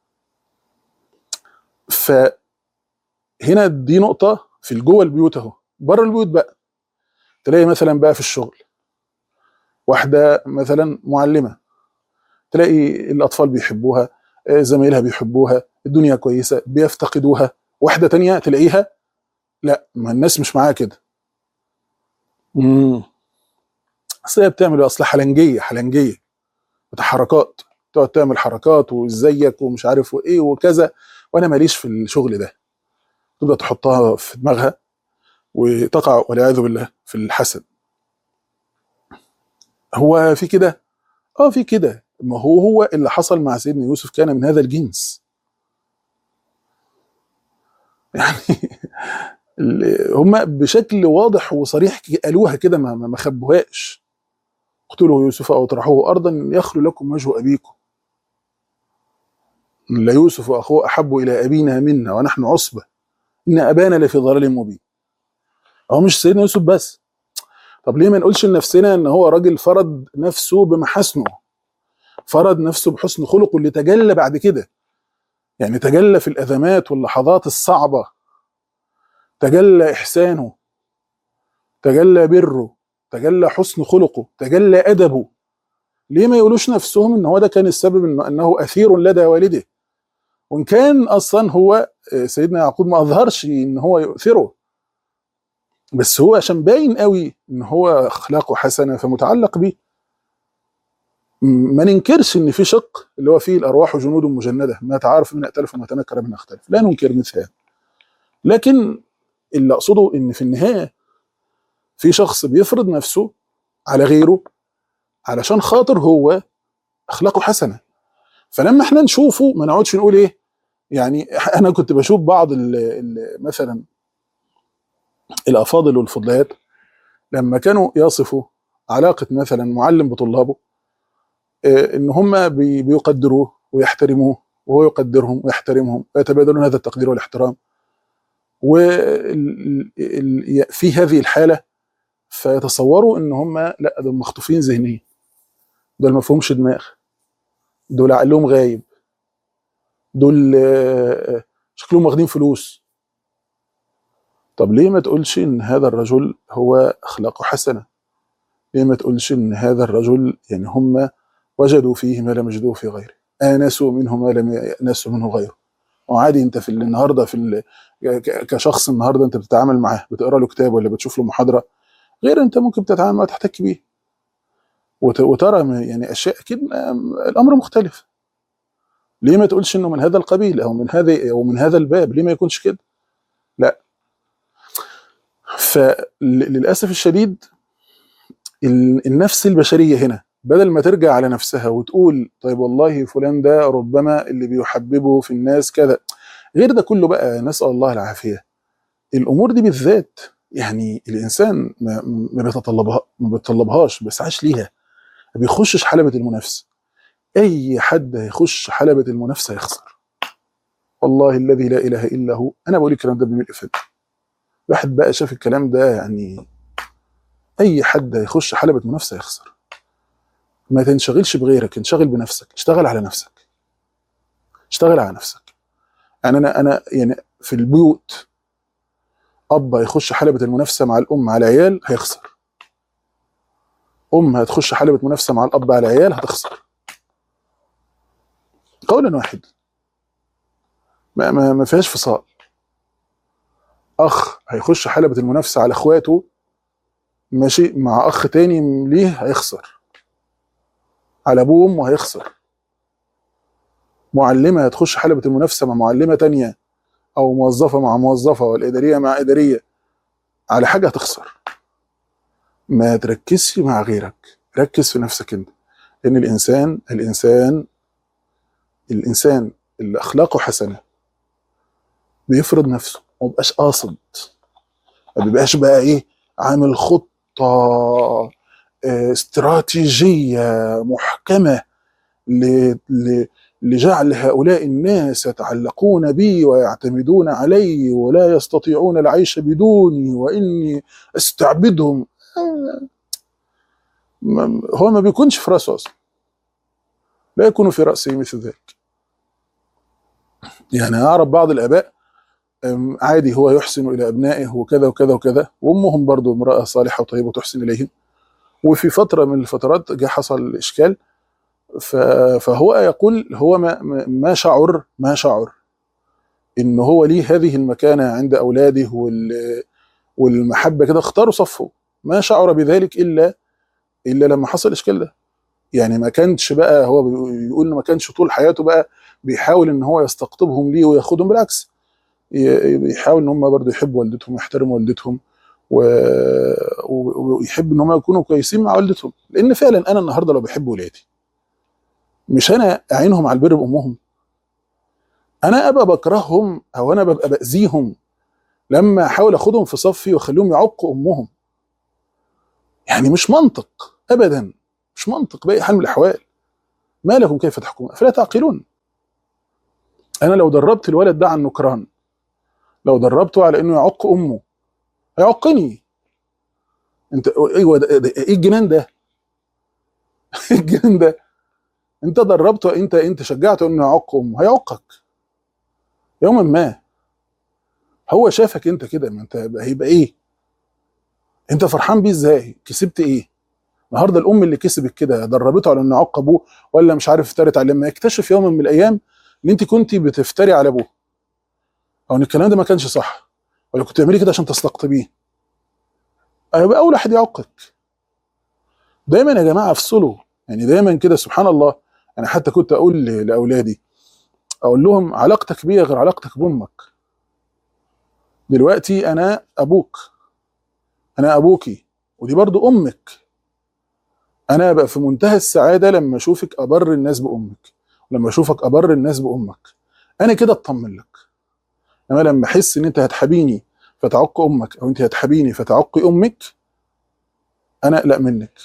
فهنا دي نقطه في جوه البيوت اهو بره البيوت بقى تلاقي مثلا بقى في الشغل واحده مثلا معلمه تلاقي الاطفال بيحبوها آه، زمايلها بيحبوها الدنيا كويسه بيفتقدوها واحده تانية تلاقيها لا ما الناس مش معاها كده امم اصل هي بتعمل إيه؟ اصل حلنجيه حلنجيه بتاع حركات تقعد تعمل حركات وازيك ومش عارف وايه وكذا وانا ماليش في الشغل ده تبدا تحطها في دماغها وتقع والعياذ بالله في الحسد هو في كده اه في كده ما هو هو اللي حصل مع سيدنا يوسف كان من هذا الجنس يعني هم بشكل واضح وصريح قالوها كده ما ما ما خبوهاش اقتلوا يوسف او اطرحوه ارضا يخلو لكم وجه ابيكم ليوسف واخوه احب الى ابينا منا ونحن عصبه ان ابانا لفي ضلال مبين هو مش سيدنا يوسف بس طب ليه ما نقولش لنفسنا ان هو راجل فرض نفسه بمحاسنه فرض نفسه بحسن خلقه اللي تجلى بعد كده يعني تجلى في الازمات واللحظات الصعبه تجلى احسانه تجلى بره تجلى حسن خلقه تجلى ادبه ليه ما يقولوش نفسهم ان هو ده كان السبب إن انه اثير لدى والده وان كان اصلا هو آه، سيدنا يعقوب ما اظهرش ان هو يؤثره بس هو عشان باين قوي ان هو اخلاقه حسنه فمتعلق بيه م- ما ننكرش ان في شق اللي هو فيه الارواح جنود مجنده ما تعارف من ائتلف وما تنكر من اختلف لا ننكر مثل هذا لكن اللي اقصده ان في النهايه في شخص بيفرض نفسه على غيره علشان خاطر هو اخلاقه حسنه فلما احنا نشوفه ما نقعدش نقول ايه يعني انا كنت بشوف بعض ال ال مثلا الافاضل والفضليات لما كانوا يصفوا علاقه مثلا معلم بطلابه آه، ان هم بي- بيقدروه ويحترموه وهو يقدرهم ويحترمهم ويتبادلون هذا التقدير والاحترام وفي هذه الحاله فيتصوروا ان هم لا دول مخطوفين ذهنيا دول ما فيهمش دماغ دول عقلهم غايب دول آه، شكلهم واخدين فلوس طب ليه ما تقولش ان هذا الرجل هو اخلاقه حسنه ليه ما تقولش ان هذا الرجل يعني هم وجدوا فيه ما لم يجدوه في غيره آنسوا منه ما لم يأنسوا منه غيره وعادي انت في النهارده في ال- ك- كشخص النهارده انت بتتعامل معاه بتقرا له كتاب ولا بتشوف له محاضره غير انت ممكن تتعامل معاه تحتك بيه وت- وترى م- يعني اشياء اكيد آم، الامر مختلف ليه ما تقولش انه من هذا القبيل او من هذا او من هذا الباب ليه ما يكونش كده لا فللاسف الشديد ال- النفس البشريه هنا بدل ما ترجع على نفسها وتقول طيب والله فلان ده ربما اللي بيحببه في الناس كذا غير ده كله بقى نسال الله العافيه الامور دي بالذات يعني الانسان ما, ما بيتطلبها ما بيتطلبهاش بس عاش ليها ما بيخشش حلبة المنافسة اي حد هيخش حلبة المنافسة هيخسر والله الذي لا اله الا هو انا بقول الكلام ده بملء فم واحد بقى شاف الكلام ده يعني اي حد هيخش حلبة منافسة هيخسر ما تنشغلش بغيرك انشغل بنفسك اشتغل على نفسك اشتغل على نفسك يعني انا انا يعني في البيوت اب هيخش حلبة المنافسة مع الام على العيال هيخسر ام هتخش حلبة منافسة مع الاب على العيال هتخسر قولا واحد ما ما ما فيهاش فصال اخ هيخش حلبة المنافسة على اخواته ماشي مع اخ تاني ليه هيخسر على ابوه وامه هيخسر معلمة هتخش حلبة المنافسة مع معلمة تانية او موظفة مع موظفة والادارية مع ادارية على حاجة هتخسر ما تركزش مع غيرك ركز في نفسك انت لان الانسان الانسان الانسان اللي اخلاقه حسنه بيفرض نفسه ما بيبقاش قاصد ما بيبقاش بقى ايه عامل خطه آه، استراتيجيه محكمه ل- ل- لجعل هؤلاء الناس يتعلقون بي ويعتمدون علي ولا يستطيعون العيش بدوني واني استعبدهم آه، ما- هو ما بيكونش في راسه اصلا لا يكون في راسه مثل ذلك يعني اعرف بعض الاباء أم، عادي هو يحسن الى ابنائه وكذا وكذا وكذا وامهم برضو امراه صالحه وطيبه تحسن اليهم وفي فتره من الفترات جه حصل اشكال ف- فهو يقول هو ما ما- ما شعر ما شعر ان هو ليه هذه المكانه عند اولاده وال والمحبه كده اختاروا صفه ما شعر بذلك الا الا لما حصل الاشكال ده يعني ما كانش بقى هو بيقول إنه ما كانش طول حياته بقى بيحاول ان هو يستقطبهم ليه وياخدهم بالعكس ي- بيحاول ان هم برضه يحبوا والدتهم ويحترموا والدتهم و... و- ويحب ان هم يكونوا كويسين مع والدتهم لان فعلا انا النهارده لو بحب ولادي مش انا اعينهم على البر بامهم انا ابقى بكرههم او انا ببقى باذيهم لما احاول اخدهم في صفي واخليهم يعقوا امهم يعني مش منطق ابدا مش منطق باي حال من الاحوال ما لكم كيف تحكمون افلا تعقلون انا لو دربت الولد ده على النكران لو دربته على انه يعق امه هيعقني انت ايوه ده ده- ايه الجنان ده؟ ايه الجنان ده؟ انت دربته انت انت شجعته انه يعق امه هيعقك يوما ما هو شافك انت كده ما انت هيبقى ايه؟ انت فرحان بيه ازاي؟ كسبت ايه؟ النهارده الام اللي كسبت كده دربته على انه يعق ابوه ولا مش عارف افترت عليه لما يكتشف يوما من الايام ان انت كنت بتفتري على ابوه او ان الكلام ده ما كانش صح ولا كنت بتعملي كده عشان تستقطبيه هيبقى اول واحد يعقك دايما يا جماعه افصلوا يعني دايما كده سبحان الله انا حتى كنت اقول ل- لاولادي اقول لهم علاقتك بيا غير علاقتك بامك دلوقتي انا ابوك انا ابوكي ودي برضو امك انا بقى في منتهى السعاده لما اشوفك ابر الناس بامك ولما اشوفك ابر الناس بامك انا كده اطمن لك انما لما احس ان انت هتحبيني فتعق امك او انت هتحبيني فتعقي امك انا اقلق منك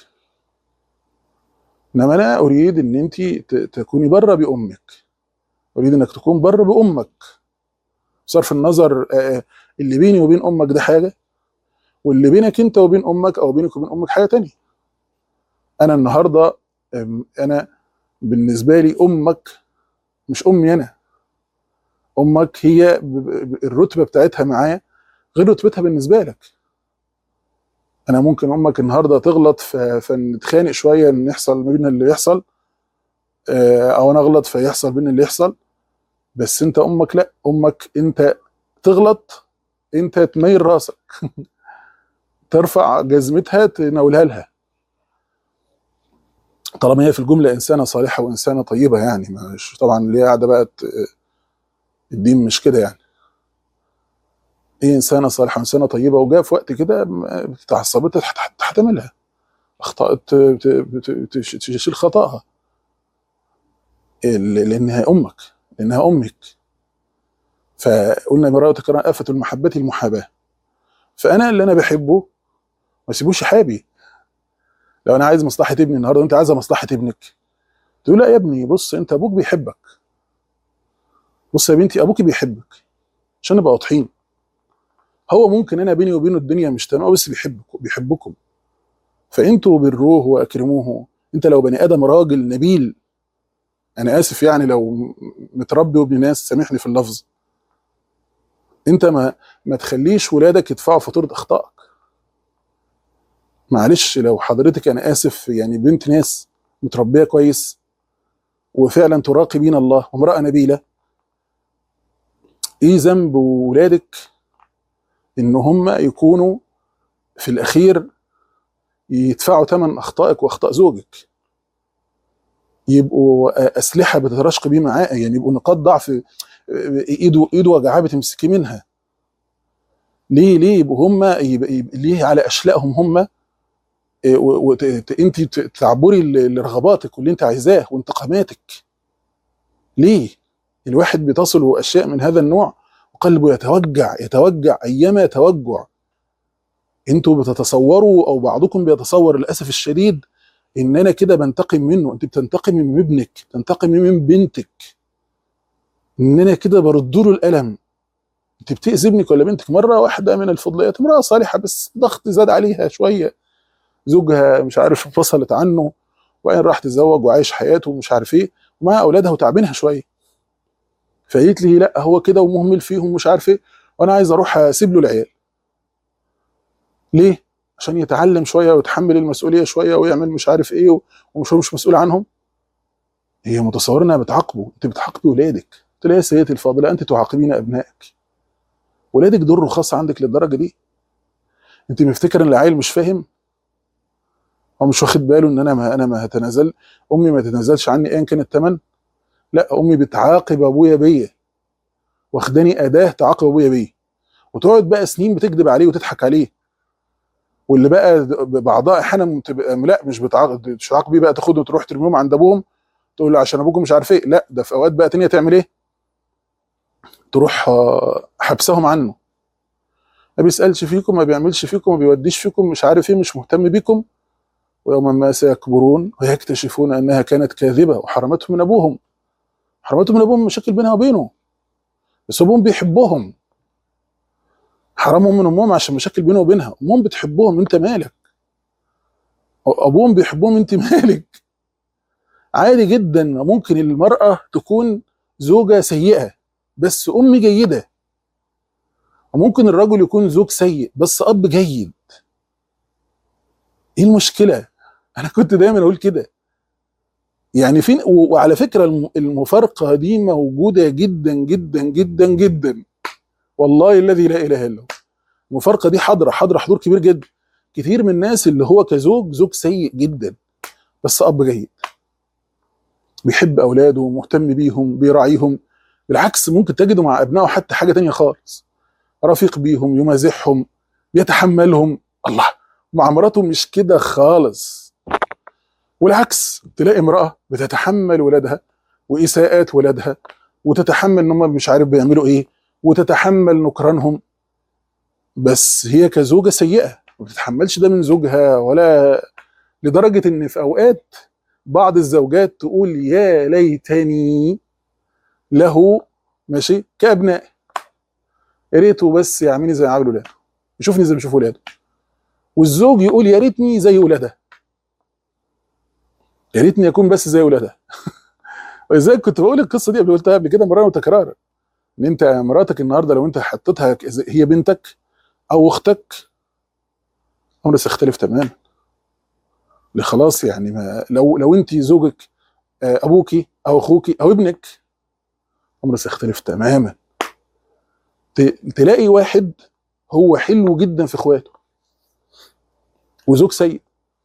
انما انا اريد ان انت ت- تكوني بره بامك اريد انك تكون بر بامك صرف النظر آه، اللي بيني وبين امك ده حاجه واللي بينك انت وبين امك او بينك وبين امك حاجه تانية انا النهارده آم، انا بالنسبه لي امك مش امي انا امك هي ب- ب- الرتبه بتاعتها معايا غير رتبتها بالنسبه لك انا ممكن امك النهارده تغلط ف- فنتخانق شويه ان يحصل ما بيننا اللي يحصل آه، او انا اغلط فيحصل بيننا اللي يحصل بس انت امك لا امك انت تغلط انت تميل راسك ترفع جزمتها تناولها لها طالما هي في الجمله انسانه صالحه وانسانه طيبه يعني مش طبعا اللي هي قاعده بقى ت- الدين مش كده يعني هي انسانه صالحه وانسانه طيبه وجاء في وقت كده م- اتعصبت هت- هت- هتعملها اخطات ت- ت- ت- تش- تشيل خطاها ال- لانها امك لانها امك فقلنا مراتك آفة المحبة المحاباة فأنا اللي أنا بحبه ما اسيبوش يحابي لو أنا عايز مصلحة ابني النهاردة وأنت عايزة مصلحة ابنك تقول لا يا ابني بص أنت أبوك بيحبك بص يا بنتي أبوك بيحبك عشان نبقى واضحين هو ممكن أنا بيني وبينه الدنيا مش تمام بس بيحبك بيحبكم فأنتوا بروه وأكرموه أنت لو بني آدم راجل نبيل أنا آسف يعني لو متربي وابن ناس سامحني في اللفظ أنت ما ما تخليش ولادك يدفعوا فاتورة أخطائك معلش لو حضرتك انا اسف يعني بنت ناس متربيه كويس وفعلا تراقبين الله وامراه نبيله ايه ذنب ولادك ان هم يكونوا في الاخير يدفعوا ثمن اخطائك واخطاء زوجك يبقوا اسلحه بتتراشق بيه معاه يعني يبقوا نقاط ضعف ايده ايده وجعاه بتمسكي منها ليه ليه يبقوا هم يبقى يبقى ليه على اشلائهم هم وانت تعبري ل- لرغباتك واللي انت عايزاه وانتقاماتك ليه الواحد بتصل اشياء من هذا النوع وقلبه يتوجع يتوجع ايما توجع انتوا بتتصوروا او بعضكم بيتصور للاسف الشديد ان انا كده بنتقم منه انت بتنتقمي من ابنك بتنتقمي من بنتك ان انا كده برد له الالم انت بتاذي ابنك ولا بنتك مره واحده من الفضليات امراه صالحه بس ضغط زاد عليها شويه زوجها مش عارف انفصلت عنه وبعدين راح تتزوج وعايش حياته ومش عارف ايه ومع اولادها وتعبينها شويه فقالت لي لا هو كده ومهمل فيهم ومش عارف ايه وانا عايز اروح اسيب له العيال ليه عشان يتعلم شويه ويتحمل المسؤوليه شويه ويعمل مش عارف ايه و- ومش هو مش مسؤول عنهم هي متصوره انها بتعاقبه انت بتعاقبي ولادك قلت لها يا سيدتي الفاضله انت تعاقبين ابنائك ولادك دول رخاص عندك للدرجه دي انت مفتكر ان العيل مش فاهم هو مش واخد باله ان انا ما انا ما هتنازل امي ما تتنازلش عني ايا كان الثمن لا امي بتعاقب ابويا بيا واخداني اداه تعاقب ابويا بيا وتقعد بقى سنين بتكذب عليه وتضحك عليه واللي بقى بعضها احيانا تبقى لا مش بتعاقب مش بتعاقب بيه بقى تاخدهم تروح ترميهم عند ابوهم تقول له عشان ابوكم مش عارف ايه لا ده في اوقات بقى تانية تعمل ايه؟ تروح آه، حبسهم عنه ما بيسالش فيكم ما بيعملش فيكم ما بيوديش فيكم مش عارف ايه مش مهتم بيكم ويوما ما سيكبرون ويكتشفون انها كانت كاذبه وحرمتهم من ابوهم حرمتهم من ابوهم مشاكل بينها وبينه بس ابوهم بيحبهم حرمهم من امهم عشان مشاكل بينه وبينها امهم بتحبهم انت مالك ابوهم بيحبهم انت مالك عادي جدا ممكن المراه تكون زوجه سيئه بس ام جيده وممكن الرجل يكون زوج سيء بس اب جيد ايه المشكله انا كنت دايما اقول كده يعني فين و- وعلى فكره الم- المفارقه دي موجوده جدا جدا جدا جدا والله الذي لا اله الا هو المفارقه دي حاضره حاضره حضور كبير جدا كتير من الناس اللي هو كزوج زوج سيء جدا بس اب جيد بيحب اولاده مهتم بيهم بيراعيهم بالعكس ممكن تجده مع ابنائه حتى حاجه تانية خالص رفيق بيهم يمازحهم يتحملهم الله مع مراته مش كده خالص والعكس تلاقي امراه بتتحمل ولادها واساءات ولادها وتتحمل ان هم مش عارف بيعملوا ايه وتتحمل نكرانهم بس هي كزوجه سيئه ما بتتحملش ده من زوجها ولا لدرجه ان في اوقات بعض الزوجات تقول يا ليتني له ماشي كابناء يا ريته بس يعملني زي ما عمل ولاده يشوفني زي ما بيشوف ولاده والزوج يقول يا ريتني زي ولادها يا ريتني اكون بس زي ولادها ولذلك كنت بقول القصه دي قبل قلتها قبل كده مرارا وتكرارا ان انت مراتك النهارده لو انت حطيتها ك- هي بنتك او اختك امر سيختلف تماما اللي خلاص يعني ما لو لو انت زوجك آه، ابوكي او اخوكي او ابنك امر سيختلف تماما ت- تلاقي واحد هو حلو جدا في اخواته وزوج سيء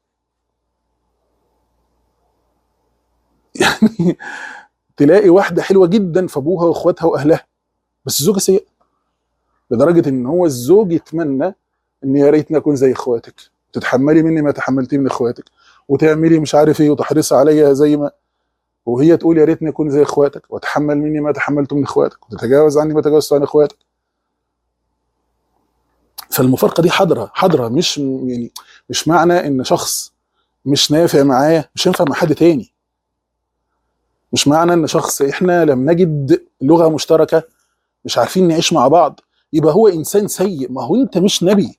يعني تلاقي واحده حلوه جدا في ابوها واخواتها واهلها بس زوجها سيء لدرجه ان هو الزوج يتمنى ان يا ريتني اكون زي اخواتك تتحملي مني ما تحملتيه من اخواتك وتعملي مش عارف ايه وتحرصي عليا زي ما وهي تقول يا ريتني اكون زي اخواتك واتحمل مني ما تحملته من اخواتك وتتجاوز عني ما تجاوزت عن اخواتك فالمفارقه دي حاضره حاضره مش يعني مش معنى ان شخص مش نافع معايا مش هينفع مع حد تاني مش معنى ان شخص احنا لم نجد لغه مشتركه مش عارفين نعيش مع بعض يبقى هو انسان سيء ما هو انت مش نبي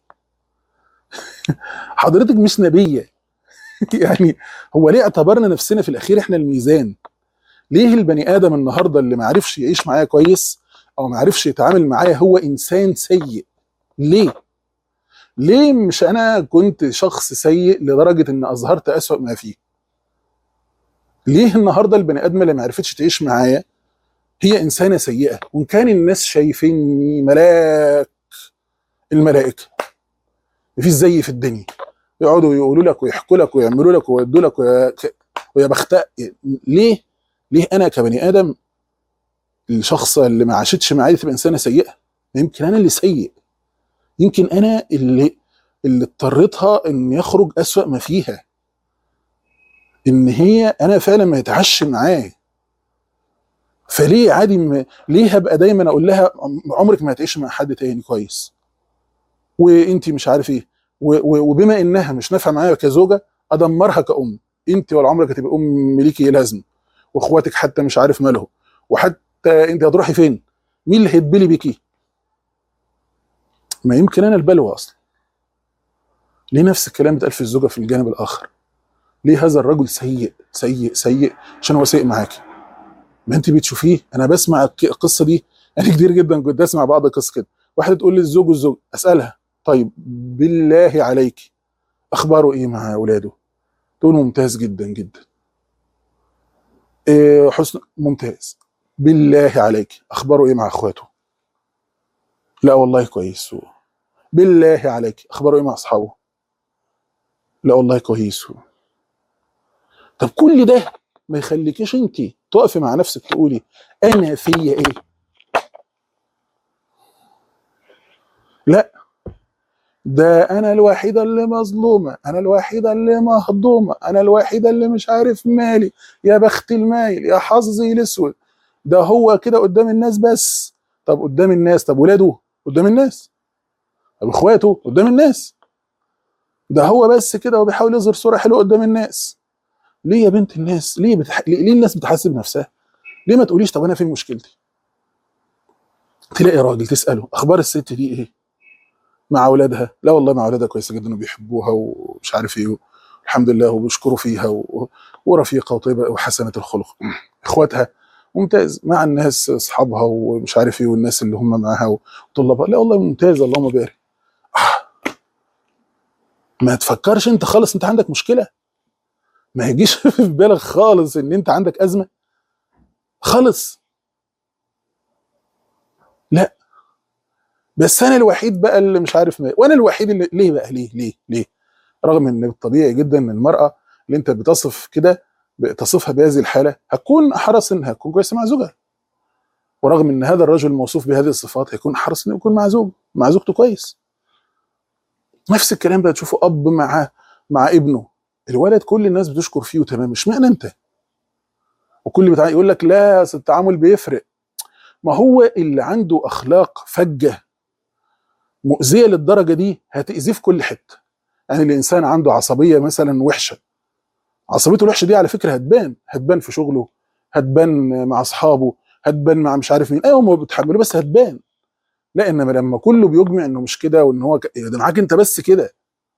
حضرتك مش نبيه يعني هو ليه اعتبرنا نفسنا في الاخير احنا الميزان ليه البني ادم النهارده اللي ما عرفش يعيش معايا كويس او ما عرفش يتعامل معايا هو انسان سيء ليه ليه مش انا كنت شخص سيء لدرجه ان اظهرت اسوأ ما فيه ليه النهارده البني ادم اللي ما عرفتش تعيش معايا هي انسانه سيئه وان كان الناس شايفيني ملاك الملائكه مفيش زيي في الدنيا يقعدوا يقولوا لك ويحكوا لك ويعملوا لك ويودوا لك ويا ويا بختاء ليه؟ ليه انا كبني ادم الشخص اللي ما عاشتش معايا دي تبقى انسانه سيئه يمكن انا اللي سيء يمكن انا اللي اللي اضطريتها ان يخرج اسوأ ما فيها ان هي انا فعلا ما يتعش معايا فليه عادي م... ليه هبقى دايما اقول لها عم- عمرك ما هتعيش مع حد تاني كويس وانت مش عارف ايه و... و... وبما انها مش نافعه معايا كزوجه ادمرها كأم انت ولا عمرك هتبقى ام ليكي لازمه واخواتك حتى مش عارف مالهم وحتى انت هتروحي فين مين اللي هيتبلي بيكي ما يمكن انا البلوى اصلا ليه نفس الكلام بيتقال في الزوجه في الجانب الاخر ليه هذا الرجل سيء سيء سيء عشان هو سيء معاكي ما انت بتشوفيه انا بسمع الك- القصه دي انا كتير جدا كنت اسمع بعض القصص كده واحده تقول لي الزوج والزوج اسالها طيب بالله عليك اخباره ايه مع اولاده تقول ممتاز جدا جدا إيه حسن ممتاز بالله عليك اخباره ايه مع اخواته لا والله كويس هو. بالله عليك اخباره ايه مع اصحابه لا والله كويس هو. طب كل ده ما يخليكيش انت تقفي مع نفسك تقولي انا فيا ايه لا ده انا الوحيده اللي مظلومه انا الوحيده اللي مهضومه انا الوحيده اللي مش عارف مالي يا بخت المايل يا حظي الاسود ده هو كده قدام الناس بس طب قدام الناس طب ولاده قدام الناس طب اخواته قدام الناس ده هو بس كده وبيحاول يظهر صوره حلوه قدام الناس ليه يا بنت الناس ليه بتح... ليه ليه الناس بتحاسب نفسها ليه ما تقوليش طب انا فين مشكلتي تلاقي راجل تساله اخبار الست دي ايه مع اولادها لا والله مع اولادها كويسه جدا وبيحبوها ومش عارف ايه الحمد لله وبيشكروا فيها و... ورفيقه وطيبه وحسنه الخلق اخواتها ممتاز مع الناس اصحابها ومش عارف ايه والناس اللي هم معاها وطلابها لا والله ممتاز اللهم بارك آه. ما تفكرش انت خالص انت عندك مشكله ما يجيش في بالك خالص ان انت عندك ازمه خالص لا بس انا الوحيد بقى اللي مش عارف ما وانا الوحيد اللي ليه بقى ليه ليه ليه رغم ان الطبيعي جدا ان المراه اللي انت بتصف كده تصفها بهذه الحاله هتكون احرص انها تكون كويسه مع زوجها ورغم ان هذا الرجل الموصوف بهذه الصفات هيكون احرص انه يكون مع زوج مع زوجته كويس نفس الكلام بقى تشوفه اب مع مع ابنه الولد كل الناس بتشكر فيه وتمام اشمعنى انت وكل بتاع يقول لك لا أصل التعامل بيفرق ما هو اللي عنده اخلاق فجه مؤذيه للدرجه دي هتاذيه في كل حته يعني الانسان عنده عصبيه مثلا وحشه عصبيته الوحشه دي على فكره هتبان هتبان في شغله هتبان مع اصحابه هتبان مع مش عارف مين ايوه هم بيتحملوا بس هتبان لا انما لما كله بيجمع انه مش كده وان هو ك... ده معاك انت بس كده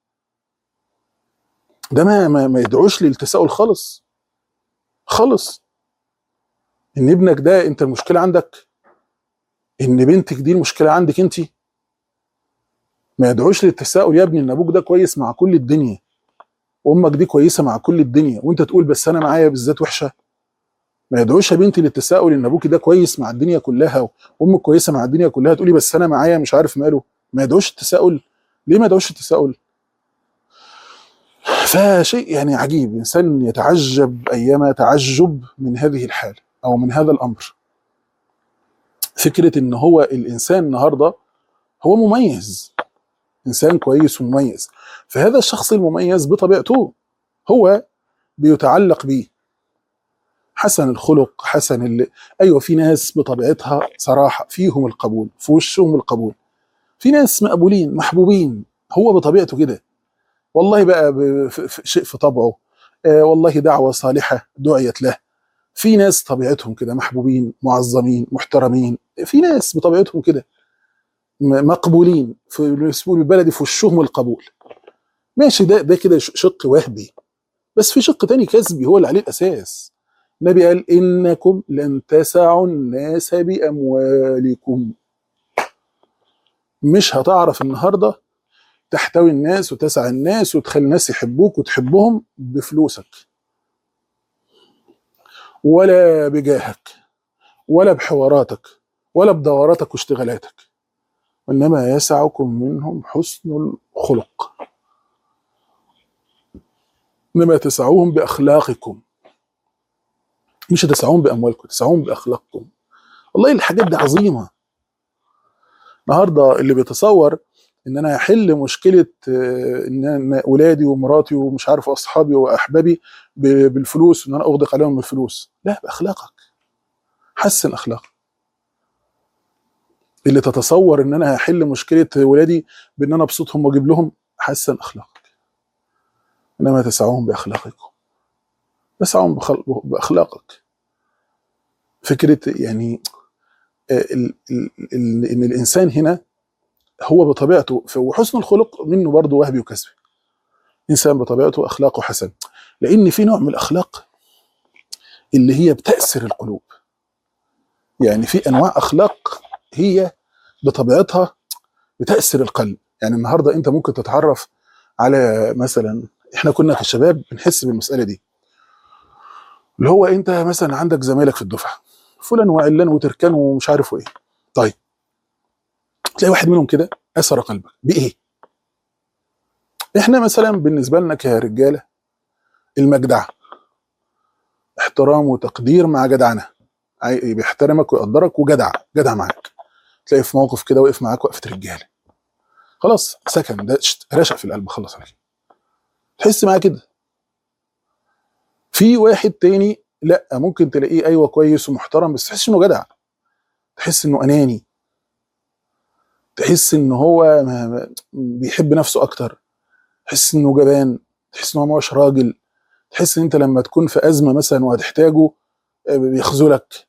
ده ما ما, ما يدعوش للتساؤل خالص خالص ان ابنك ده انت المشكله عندك ان بنتك دي المشكله عندك انت ما يدعوش للتساؤل يا ابني ان ابوك ده كويس مع كل الدنيا وامك دي كويسه مع كل الدنيا وانت تقول بس انا معايا بالذات وحشه ما يدعوش يا بنتي للتساؤل ان ابوك ده كويس مع الدنيا كلها وامك كويسه مع الدنيا كلها تقولي بس انا معايا مش عارف ماله ما يدعوش التساؤل ليه ما يدعوش التساؤل فشيء يعني عجيب انسان يتعجب ايما تعجب من هذه الحال او من هذا الامر فكره ان هو الانسان النهارده هو مميز انسان كويس ومميز فهذا الشخص المميز بطبيعته هو بيتعلق بيه حسن الخلق حسن اللي ايوه في ناس بطبيعتها صراحه فيهم القبول في وشهم القبول في ناس مقبولين محبوبين هو بطبيعته كده والله بقى ب- ف- ف- شيء في طبعه آه والله دعوه صالحه دعيت له في ناس طبيعتهم كده محبوبين معظمين محترمين في ناس بطبيعتهم كده م- مقبولين في الاسلوب البلدي في وشهم القبول ماشي ده ده كده ش- شق وهبي بس في شق تاني كسبي هو اللي عليه الاساس النبي قال انكم لن تسعوا الناس باموالكم مش هتعرف النهارده تحتوي الناس وتسعى الناس وتخلي الناس يحبوك وتحبهم بفلوسك ولا بجاهك ولا بحواراتك ولا بدوراتك واشتغالاتك وانما يسعكم منهم حسن الخلق انما تسعوهم باخلاقكم مش تسعوهم باموالكم تسعوهم باخلاقكم والله الحاجات دي عظيمه النهارده اللي بيتصور ان انا هحل مشكله آه، ان أنا ولادي ومراتي ومش عارف اصحابي واحبابي ب- بالفلوس وان انا اغدق عليهم بالفلوس لا باخلاقك حسن اخلاقك اللي تتصور ان انا هحل مشكله ولادي بان انا ابسطهم واجيب لهم حسن اخلاقك انما تسعوهم باخلاقكم تسعهم بخل- باخلاقك فكره يعني آه، ال- ال- ال- ان الانسان هنا هو بطبيعته ف- وحسن الخلق منه برضه وهبي وكسبي انسان بطبيعته اخلاقه حسن لان في نوع من الاخلاق اللي هي بتاثر القلوب يعني في انواع اخلاق هي بطبيعتها بتاثر القلب يعني النهارده انت ممكن تتعرف على مثلا احنا كنا كشباب بنحس بالمساله دي اللي هو انت مثلا عندك زمايلك في الدفعه فلان وعلان وتركان ومش عارف ايه طيب تلاقي واحد منهم كده اثر قلبك بايه احنا مثلا بالنسبه لنا كرجاله المجدعه احترام وتقدير مع جدعنه عاي- بيحترمك ويقدرك وجدع جدع معاك تلاقي في موقف كده وقف معاك وقفه رجاله خلاص سكن ده شت- رشق في القلب خلص على كده تحس معاه كده في واحد تاني لا ممكن تلاقيه ايوه كويس ومحترم بس تحس انه جدع تحس انه اناني تحس ان هو ما ما- بيحب نفسه اكتر تحس انه جبان تحس ان هو مش راجل تحس ان انت لما تكون في ازمه مثلا وهتحتاجه آه، بيخذلك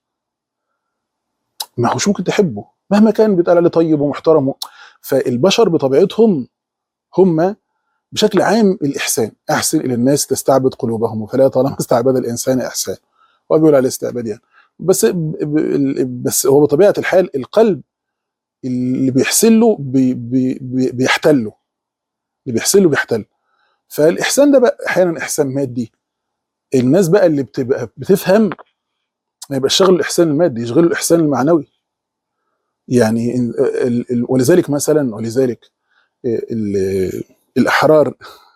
ما هوش ممكن تحبه مهما كان بيتقال عليه طيب ومحترم فالبشر بطبيعتهم هم بشكل عام الاحسان احسن الى الناس تستعبد قلوبهم فلا طالما استعبد الانسان احسان هو بيقول عليه استعباد يعني بس ب- ب- بس هو بطبيعه الحال القلب اللي بيحسن له بي بي بي بيحتله اللي بيحسن له بيحتله فالاحسان ده بقى احيانا احسان مادي الناس بقى اللي بتبقى بتفهم ما يبقاش شغل الاحسان المادي يشغلوا الاحسان المعنوي يعني ال- ال- ال- ولذلك مثلا ولذلك ال- الاحرار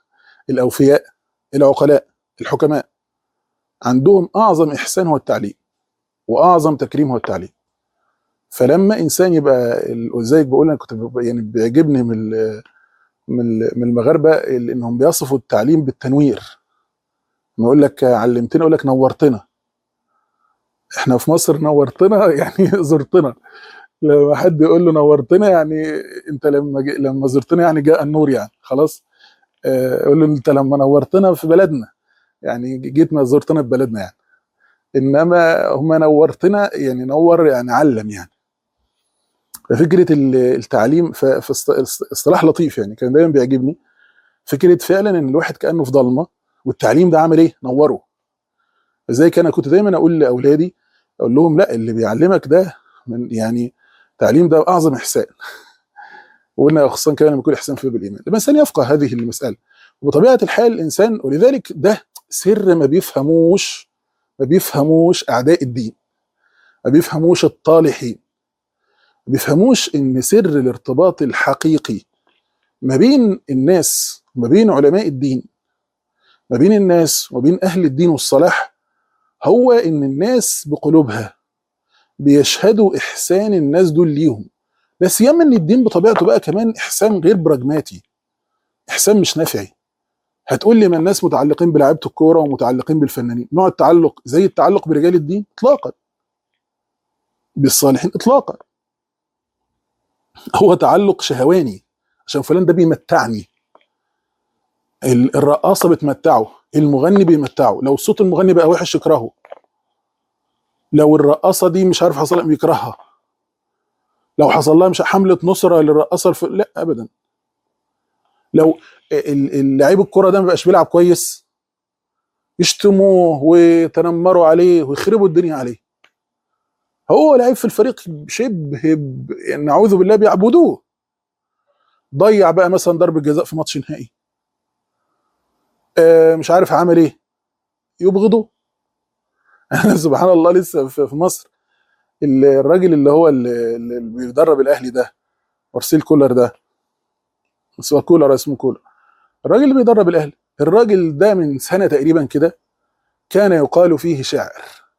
الاوفياء العقلاء الحكماء عندهم اعظم احسان هو التعليم واعظم تكريم هو التعليم فلما انسان يبقى ال- وزيك بقول انا كنت ب- يعني بيعجبني من ال- من ال- من المغاربه ال- انهم بيصفوا التعليم بالتنوير ما يقول لك علمتنا يقول لك نورتنا احنا في مصر نورتنا يعني زرتنا لما حد يقول له نورتنا يعني انت لما ج- لما زرتنا يعني جاء النور يعني خلاص آه، يقول له انت لما نورتنا في بلدنا يعني جيتنا زرتنا في بلدنا يعني انما هم نورتنا يعني نور يعني علم يعني ففكره ال- التعليم ف- في اصط- اصطلاح لطيف يعني كان دايما بيعجبني فكره فعلا ان الواحد كانه في ضلمه والتعليم ده عمل ايه؟ نوره زي انا كنت دايما اقول لاولادي اقول لهم لا اللي بيعلمك ده من يعني التعليم ده اعظم احسان وقلنا خصوصا كمان لما يكون احسان في باب الايمان لما الانسان يفقه هذه المساله وبطبيعه الحال الانسان ولذلك ده سر ما بيفهموش ما بيفهموش اعداء الدين ما بيفهموش الطالحين ما بيفهموش ان سر الارتباط الحقيقي ما بين الناس وما بين علماء الدين ما بين الناس وبين اهل الدين والصلاح هو ان الناس بقلوبها بيشهدوا احسان الناس دول ليهم لا سيما ان الدين بطبيعته بقى كمان احسان غير براجماتي احسان مش نافعي هتقول لي ما الناس متعلقين بلعيبه الكوره ومتعلقين بالفنانين نوع التعلق زي التعلق برجال الدين اطلاقا بالصالحين اطلاقا هو تعلق شهواني عشان فلان ده بيمتعني ال- الرقاصه بتمتعه المغني بيمتعه لو صوت المغني بقى وحش يكرهه لو الرقاصه دي مش عارف حصل إيه يكرهها لو حصل لها مش حمله نصره للرقاصه الف... لا ابدا لو ال- اللاعب الكره ده ما بقاش بيلعب كويس يشتموه ويتنمروا عليه ويخربوا الدنيا عليه هو لعيب في الفريق شبه ب- يعني نعوذ بالله بيعبدوه ضيع بقى مثلا ضربه جزاء في ماتش نهائي آه مش عارف عمل ايه يبغضه انا سبحان الله لسه في في مصر ال- الراجل اللي هو اللي اللي بيدرب الاهلي ده مارسيل كولر ده بس هو كولر اسمه كولر الراجل اللي بيدرب الاهلي الراجل ده من سنه تقريبا كده كان يقال فيه شاعر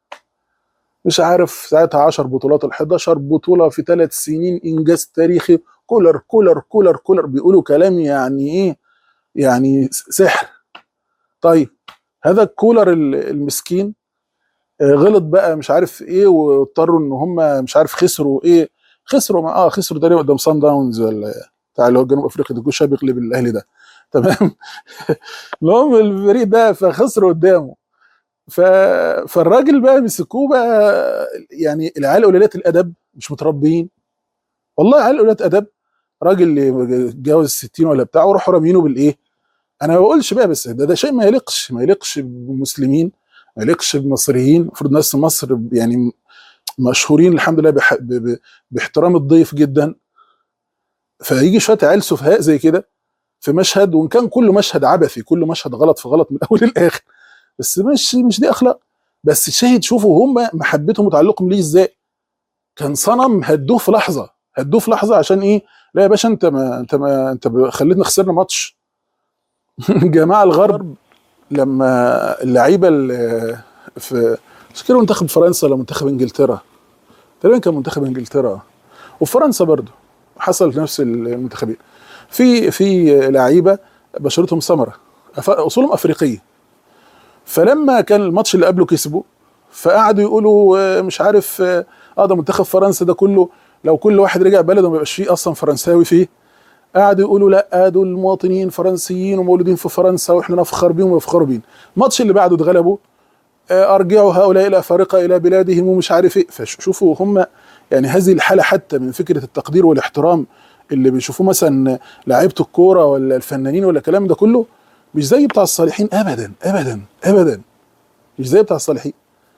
مش عارف ساعتها 10 بطولات ال 11 بطوله في ثلاث سنين انجاز تاريخي كولر كولر كولر كولر بيقولوا كلام يعني ايه يعني سحر طيب هذا الكولر ال- المسكين آه، غلط بقى مش عارف ايه واضطروا ان هم مش عارف خسروا ايه خسروا ما اه خسروا تقريبا قدام سان داونز ولا بتاع اللي هو جنوب افريقيا ده كل شويه بيغلب الاهلي ده تمام المهم الفريق ده فخسروا قدامه ف... فالراجل بقى مسكوه بقى يعني العيال قليلات الادب مش متربيين والله عيال قليلات ادب راجل جاوز 60 ولا بتاع وراحوا رامينه بالايه انا ما بقولش بقى بس ده, ده شيء ما يليقش ما يليقش بمسلمين ما يليقش بمصريين المفروض ناس مصر يعني مشهورين الحمد لله بح... ب... ب... باحترام الضيف جدا فيجي شويه عيال سفهاء زي كده في مشهد وان كان كله مشهد عبثي كله مشهد غلط في غلط من الاول للاخر بس مش مش دي اخلاق بس شاهد شوفوا هم محبتهم وتعلقهم ليه ازاي كان صنم هدوه في لحظه هدوه في لحظه عشان ايه لا يا باشا انت ما انت ما انت ب- خليتنا خسرنا ماتش جماعه الغرب لما اللعيبه ال- في مش كده منتخب فرنسا ولا منتخب انجلترا تقريبا كان منتخب انجلترا وفرنسا برضو حصل في نفس المنتخبين في في لعيبه بشرتهم سمراء أف- اصولهم افريقيه فلما كان الماتش اللي قبله كسبوا فقعدوا يقولوا آه، مش عارف اه آه، ده منتخب فرنسا ده كله لو كل واحد رجع بلده ما يبقاش فيه اصلا فرنساوي فيه قعدوا يقولوا لا دول مواطنين فرنسيين ومولودين في فرنسا واحنا نفخر بيهم ويفخروا بينا الماتش اللي بعده اتغلبوا آه، ارجعوا هؤلاء الافارقه الى بلادهم ومش عارف ايه فشوفوا هم يعني هذه الحاله حتى من فكره التقدير والاحترام اللي بيشوفوه مثلا لعيبه الكوره ولا الفنانين ولا الكلام ده كله مش زي بتاع الصالحين ابدا ابدا ابدا مش زي بتاع الصالحين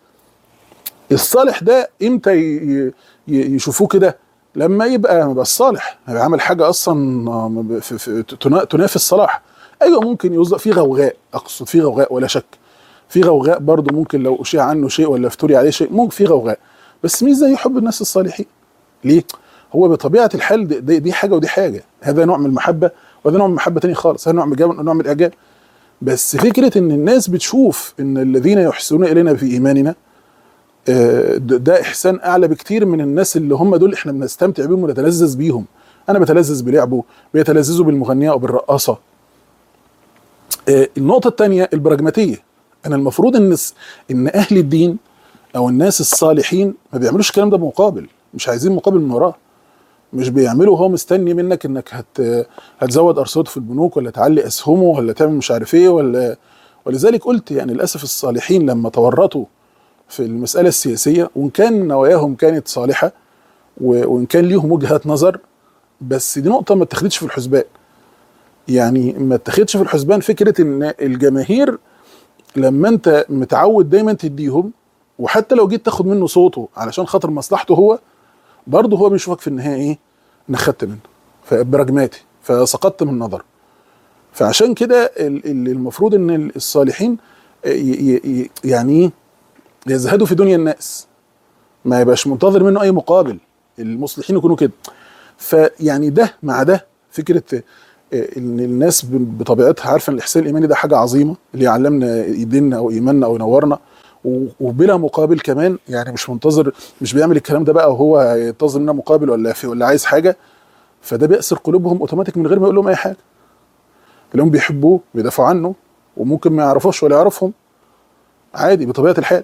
الصالح ده امتى ي- ي- يشوفوه كده لما يبقى يبقى الصالح يبقى عمل حاجه اصلا آه، في- في- تنا- تنافي الصلاح ايوه ممكن يوظف في غوغاء اقصد في غوغاء ولا شك في غوغاء برضه ممكن لو اشيع عنه شيء ولا افتري عليه شيء ممكن في غوغاء بس مش زي حب الناس الصالحين ليه؟ هو بطبيعه الحال دي, دي, دي حاجه ودي حاجه هذا نوع من المحبه وهذا نوع من المحبه تاني خالص هذا نوع من الإعجاب- نوع من الاعجاب بس فكره ان الناس بتشوف ان الذين يحسنون الينا في ايماننا آه، ده ده احسان اعلى بكتير من الناس اللي هم دول احنا بنستمتع بيهم ونتلذذ بيهم انا بتلذذ بلعبه بيتلذذوا بالمغنيه او بالرقاصه آه، النقطه الثانيه البراجماتيه انا المفروض ان الس- ان اهل الدين او الناس الصالحين ما بيعملوش الكلام ده بمقابل مش عايزين مقابل من وراه مش بيعملوا هو مستني منك انك هت هتزود ارصده في البنوك ولا تعلي اسهمه ولا تعمل مش عارف ايه ولا ولذلك قلت يعني للاسف الصالحين لما تورطوا في المساله السياسيه وان كان نواياهم كانت صالحه و- وان كان ليهم وجهات نظر بس دي نقطه ما اتخذتش في الحسبان يعني ما اتخذتش في الحسبان فكره ان الجماهير لما انت متعود دايما تديهم وحتى لو جيت تاخد منه صوته علشان خاطر مصلحته هو برضه هو بيشوفك في النهايه ايه انك خدت منه فبراجماتي فسقطت من نظره فعشان كده ال- ال- المفروض ان الصالحين ي- ي- ي- يعني ايه يزهدوا في دنيا الناس ما يبقاش منتظر منه اي مقابل المصلحين يكونوا كده فيعني ده مع ده فكره آه، ان الناس ب- بطبيعتها عارفه ان الاحسان الايماني ده حاجه عظيمه اللي يعلمنا ديننا او ايماننا او ينورنا و- وبلا مقابل كمان يعني مش منتظر مش بيعمل الكلام ده بقى وهو ينتظر منه مقابل ولا في ولا عايز حاجه فده بيأسر قلوبهم اوتوماتيك من غير ما يقول لهم اي حاجه اللي بيحبوه بيدافعوا عنه وممكن ما يعرفوش ولا يعرفهم عادي بطبيعه الحال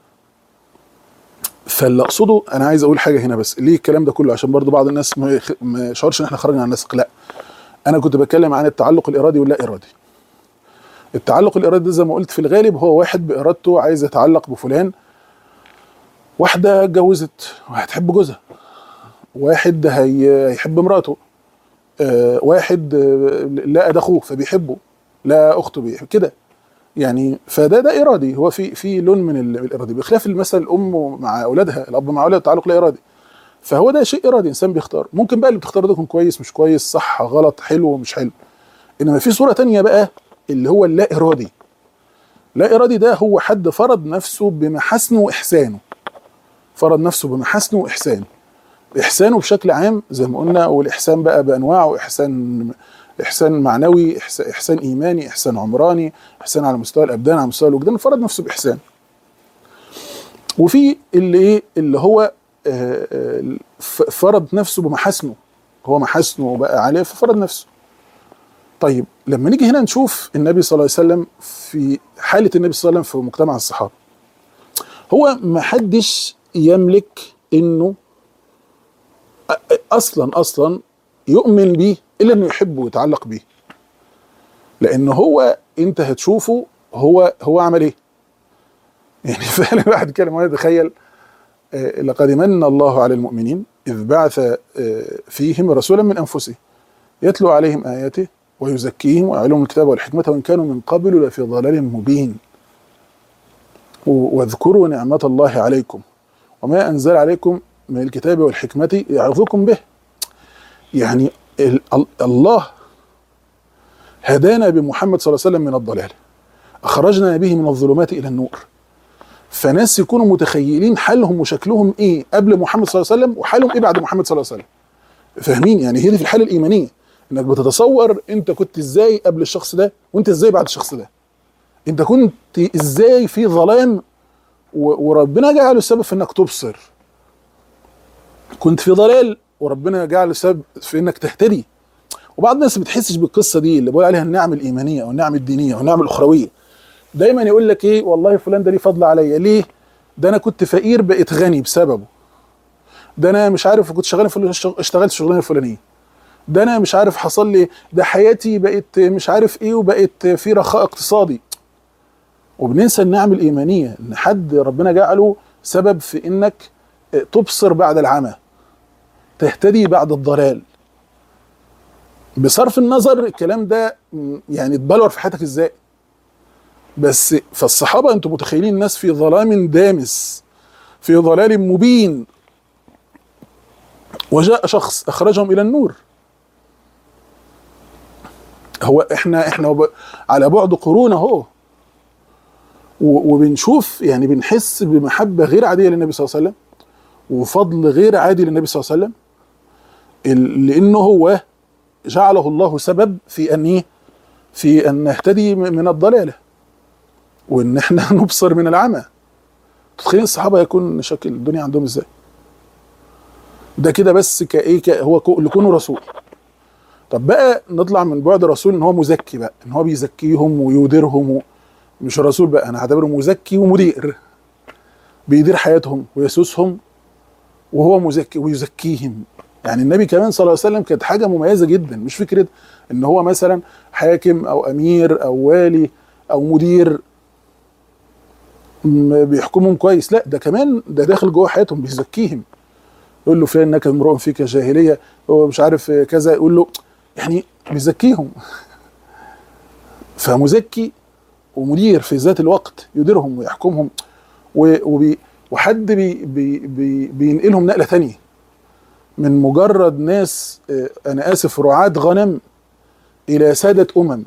فاللي اقصده انا عايز اقول حاجه هنا بس ليه الكلام ده كله عشان برضو بعض الناس ما يخ- ما يشعرش ان احنا خرجنا عن النسق لا انا كنت بتكلم عن التعلق الارادي واللا ارادي التعلق الارادي ده زي ما قلت في الغالب هو واحد بارادته عايز يتعلق بفلان واحده اتجوزت وهتحب جوزها واحد هي- هيحب مراته آه، واحد آه، لقى ده اخوه فبيحبه لا اخته بيحب كده يعني فده ده ارادي هو في في لون من ال- الارادي بخلاف المثل الام مع اولادها الاب مع اولادها تعلق لا ارادي فهو ده شيء ارادي انسان بيختار ممكن بقى اللي بتختاره ده يكون كويس مش كويس صح غلط حلو مش حلو انما في صوره تانية بقى اللي هو اللا ارادي لا ارادي ده هو حد فرض نفسه بمحاسنه واحسانه فرض نفسه بمحاسنه واحسانه احسانه بشكل عام زي ما قلنا والاحسان بقى بانواعه احسان احسان معنوي إحس- احسان ايماني احسان عمراني احسان على مستوى الابدان على مستوى الوجدان فرض نفسه باحسان وفي اللي ايه اللي هو آه، آه، ف- فرض نفسه بمحاسنه هو محاسنه بقى عليه ففرض نفسه طيب لما نيجي هنا نشوف النبي صلى الله عليه وسلم في حاله النبي صلى الله عليه وسلم في مجتمع الصحابه هو ما حدش يملك انه أ- اصلا اصلا يؤمن بيه الا انه يحبه ويتعلق بيه لان هو انت هتشوفه هو هو عمل ايه يعني فعلا الواحد كلمه واحد يتخيل آه، لقد من الله على المؤمنين اذ بعث آه، فيهم رسولا من انفسهم يتلو عليهم اياته ويزكيهم ويعلمهم الكتاب والحكمه وان كانوا من قبل لفي ضلال مبين و- واذكروا نعمه الله عليكم وما انزل عليكم من الكتاب والحكمه يعظكم به يعني ال- ال- الله هدانا بمحمد صلى الله عليه وسلم من الضلال اخرجنا به من الظلمات الى النور فناس يكونوا متخيلين حالهم وشكلهم ايه قبل محمد صلى الله عليه وسلم وحالهم ايه بعد محمد صلى الله عليه وسلم فاهمين يعني هي دي في الحاله الايمانيه انك بتتصور انت كنت ازاي قبل الشخص ده وانت ازاي بعد الشخص ده انت كنت ازاي في ظلام و- وربنا جعله السبب في انك تبصر كنت في ضلال وربنا جعل السبب في انك تهتدي وبعض الناس ما بتحسش بالقصه دي اللي بقول عليها النعم الايمانيه او النعم الدينيه او النعم الاخرويه دايما يقول لك ايه والله فلان ده ليه فضل عليا ليه ده انا كنت فقير بقيت غني بسببه ده انا مش عارف كنت شغال في اشتغلت شغلانه فلانيه ده انا مش عارف حصل لي ده حياتي بقت مش عارف ايه وبقت في رخاء اقتصادي وبننسى النعم الايمانيه ان حد ربنا جعله سبب في انك تبصر بعد العمى تهتدي بعد الضلال بصرف النظر الكلام ده م، يعني اتبلور في حياتك ازاي بس فالصحابه انتم متخيلين الناس في ظلام دامس في ضلال مبين وجاء شخص اخرجهم الى النور هو احنا احنا وب- على بعد قرون اهو و- وبنشوف يعني بنحس بمحبه غير عاديه للنبي صلى الله عليه وسلم وفضل غير عادي للنبي صلى الله عليه وسلم ال- لانه هو جعله الله سبب في ان ايه في ان نهتدي م- من الضلاله وان احنا نبصر من العمى تتخيل الصحابه يكون شكل الدنيا عندهم ازاي ده كده بس كايه ك- هو كو- لكونه رسول طب بقى نطلع من بعد الرسول ان هو مزكي بقى ان هو بيزكيهم ويديرهم و... مش الرسول بقى انا هعتبره مزكي ومدير بيدير حياتهم ويسوسهم وهو مزكي ويزكيهم يعني النبي كمان صلى الله عليه وسلم كانت حاجه مميزه جدا مش فكره ان هو مثلا حاكم او امير او والي او مدير م- بيحكمهم كويس لا ده كمان ده داخل جوه حياتهم بيزكيهم يقول له فلان انك امرؤ فيك جاهليه هو مش عارف كذا يقول له يعني بيزكيهم فمزكي ومدير في ذات الوقت يديرهم ويحكمهم و- وبي وحد بي بي بي بينقلهم نقله ثانيه من مجرد ناس آه، انا اسف رعاة غنم الى ساده امم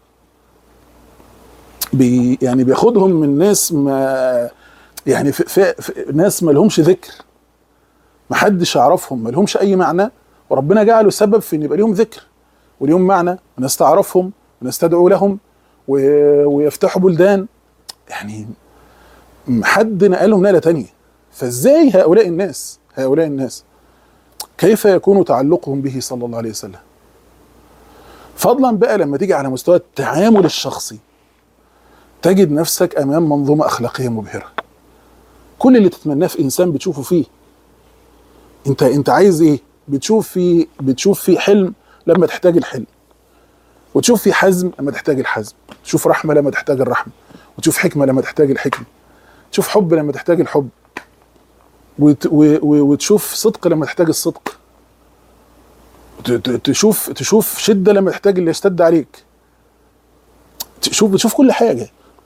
بي يعني بياخدهم من ناس ما يعني في في في ناس ما لهمش ذكر ما حدش يعرفهم ما لهمش اي معنى وربنا جعله سبب في ان يبقى ليهم ذكر وليهم معنى وناس تعرفهم وناس تدعو لهم و- ويفتحوا بلدان يعني حد نقلهم نقله تانية فازاي هؤلاء الناس هؤلاء الناس كيف يكون تعلقهم به صلى الله عليه وسلم فضلا بقى لما تيجي على مستوى التعامل الشخصي تجد نفسك امام منظومه اخلاقيه مبهره كل اللي تتمناه في انسان بتشوفه فيه انت انت عايز ايه بتشوف في بتشوف في حلم لما تحتاج الحلم وتشوف في حزم لما تحتاج الحزم تشوف رحمه لما تحتاج الرحمه وتشوف حكمه لما تحتاج الحكمه تشوف حب لما تحتاج الحب وت و و وتشوف صدق لما تحتاج الصدق ت- ت- تشوف تشوف شده لما تحتاج اللي يشتد عليك تشوف بتشوف كل حاجه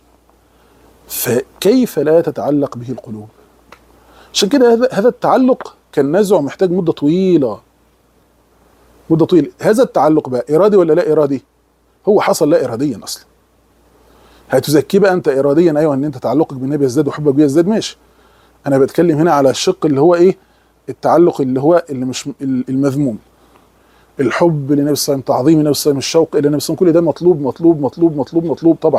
فكيف لا تتعلق به القلوب عشان كده هذا هذا التعلق كان نزع محتاج مده طويله مده طويله هذا التعلق بقى ارادي ولا لا ارادي هو حصل لا اراديا اصلا هتزكيه بقى انت اراديا ايوه ان انت تعلقك بالنبي يزداد وحبك بيه يزداد ماشي انا بتكلم هنا على الشق اللي هو ايه التعلق اللي هو اللي مش المذموم الحب للنبي صلى الله عليه وسلم تعظيم النبي صلى الله عليه وسلم الشوق الى النبي صلى الله عليه وسلم كل ده مطلوب مطلوب مطلوب مطلوب مطلوب طبعا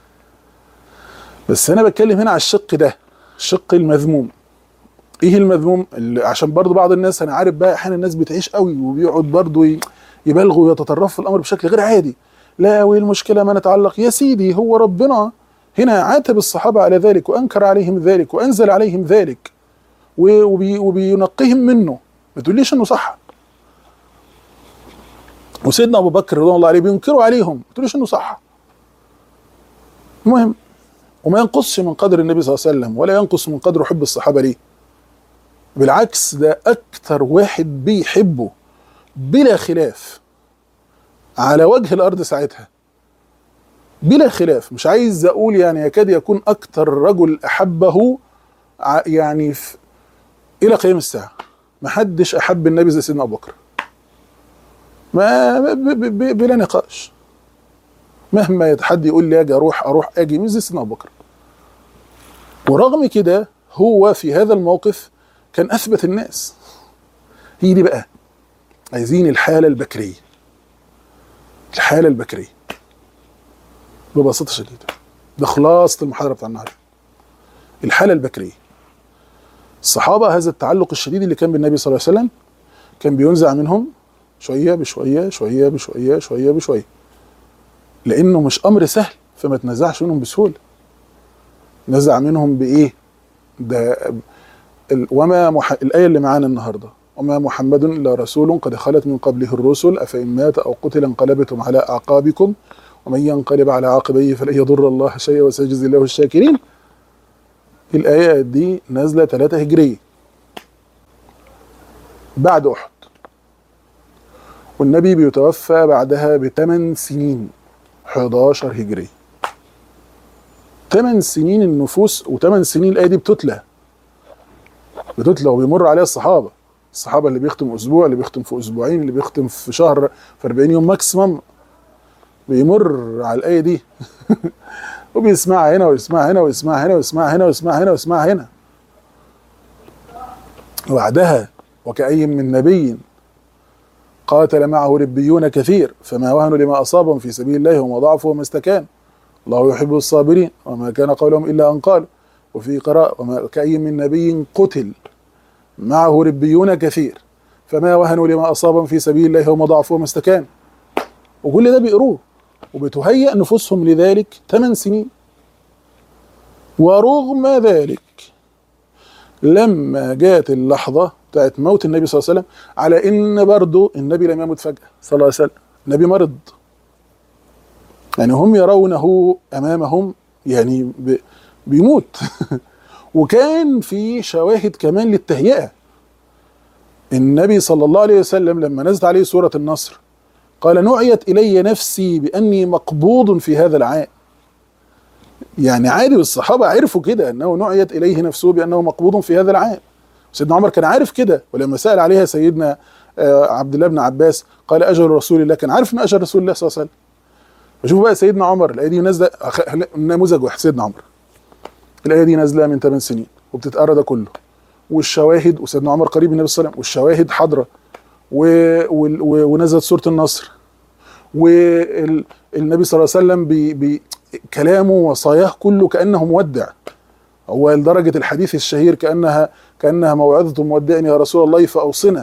بس انا بتكلم هنا على الشق ده الشق المذموم ايه المذموم اللي عشان برضو بعض الناس انا عارف بقى احيانا الناس بتعيش قوي وبيقعد برضو ي- يبالغوا ويتطرفوا في الامر بشكل غير عادي لا وايه المشكله ما نتعلق يا سيدي هو ربنا هنا عاتب الصحابه على ذلك وانكر عليهم ذلك وانزل عليهم ذلك و- وبي وبينقيهم منه ما تقوليش انه صح وسيدنا ابو بكر رضوان الله عليه بينكروا عليهم ما تقوليش انه صح المهم وما ينقصش من قدر النبي صلى الله عليه وسلم ولا ينقص من قدر حب الصحابه ليه بالعكس ده اكتر واحد بيحبه بلا خلاف على وجه الارض ساعتها بلا خلاف مش عايز اقول يعني يكاد يكون اكتر رجل احبه ع- يعني في الى قيام الساعه ما حدش احب النبي زي سيدنا ابو بكر ما ب- ب- ب- بلا نقاش مهما حد يقول لي اجي اروح اروح اجي مش زي سيدنا ابو بكر ورغم كده هو في هذا الموقف كان اثبت الناس هي دي بقى عايزين الحاله البكريه الحاله البكريه ببساطه شديده ده خلاصه المحاضره بتاع النهارده الحاله البكريه الصحابه هذا التعلق الشديد اللي كان بالنبي صلى الله عليه وسلم كان بينزع منهم شويه بشويه شويه بشويه شويه بشويه لانه مش امر سهل فما تنزعش منهم بسهوله نزع منهم بايه ده ال- وما مح... الايه اللي معانا النهارده وما محمد الا رسول قد خلت من قبله الرسل افان مات او قتل انقلبتم على اعقابكم ومن ينقلب على عقبيه فلن يضر الله شيئا وسيجزي الله الشاكرين الايات دي نازله 3 هجريه بعد احد والنبي بيتوفى بعدها بثمان سنين 11 هجري 8 سنين النفوس و8 سنين الايه دي بتتلى بتتلى وبيمر عليها الصحابه الصحابه اللي بيختم اسبوع اللي بيختم في اسبوعين اللي بيختم في شهر في 40 يوم ماكسيمم بيمر على الايه دي وبيسمعها هنا ويسمعها هنا ويسمعها هنا ويسمعها هنا ويسمعها هنا ويسمعها هنا وبعدها وكأي من نبي قاتل معه ربيون كثير فما وهنوا لما أصابهم في سبيل الله وما ضعفوا وما استكانوا الله يحب الصابرين وما كان قولهم إلا أن قالوا وفي قراءة وما كأي من نبي قتل معه ربيون كثير فما وهنوا لما أصابهم في سبيل الله وما ضعفوا وما استكانوا وكل ده بيقروه وبتهيأ نفوسهم لذلك ثمان سنين ورغم ذلك لما جاءت اللحظة بتاعت موت النبي صلى الله عليه وسلم على إن برضه النبي لم يمت فجأة صلى الله عليه وسلم النبي مرض يعني هم يرونه أمامهم يعني ب- بيموت وكان في شواهد كمان للتهيئة النبي صلى الله عليه وسلم لما نزلت عليه سورة النصر قال نعيت إلي نفسي بأني مقبوض في هذا العام يعني عادي والصحابة عرفوا كده أنه نعيت إليه نفسه بأنه مقبوض في هذا العام سيدنا عمر كان عارف كده ولما سأل عليها سيدنا آه، عبد الله بن عباس قال أجل رسول الله كان عارف أن أجل رسول الله صلى الله عليه وسلم وشوفوا بقى سيدنا عمر الآية دي نازلة أخ- نموذج واحد سيدنا عمر الآية دي نازلة من 8 سنين وبتتقرا ده كله والشواهد وسيدنا عمر قريب من النبي صلى الله عليه وسلم والشواهد حاضرة و- وال- و- ونزلت سورة النصر والنبي صلى الله عليه وسلم بي بي كلامه وصاياه كله كأنه مودع هو لدرجة الحديث الشهير كأنها كأنها موعظة مودع يا رسول الله فأوصنا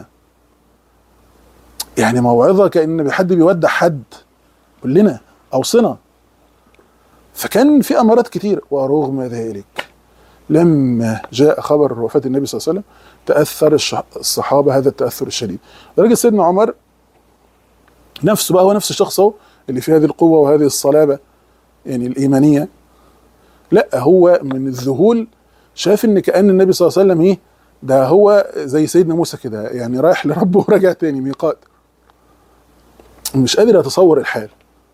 يعني موعظة كأن حد بيودع حد كلنا أوصنا فكان في أمارات كتير ورغم ذلك لما جاء خبر وفاة النبي صلى الله عليه وسلم تأثر الش- الصحابة هذا التأثر الشديد لدرجة سيدنا عمر نفسه بقى هو نفس الشخص اهو اللي فيه هذه القوة وهذه الصلابة يعني الإيمانية لا هو من الذهول شاف ان كأن النبي صلى الله عليه وسلم ايه ده هو زي سيدنا موسى كده يعني رايح لربه وراجع تاني ميقات مش قادر اتصور الحال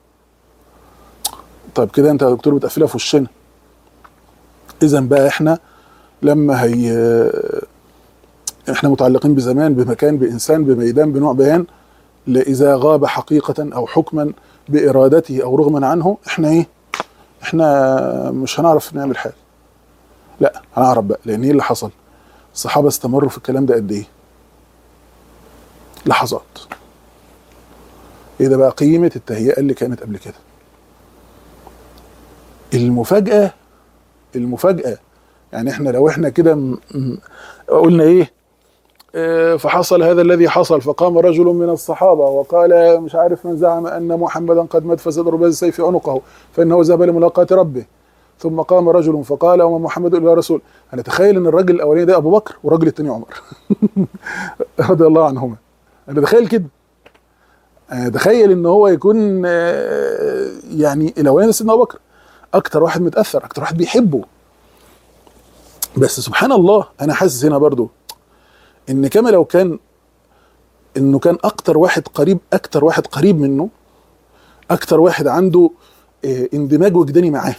طب كده انت يا دكتور بتقفلها في وشنا اذا بقى احنا لما هي احنا متعلقين بزمان بمكان بانسان بميدان بنوع بيان اذا غاب حقيقه او حكما بارادته او رغما عنه احنا ايه احنا مش هنعرف نعمل حاجه لا هنعرف بقى لان ايه اللي حصل الصحابه استمروا في الكلام ده قد ايه لحظات ايه ده بقى قيمه التهيئه اللي كانت قبل كده المفاجاه المفاجاه يعني احنا لو احنا كده م- م- قلنا ايه آه، فحصل هذا الذي حصل فقام رجل من الصحابة وقال مش عارف من زعم أن محمدا قد مات فسيضرب بالسيف عنقه فإنه ذهب لملاقاة ربه ثم قام رجل فقال وما محمد إلا رسول أنا أتخيل أن الراجل الأولاني ده أبو بكر والراجل الثاني عمر رضي الله عنهما أنا أتخيل كده أنا أتخيل أن هو يكون آه، يعني الأولاني ده سيدنا أبو بكر أكتر واحد متأثر أكتر واحد بيحبه بس سبحان الله أنا حاسس هنا برضو ان كما لو كان انه كان اكتر واحد قريب اكتر واحد قريب منه اكتر واحد عنده آه، اندماج وجداني معاه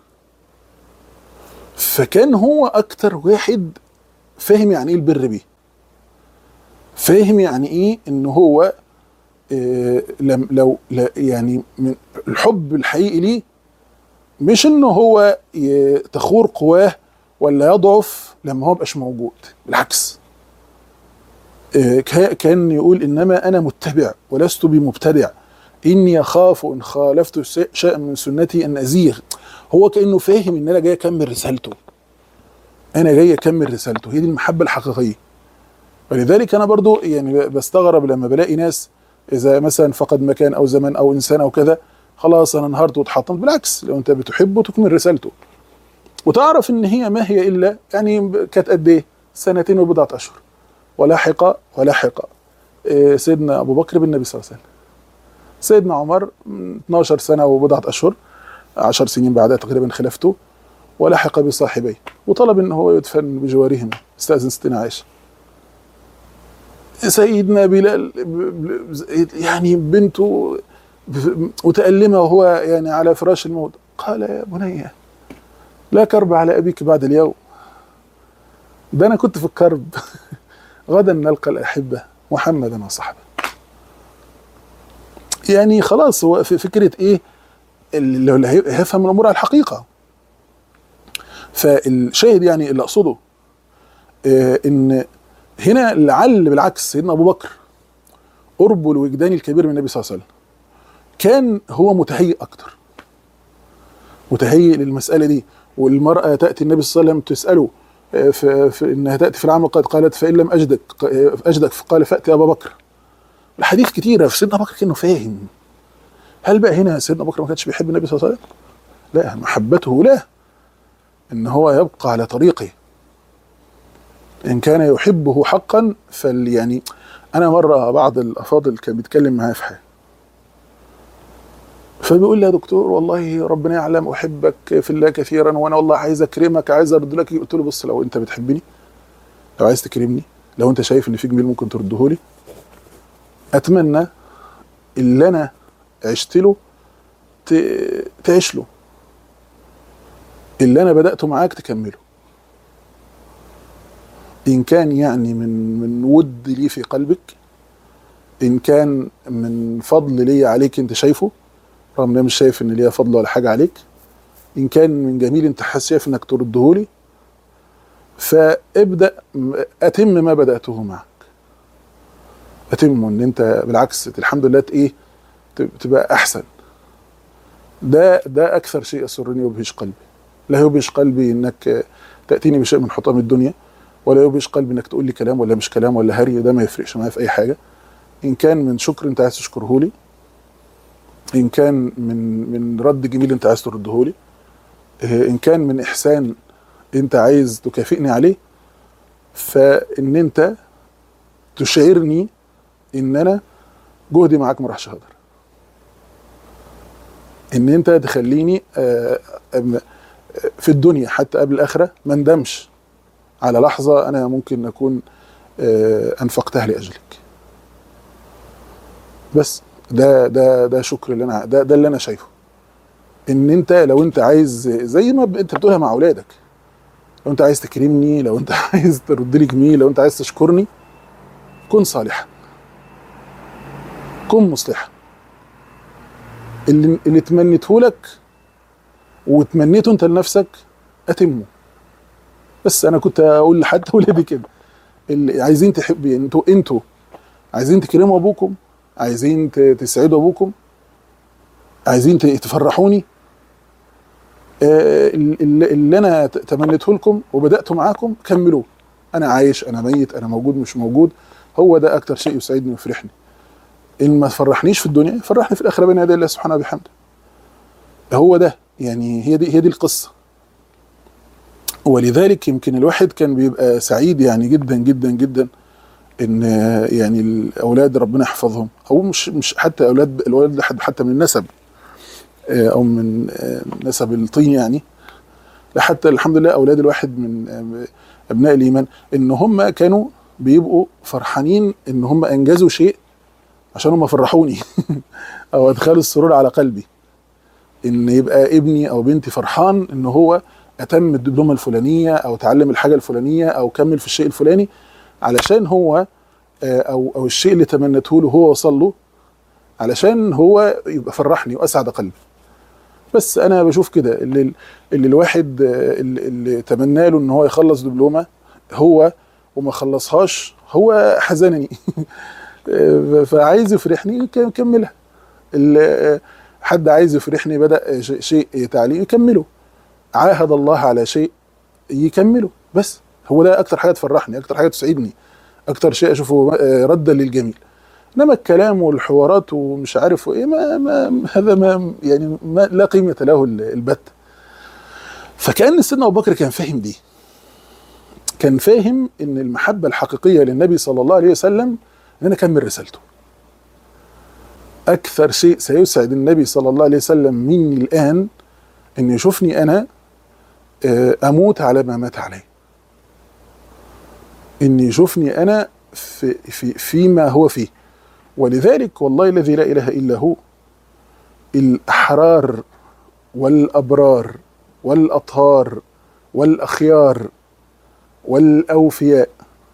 فكان هو اكتر واحد فاهم يعني ايه البر بيه فاهم يعني ايه ان هو آه، لم لو لا- يعني من الحب الحقيقي ليه مش انه هو ي- تخور قواه ولا يضعف لما هو مبقاش موجود بالعكس آه، كا- كان يقول انما انا متبع ولست بمبتدع اني اخاف ان خالفت س- شيئا من سنتي ان ازيغ هو كانه فاهم ان انا جاي اكمل رسالته انا جاي اكمل رسالته هي دي المحبه الحقيقيه ولذلك انا برضو يعني ب- بستغرب لما بلاقي ناس اذا مثلا فقد مكان او زمان او انسان او كذا خلاص انا انهارت واتحطمت بالعكس لو انت بتحبه تكمل رسالته وتعرف ان هي ما هي الا يعني ب- كانت قد ايه سنتين وبضعه اشهر ولاحق ولاحق إيه، سيدنا ابو بكر بالنبي صلى الله عليه وسلم سيدنا عمر م، 12 سنه وبضعه اشهر 10 سنين بعدها تقريبا خلافته ولحق بصاحبيه وطلب ان هو يدفن بجوارهما استاذن ستنا عائشه سيدنا بلال ب- ب- يعني بنته ب- متألمة وهو يعني على فراش الموت قال يا بني لا كرب على أبيك بعد اليوم ده أنا كنت في الكرب غدا نلقى الأحبة محمدا وصحبه يعني خلاص هو في فكرة إيه اللي اللي هي- هيفهم الأمور على الحقيقة فالشاهد يعني اللي أقصده آه، إن هنا لعل بالعكس سيدنا أبو بكر قربه الوجداني الكبير من النبي صلى الله عليه وسلم كان هو متهيئ اكتر متهيئ للمساله دي والمراه تاتي النبي صلى الله عليه وسلم تساله آه، في, في انها تاتي في العام قد قالت فان لم اجدك آه، اجدك قال فاتي ابا بكر الحديث كتيره في سيدنا ابو بكر كانه فاهم هل بقى هنا سيدنا ابو بكر ما كانش بيحب النبي صلى الله عليه وسلم؟ لا محبته له ان هو يبقى على طريقه ان كان يحبه حقا فال يعني انا مره بعض الافاضل كان بيتكلم معايا في حاجه فبيقول لي يا دكتور والله ربنا يعلم احبك في الله كثيرا وانا والله عايز اكرمك عايز ارد لك قلت له بص لو انت بتحبني لو عايز تكرمني لو انت شايف ان في جميل ممكن ترده لي اتمنى اللي انا عشت له ت- تعيش له اللي انا بداته معاك تكمله ان كان يعني من من ود لي في قلبك ان كان من فضل لي عليك انت شايفه رغم ان انا مش شايف ان ليا فضل ولا حاجه عليك ان كان من جميل انت حاسس شايف انك ترده لي فابدا م- اتم ما بداته معك اتم ان انت بالعكس الحمد لله ت- ايه ت- تبقى احسن ده ده اكثر شيء يسرني ويبهج قلبي لا يبهج قلبي انك تاتيني بشيء من حطام الدنيا ولا يبهج قلبي انك تقول لي كلام ولا مش كلام ولا هري ده ما يفرقش معايا في اي حاجه ان كان من شكر انت عايز تشكره لي ان كان من من رد جميل انت عايز ترده لي إيه، ان كان من احسان انت عايز تكافئني عليه فان انت تشعرني ان انا جهدي معاك ما راحش هدر ان انت تخليني آه، أم- في الدنيا حتى قبل الاخره ما ندمش على لحظه انا ممكن اكون آه، انفقتها لاجلك بس ده ده ده شكر اللي انا ده ده اللي انا شايفه ان انت لو انت عايز زي ما ب- انت بتقولها مع اولادك لو انت عايز تكرمني لو انت عايز ترد لي جميل لو انت عايز تشكرني كن صالحا كن مصلحا اللي اللي تمنيته لك وتمنيته انت لنفسك اتمه بس انا كنت اقول لحد ولادي كده اللي عايزين تحب انتوا انتوا عايزين تكرموا ابوكم عايزين ت- تسعدوا ابوكم عايزين ت- تفرحوني آه، اللي اللي انا ت- تمنيته لكم وبداته معاكم كملوه انا عايش انا ميت انا موجود مش موجود هو ده اكتر شيء يسعدني ويفرحني ان ما فرحنيش في الدنيا فرحني في الاخره بين يدي الله سبحانه وبحمده هو ده يعني هي دي هي دي القصه ولذلك يمكن الواحد كان بيبقى سعيد يعني جدا جدا جدا ان يعني الاولاد ربنا يحفظهم او مش مش حتى اولاد الولد حد حتى من النسب آه، او من آه، نسب الطين يعني لا حتى الحمد لله اولاد الواحد من آه، ابناء الايمان ان هم كانوا بيبقوا فرحانين ان هم انجزوا شيء عشان هم فرحوني او ادخلوا السرور على قلبي ان يبقى ابني او بنتي فرحان ان هو اتم الدبلومه الفلانيه او اتعلم الحاجه الفلانيه او كمل في الشيء الفلاني علشان هو آه، او او الشيء اللي تمنته له هو وصل له علشان هو يبقى فرحني واسعد قلبي بس انا بشوف كده اللي اللي الواحد آه، اللي, اللي تمنى له ان هو يخلص دبلومه هو وما خلصهاش هو حزنني آه، فعايز يفرحني يك- يكملها اللي آه، حد عايز يفرحني بدا ش- شيء تعليم يكمله عاهد الله على شيء يكمله بس هو ده اكتر حاجه تفرحني اكتر حاجه تسعدني اكتر شيء اشوفه آه، ردا للجميل انما الكلام والحوارات ومش عارف ايه ما, ما هذا ما يعني ما لا قيمه له ال- البتة فكان سيدنا ابو بكر كان فاهم دي كان فاهم ان المحبه الحقيقيه للنبي صلى الله عليه وسلم ان انا اكمل رسالته اكثر شيء سيسعد النبي صلى الله عليه وسلم مني الان ان يشوفني انا آه، اموت على ما مات عليه ان يشوفني انا في في فيما هو فيه ولذلك والله الذي لا اله الا هو الاحرار والابرار والاطهار والاخيار والاوفياء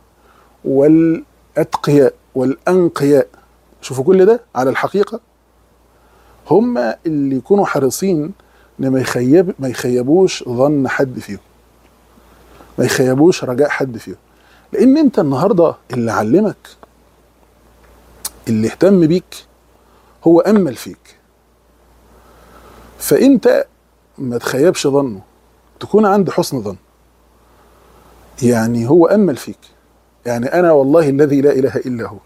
والاتقياء والانقياء شوفوا كل ده على الحقيقه هم اللي يكونوا حريصين ان ما يخيب ما يخيبوش ظن حد فيهم ما يخيبوش رجاء حد فيهم لان انت النهارده اللي علمك اللي اهتم بيك هو امل فيك فانت ما تخيبش ظنه تكون عند حسن ظن يعني هو امل فيك يعني انا والله الذي لا اله الا هو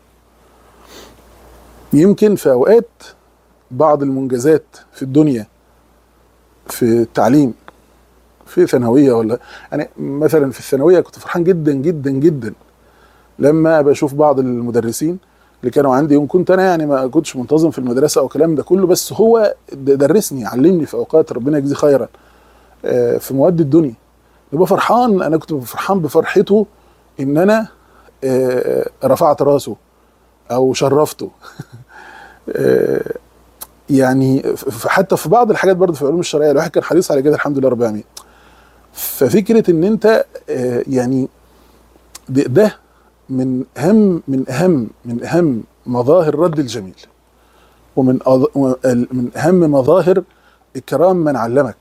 يمكن في اوقات بعض المنجزات في الدنيا في التعليم في ثانويه ولا يعني مثلا في الثانويه كنت فرحان جدا جدا جدا لما بشوف بعض المدرسين اللي كانوا عندي يوم كنت انا يعني ما كنتش منتظم في المدرسه او الكلام ده كله بس هو درسني علمني في اوقات ربنا يجزيه خيرا آه، في مواد الدنيا يبقى فرحان انا كنت فرحان بفرحته ان انا آه، رفعت راسه او شرفته آه، يعني ف- حتى في بعض الحاجات برضه في العلوم الشرعيه الواحد كان حريص على كده الحمد لله رب العالمين ففكره ان انت آه، يعني ده- ده من اهم من اهم من اهم مظاهر رد الجميل ومن أض- وال- من اهم مظاهر اكرام من علمك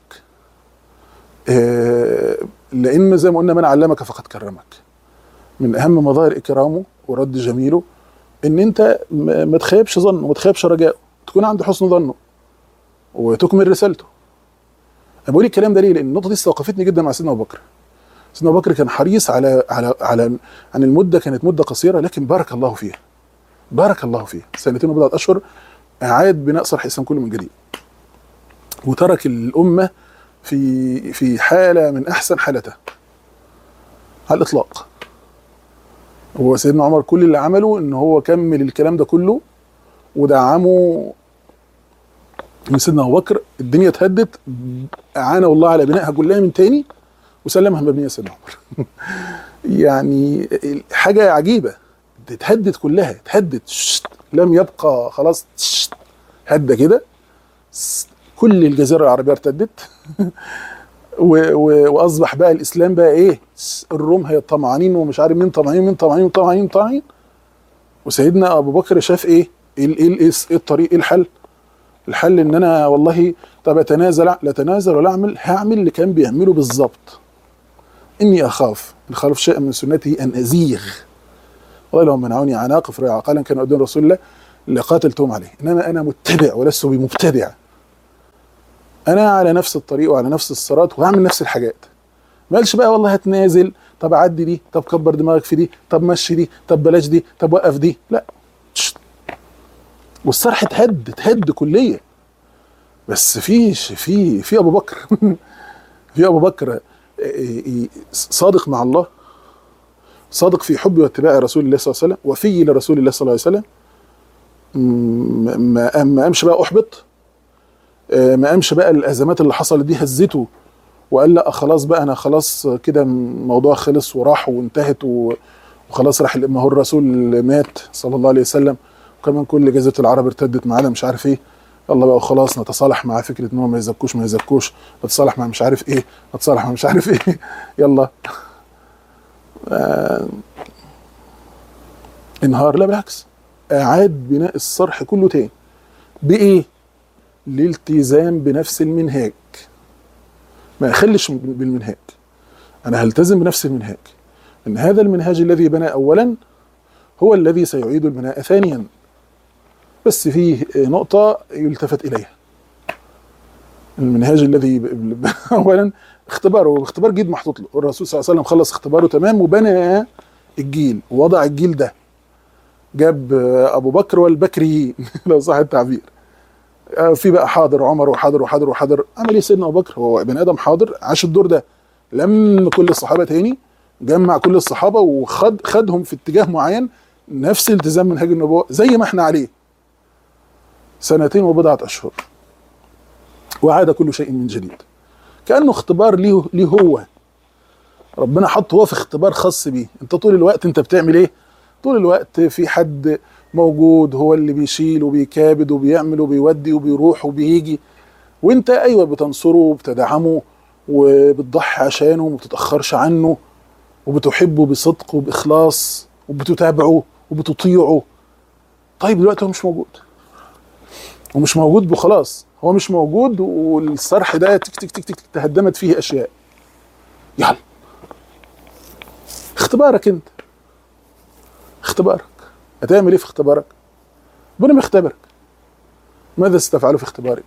آه، لان زي ما قلنا من علمك فقد كرمك من اهم مظاهر اكرامه ورد جميله ان انت ما ما تخيبش ظنه وما تخيبش رجائه تكون عند حسن ظنه وتكمل رسالته انا بقول الكلام ده ليه لان النقطه دي استوقفتني جدا مع سيدنا ابو بكر سيدنا ابو بكر كان حريص على على على عن المده كانت مده قصيره لكن بارك الله فيها بارك الله فيها سنتين وبضعه اشهر اعاد بناء صرح الاسلام كله من جديد وترك الامه في في حاله من احسن حالتها على الاطلاق هو سيدنا عمر كل اللي عمله ان هو كمل الكلام ده كله ودعمه من سيدنا ابو بكر الدنيا اتهدت اعانه الله على بنائها كلها من تاني وسلمها مبنيه سيدنا عمر يعني حاجه عجيبه اتهدت كلها اتهدت شت. لم يبقى خلاص شت. هدى كده س- كل الجزيره العربيه ارتدت و- و- واصبح بقى الاسلام بقى ايه س- الروم هي طمعانين ومش عارف مين طمعانين مين طمعانين طمعانين طمعانين وسيدنا ابو بكر شاف ايه ايه ال- ايه ال- ايه الطريق ايه الحل الحل ان انا والله طب اتنازل لا اتنازل ولا اعمل هعمل اللي كان بيعمله بالظبط اني اخاف ان خالف شيئا من سنته ان ازيغ والله لو منعوني عن اقف رعى قال كان قدام رسول الله لقاتلتهم عليه انما انا متبع ولست بمبتدع انا على نفس الطريق وعلى نفس الصراط وهعمل نفس الحاجات ما قالش بقى والله هتنازل طب عدي دي طب كبر دماغك في دي طب مشي دي طب بلاش دي طب وقف دي لا شت. والصرح اتهد اتهد كليا بس في في في ابو بكر في ابو بكر صادق مع الله صادق في حبه واتباع رسول الله صلى الله عليه وسلم وفي لرسول الله صلى الله عليه وسلم م- ما ما قامش بقى احبط آه، ما قامش بقى الازمات اللي حصلت دي هزته وقال لا خلاص بقى انا خلاص كده الموضوع خلص وراح وانتهت و- وخلاص راح ما هو الرسول مات صلى الله عليه وسلم وكمان كل جزيره العرب ارتدت معانا مش عارف ايه يلا بقى خلاص نتصالح مع فكره ان هو ما يزكوش ما يزكوش نتصالح مع مش عارف ايه نتصالح مع مش عارف ايه يلا آه انهار لا بالعكس اعاد بناء الصرح كله تاني بايه الالتزام بنفس المنهاج ما اخلش بالمنهاج انا هلتزم بنفس المنهاج ان هذا المنهاج الذي بنى اولا هو الذي سيعيد البناء ثانيا بس فيه نقطة يلتفت إليها المنهاج الذي ب- ب- أولا اختباره اختبار جديد محطوط له الرسول صلى الله عليه وسلم خلص اختباره تمام وبنى الجيل ووضع الجيل ده جاب أبو بكر والبكريين لو صح التعبير آه، في بقى حاضر عمر وحاضر وحاضر وحاضر عمل ايه سيدنا ابو بكر هو بني ادم حاضر عاش الدور ده لم كل الصحابه تاني جمع كل الصحابه وخد خدهم في اتجاه معين نفس التزام منهج النبوه زي ما احنا عليه سنتين وبضعه اشهر وعاد كل شيء من جديد كانه اختبار ليه ليه هو ربنا حطه هو في اختبار خاص بيه انت طول الوقت انت بتعمل ايه طول الوقت في حد موجود هو اللي بيشيل وبيكابد وبيعمل وبيودي وبيروح وبيجي وانت ايوه بتنصره وبتدعمه وبتضحي عشانه وما بتتاخرش عنه وبتحبه بصدق وباخلاص وبتتابعه وبتطيعه طيب دلوقتي هو مش موجود ومش موجود وخلاص هو مش موجود والصرح ده تك تك تك تك تهدمت فيه اشياء يلا اختبارك انت اختبارك هتعمل ايه في اختبارك ربنا بيختبرك ماذا ستفعل في اختبارك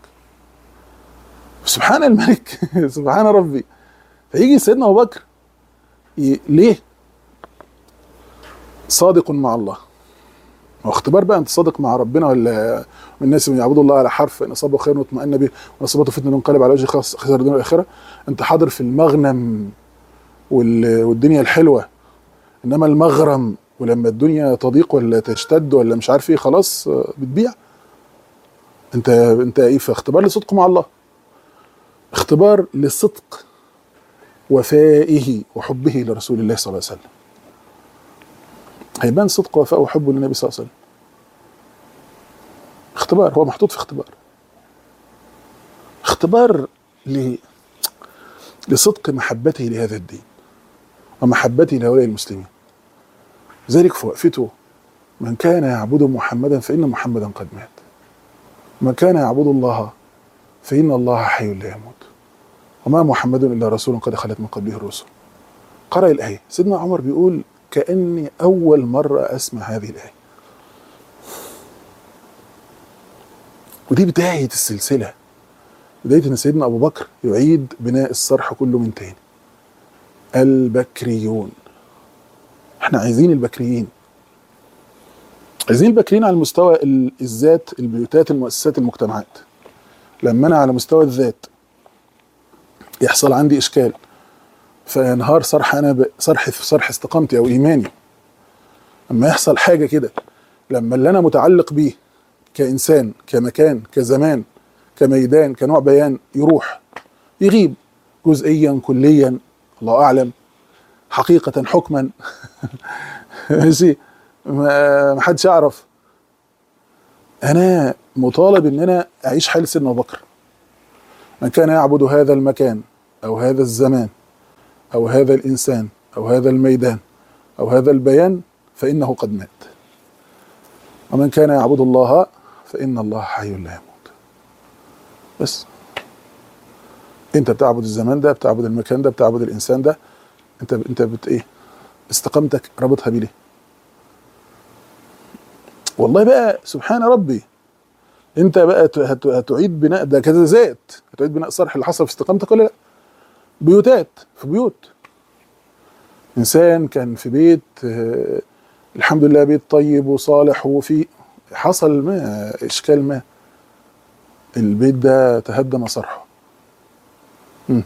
سبحان الملك سبحان ربي فيجي سيدنا ابو بكر ي... ليه صادق مع الله هو اختبار بقى انت صادق مع ربنا ولا من الناس من يعبدوا الله على حرف فان اصابه خير واطمأن به وان اصابته فتنه انقلب على وجهه خس- خسر الدنيا والاخره انت حاضر في المغنم وال... والدنيا الحلوه انما المغرم ولما الدنيا تضيق ولا تشتد ولا مش عارف ايه خلاص آه، بتبيع انت انت ايه في اختبار لصدق مع الله اختبار لصدق وفائه وحبه لرسول الله صلى الله عليه وسلم هيبان صدق وفاء وحبه للنبي صلى الله عليه وسلم اختبار هو محطوط في اختبار اختبار ل... لصدق محبته لهذا الدين ومحبته لهؤلاء المسلمين ذلك في وقفته من كان يعبد محمدا فإن محمدا قد مات من كان يعبد الله فإن الله حي لا يموت وما محمد إلا رسول قد خلت من قبله الرسل قرأ الآية سيدنا عمر بيقول كأني أول مرة أسمع هذه الآية ودي بداية السلسلة بداية إن سيدنا أبو بكر يعيد بناء الصرح كله من تاني البكريون احنا عايزين البكريين عايزين البكريين على المستوى ال- الذات البيوتات المؤسسات المجتمعات لما انا على مستوى الذات يحصل عندي اشكال فينهار صرح انا ب... صرح صرح استقامتي او ايماني لما يحصل حاجه كده لما اللي انا متعلق بيه كانسان كمكان كزمان كميدان كنوع بيان يروح يغيب جزئيا كليا الله اعلم حقيقه حكما ماشي ما ما حدش يعرف انا مطالب ان انا اعيش حال سيدنا ابو بكر من كان يعبد هذا المكان او هذا الزمان او هذا الانسان او هذا الميدان او هذا البيان فانه قد مات ومن كان يعبد الله فان الله حي لا يموت بس انت بتعبد الزمان ده بتعبد المكان ده بتعبد الانسان ده انت انت بت ايه استقامتك رابطها بيه ليه والله بقى سبحان ربي انت بقى ت- هت- هتعيد بناء ده كذا ذات هتعيد بناء الصرح اللي حصل في استقامتك ولا لا بيوتات في بيوت انسان كان في بيت آه، الحمد لله بيت طيب وصالح وفي حصل ما اشكال ما البيت ده تهدم صرحه مم.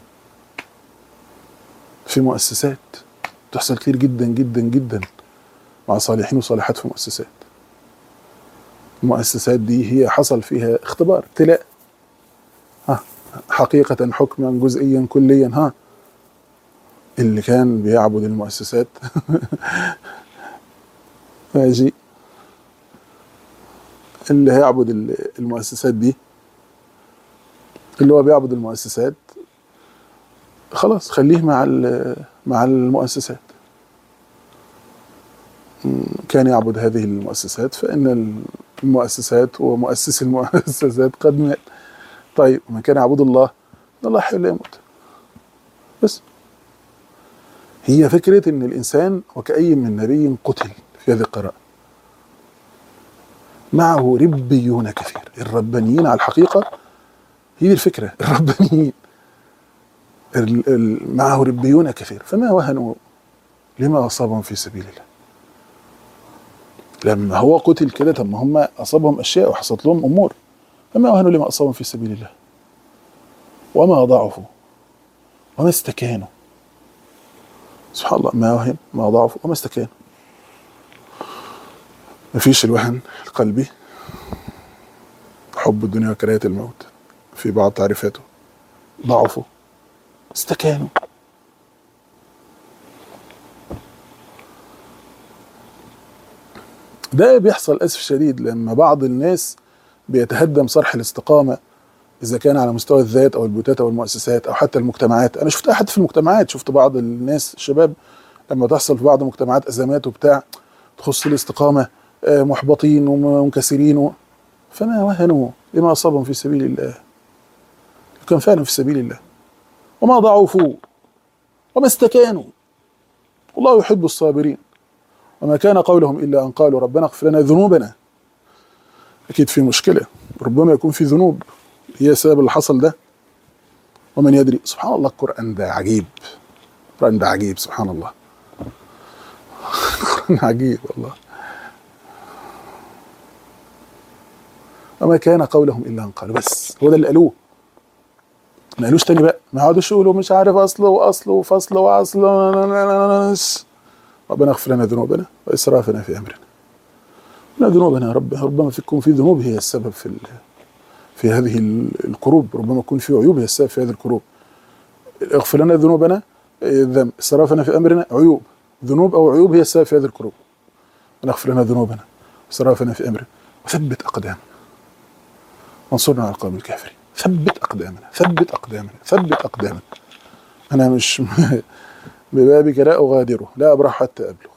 في مؤسسات تحصل كتير جدا جدا جدا مع صالحين وصالحات في مؤسسات المؤسسات دي هي حصل فيها اختبار ابتلاء ها حقيقة حكما جزئيا كليا ها اللي كان بيعبد المؤسسات ماشي اللي هيعبد ال- المؤسسات دي اللي هو بيعبد المؤسسات خلاص خليه مع ال- مع المؤسسات م، كان يعبد هذه المؤسسات فإن المؤسسات ومؤسس المؤسسات قد مات طيب من كان يعبد الله إن الله حي لا يموت بس هي فكرة إن الإنسان وكأي من نبي قتل في هذه القراءة معه ربيون كثير الربانيين على الحقيقة هي دي الفكرة الربانيين ال- ال- معه ربيون كثير فما وهنوا لما أصابهم في سبيل الله لما هو قتل كده طب ما هم أصابهم أشياء وحصلت لهم أمور فما وهنوا لما أصابهم في سبيل الله وما ضعفوا وما استكانوا سبحان الله ما وهن ما ضعفوا وما استكانوا مفيش الوهن القلبي حب الدنيا وكراهية الموت في بعض تعريفاته ضعفوا استكانوا ده بيحصل للاسف الشديد لما بعض الناس بيتهدم صرح الاستقامه اذا كان على مستوى الذات او البيوتات او المؤسسات او حتى المجتمعات انا شفتها حتى في المجتمعات شفت بعض الناس الشباب لما تحصل في بعض المجتمعات ازمات وبتاع تخص الاستقامه آه، محبطين ومنكسرين و- فما وهنوا لما اصابهم في سبيل الله كان فعلا في سبيل الله وما ضعفوا وما استكانوا والله يحب الصابرين وما كان قولهم الا ان قالوا ربنا اغفر لنا ذنوبنا اكيد في مشكله ربما يكون في ذنوب هي سبب اللي حصل ده ومن يدري سبحان الله القران ده عجيب القران ده عجيب سبحان الله القران عجيب والله وما كان قولهم الا ان قالوا بس هو ده اللي قالوه ما قالوش تاني بقى ما قعدوش يقولوا مش عارف اصل واصل وفصل واصل ربنا اغفر لنا ذنوبنا واسرافنا في امرنا لا ذنوبنا يا رب ربما تكون في ذنوب هي السبب في ال... في هذه ال- الكروب ربما يكون في عيوب هي السبب في هذه الكروب اغفر لنا ذنوبنا الذنب اسرافنا في امرنا عيوب ذنوب او عيوب هي السبب في هذه الكروب ونغفر لنا ذنوبنا واسرافنا في امرنا وثبت اقدامنا وانصرنا على القوم الكافرين ثبت اقدامنا ثبت اقدامنا ثبت اقدامنا انا مش ببابك لا اغادره لا ابرح حتى ابلغ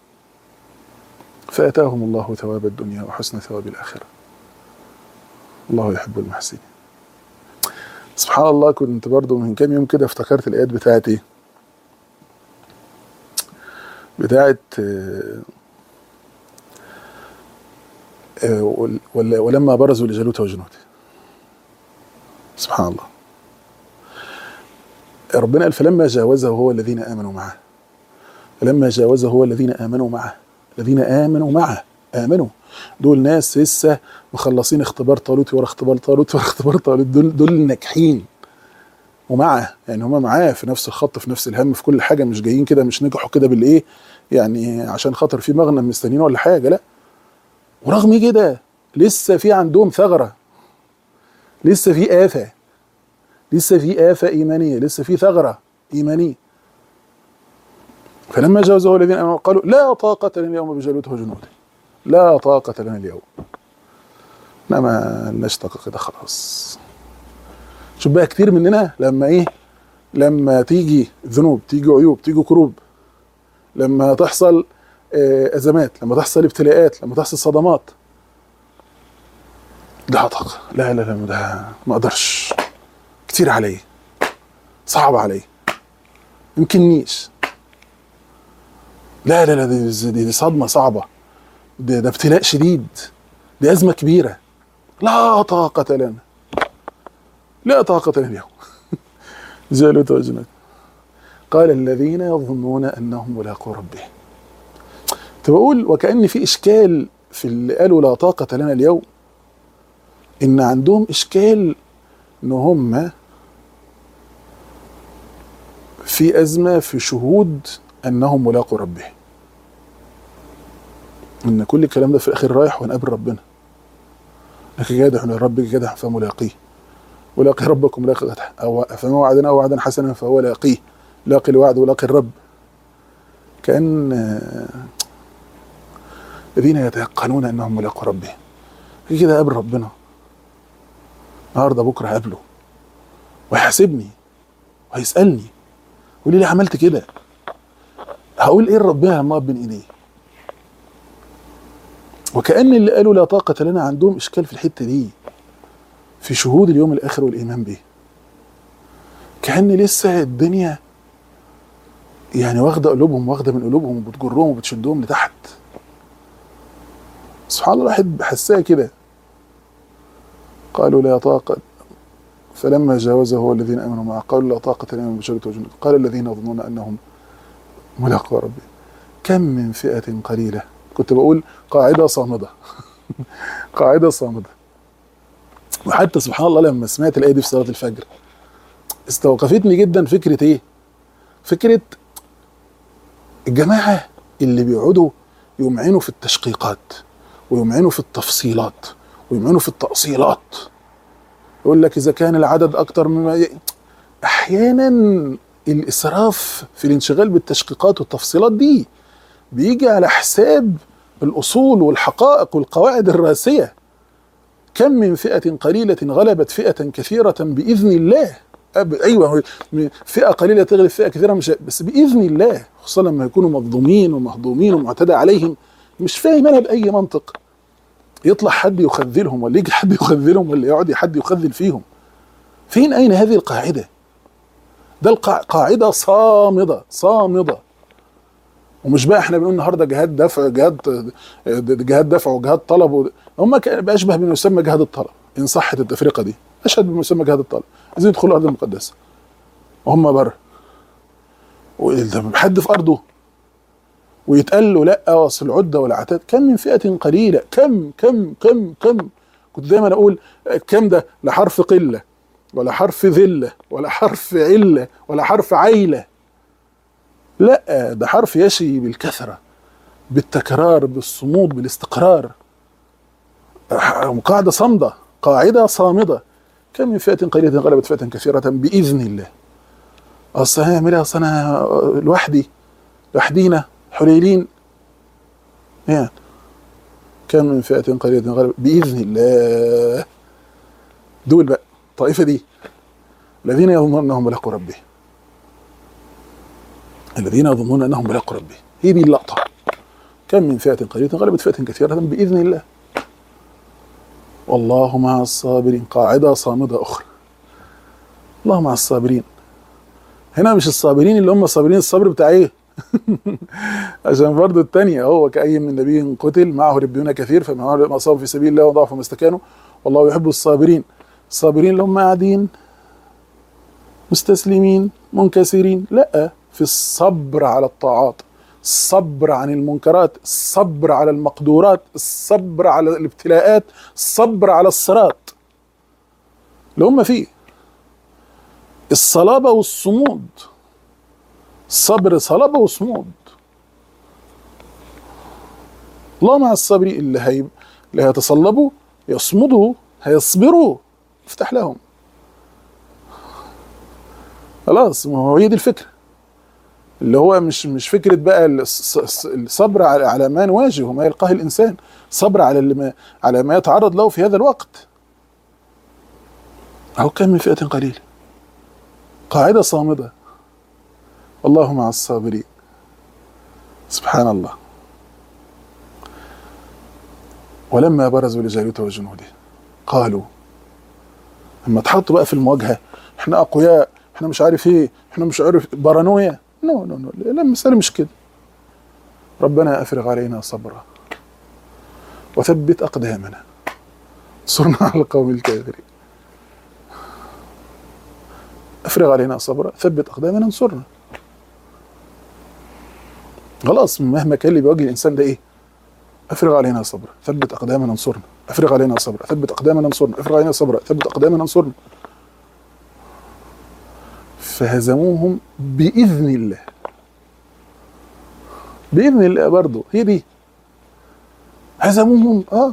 فاتاهم الله ثواب الدنيا وحسن ثواب الاخره الله يحب المحسنين سبحان الله كنت برضو من كام يوم كده افتكرت الايات بتاعتي بتاعت آه، آه، ول- ول- ولما برزوا لجالوت وجنوده سبحان الله ربنا قال فلما جاوزه هو الذين امنوا معه فلما جاوزه هو الذين امنوا معه الذين امنوا معه امنوا دول ناس لسه مخلصين اختبار طالوت ورا اختبار طالوت ورا اختبار طالوت دول دول ناجحين ومعه يعني هما معاه في نفس الخط في نفس الهم في كل حاجه مش جايين كده مش نجحوا كده بالايه يعني عشان خاطر في مغنم مستنيين ولا حاجه لا ورغم كده لسه في عندهم ثغره لسه في آفة لسه في آفة إيمانية لسه في ثغرة إيمانية فلما جاوزه الذين آمنوا قالوا لا طاقة لنا اليوم بجالوت وجنوده لا طاقة لنا اليوم انما لناش طاقة كده خلاص شوف بقى كتير مننا لما ايه لما تيجي ذنوب تيجي عيوب تيجي كروب لما تحصل آه، ازمات لما تحصل ابتلاءات لما تحصل صدمات ده طاقة لا لا لا ده ما اقدرش كتير علي صعب علي يمكننيش لا لا لا دي, دي, دي صدمة صعبة ده, ده ابتلاء شديد دي أزمة كبيرة لا طاقة لنا لا طاقة لنا اليوم جالوت وجنود قال الذين يظنون أنهم ملاقو ربهم بقول وكأن في إشكال في اللي قالوا لا طاقة لنا اليوم إن عندهم إشكال إن هم في أزمة في شهود أنهم ملاقوا ربهم إن كل الكلام ده في الآخر رايح ونقابل ربنا لك جادح لربك جادح فملاقيه ولاقي ربكم لاقي أو فما وعدنا وعدا حسنا فهو لاقيه لاقي الوعد ولاقي الرب كأن الذين يتيقنون أنهم ملاقوا ربهم كده قابل ربنا النهارده بكره هقابله وهيحاسبني وهيسالني يقول لي ليه عملت كده هقول ايه لربنا لما اقف بين ايديه وكأن اللي قالوا لا طاقة لنا عندهم إشكال في الحتة دي في شهود اليوم الآخر والإيمان به كأن لسه الدنيا يعني واخدة قلوبهم واخدة من قلوبهم وبتجرهم وبتشدهم لتحت سبحان الله الواحد بحسها كده قالوا لا طاقة فلما جاوزه هو الذين امنوا معه قالوا لا طاقة لنا بشرة وجنود قال الذين يظنون انهم ملاقوا ربهم كم من فئة قليلة كنت بقول قاعدة صامدة قاعدة صامدة وحتى سبحان الله لما سمعت الآية دي في صلاة الفجر استوقفتني جدا فكرة ايه؟ فكرة الجماعة اللي بيقعدوا يمعنوا في التشقيقات ويمعنوا في التفصيلات ويمعنوا في التأصيلات يقول لك إذا كان العدد أكتر مما ي... أحيانا الإسراف في الانشغال بالتشقيقات والتفصيلات دي بيجي على حساب الأصول والحقائق والقواعد الراسية كم من فئة قليلة غلبت فئة كثيرة بإذن الله أب... أيوة فئة قليلة تغلب فئة كثيرة مش بس بإذن الله خصوصا لما يكونوا مظلومين ومهضومين ومعتدى عليهم مش فاهم أنا بأي منطق يطلع حد يخذلهم ولا يجي حد يخذلهم ولا يقعد حد يخذل فيهم فين أين هذه القاعدة ده القاعدة صامدة صامدة ومش بقى احنا بنقول النهارده جهاد دفع جهاد جهاد دفع وجهاد طلب و... هم كان بقى اشبه بما يسمى جهاد الطلب ان صحت التفرقه دي اشهد بما يسمى جهاد الطلب عايزين يدخلوا الارض المقدسه وهم بره حد في ارضه ويتقال له لا اصل العده والعتاد كم من فئه قليله كم كم كم كم كنت دايما اقول كم ده لا حرف قله ولا حرف ذله ولا حرف عله ولا حرف عيله لا ده حرف يشي بالكثره بالتكرار بالصمود بالاستقرار قاعده صامده قاعده صامده كم من فئه قليله غلبت فئه كثيره باذن الله اصل هنعمل ايه اصل انا لوحدي لوحدينا حليلين يعني كم من فئة قليلة غلبت بإذن الله دول بقى الطائفة دي الذين يظنون أنهم ملاقوا ربهم الذين يظنون أنهم ملاقوا ربهم هي دي اللقطة كم من فئة قليلة غلبت فئة كثيرة بإذن الله والله مع الصابرين قاعدة صامدة أخرى الله مع الصابرين هنا مش الصابرين اللي هم الصابرين الصبر بتاع ايه عشان برضه الثانية هو كأي من نبي قتل معه ربيون كثير فما أصابوا في سبيل الله وضعفوا ما استكانوا والله يحب الصابرين الصابرين اللي هم قاعدين مستسلمين منكسرين لا في الصبر على الطاعات الصبر عن المنكرات الصبر على المقدورات الصبر على الابتلاءات الصبر على الصراط اللي هم فيه الصلابة والصمود الصبر صلابة وصمود الله مع الصابرين اللي هي اللي هيتصلبوا يصمدوا هيصبروا يفتح لهم خلاص ما هو هي دي الفكره اللي هو مش مش فكره بقى الصبر على على ما نواجه وما يلقاه الانسان صبر على اللي ما على ما يتعرض له في هذا الوقت أو كم من فئة قليلة قاعدة صامدة الله مع الصابرين سبحان الله ولما برزوا لجالوت وجنوده قالوا لما اتحطوا بقى في المواجهه احنا اقوياء احنا مش عارف ايه احنا مش عارف بارانويا نو نو نو لا المساله مش كده ربنا افرغ علينا صبرا وثبت اقدامنا انصرنا على القوم الكافرين افرغ علينا صبرا ثبت اقدامنا انصرنا خلاص مهما كان اللي بيواجه الانسان ده ايه افرغ علينا صبرا ثبت اقدامنا انصرنا افرغ علينا صبرا ثبت اقدامنا انصرنا افرغ علينا صبرا ثبت اقدامنا انصرنا فهزموهم باذن الله باذن الله برضه هي دي هزموهم اه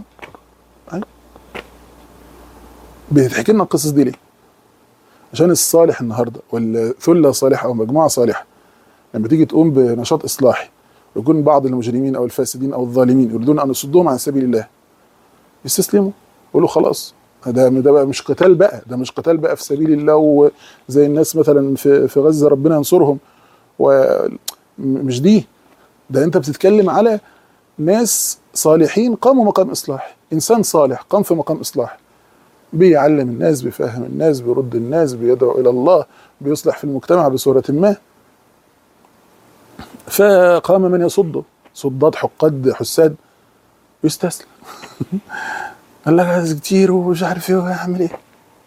بتحكي لنا القصص دي ليه؟ عشان الصالح النهارده ولا ثله صالحه او مجموعه صالحه لما تيجي تقوم بنشاط اصلاحي ويكون بعض المجرمين او الفاسدين او الظالمين يريدون ان يصدوهم عن سبيل الله يستسلموا يقولوا خلاص ده ده بقى مش قتال بقى ده مش قتال بقى في سبيل الله وزي الناس مثلا في في غزه ربنا ينصرهم ومش دي ده انت بتتكلم على ناس صالحين قاموا مقام اصلاح انسان صالح قام في مقام اصلاح بيعلم الناس بيفهم الناس بيرد الناس بيدعو الى الله بيصلح في المجتمع بصوره ما فقام من يصده صداد حقاد حساد يستسلم قال لك عايز كتير ومش عارف ايه هعمل ايه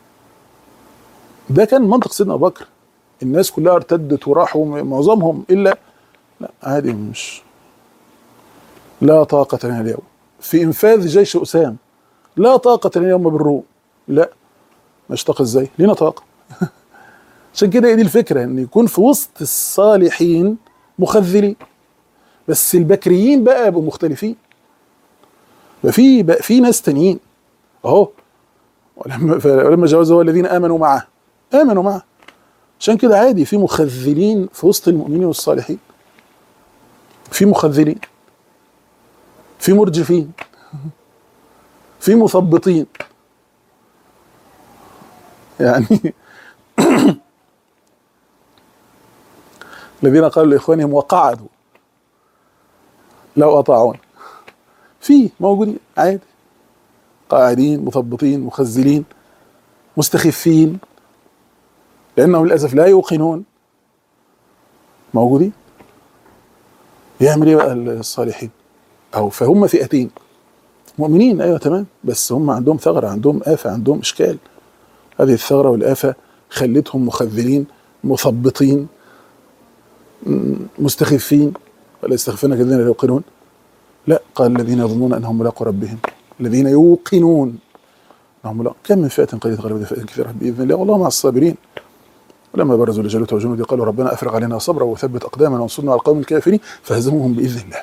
ده كان منطق سيدنا ابو بكر الناس كلها ارتدت وراحوا معظمهم الا لا عادي مش لا طاقة لنا اليوم في انفاذ جيش اسام لا طاقة لنا اليوم بالروم لا نشتاق ازاي؟ لينا طاقة عشان كده هي دي الفكرة ان يكون في وسط الصالحين مخذلين بس البكريين بقى يبقوا مختلفين بقى في بقى في ناس تانيين اهو ولما ولما جاوزه الذين امنوا معه امنوا معه عشان كده عادي في مخذلين في وسط المؤمنين والصالحين في مخذلين في مرجفين في مثبطين يعني الذين قالوا لاخوانهم وقعدوا لو اطاعون في موجودين عادي قاعدين مثبطين مخزلين مستخفين لانهم للاسف لا يوقنون موجودين يعمل ايه بقى الصالحين او فهم فئتين مؤمنين ايوه تمام بس هم عندهم ثغره عندهم افه عندهم اشكال هذه الثغره والافه خلتهم مخذلين مثبطين م- مستخفين ولا يستخفون الذين لا يوقنون لا قال الذين يظنون انهم ملاقوا ربهم الذين يوقنون انهم ملاقوا كم من فئه قليله غلبت فئه كثيره باذن الله والله مع الصابرين ولما برزوا لجالوت وجنوده قالوا ربنا افرغ علينا صبرا وثبت اقدامنا وانصرنا على القوم الكافرين فهزموهم باذن الله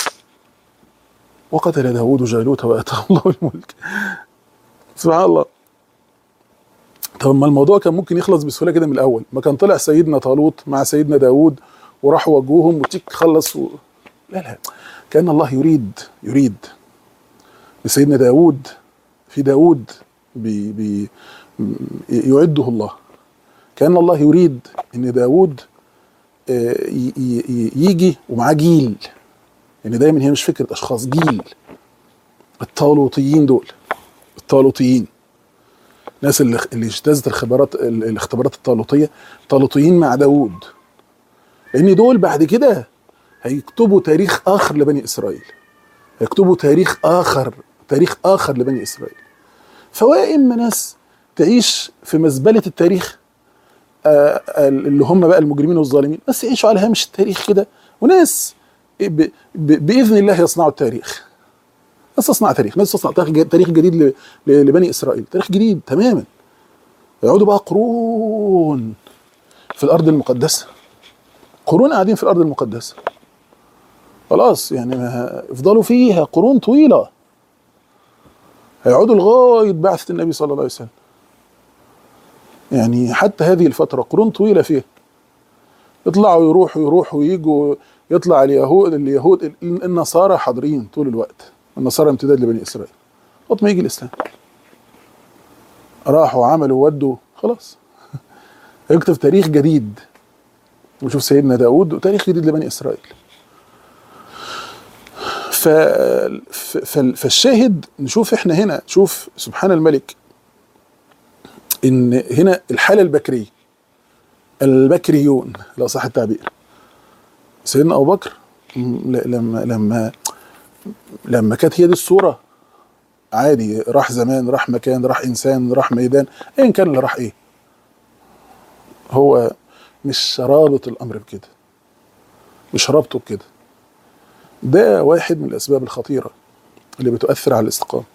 وقتل داود جالوت واتاه الله الملك سبحان الله طب ما الموضوع كان ممكن يخلص بسهوله كده من الاول ما كان طلع سيدنا طالوت مع سيدنا داود وراحوا وجوهم وتيك خلص و... لا لا كان الله يريد يريد لسيدنا داود في داود بي بي يعده الله كان الله يريد ان داود آه، ي- ي- ي- يجي ومعاه جيل يعني دايما هي مش فكره اشخاص جيل الطالوطيين دول الطالوطيين الناس اللي اللي اجتازت الخبرات ال- الاختبارات الطالوطيه طالوطيين مع داوود لان دول بعد كده هيكتبوا تاريخ اخر لبني اسرائيل هيكتبوا تاريخ اخر تاريخ اخر لبني اسرائيل فهو يا اما ناس تعيش في مزبله التاريخ آه، اللي هم بقى المجرمين والظالمين بس يعيشوا على هامش التاريخ كده وناس ب- ب- باذن الله يصنعوا التاريخ ناس تصنع تاريخ ناس تصنع تاريخ ج- تاريخ جديد ل- ل- لبني اسرائيل تاريخ جديد تماما يقعدوا بقى قرون في الارض المقدسه قرون قاعدين في الارض المقدسه خلاص يعني ما يفضلوا فيها قرون طويله هيقعدوا لغايه بعثه النبي صلى الله عليه وسلم يعني حتى هذه الفتره قرون طويله فيها يطلعوا يروحوا يروحوا يجوا يطلع اليهود اليهود ال- النصارى حاضرين طول الوقت النصارى امتداد لبني اسرائيل وقت ما يجي الاسلام راحوا عملوا ودوا خلاص هيكتب تاريخ جديد وشوف سيدنا داود وتاريخ جديد لبني اسرائيل ف... ف... ف- فالشاهد نشوف احنا هنا شوف سبحان الملك ان هنا الحاله البكريه البكريون لو صح التعبير سيدنا ابو بكر م- ل- لما لما لما كانت هي دي الصوره عادي راح زمان راح مكان راح انسان راح ميدان ايا كان اللي راح ايه هو مش رابط الامر بكده مش رابطه بكده ده واحد من الاسباب الخطيره اللي بتؤثر على الاستقامه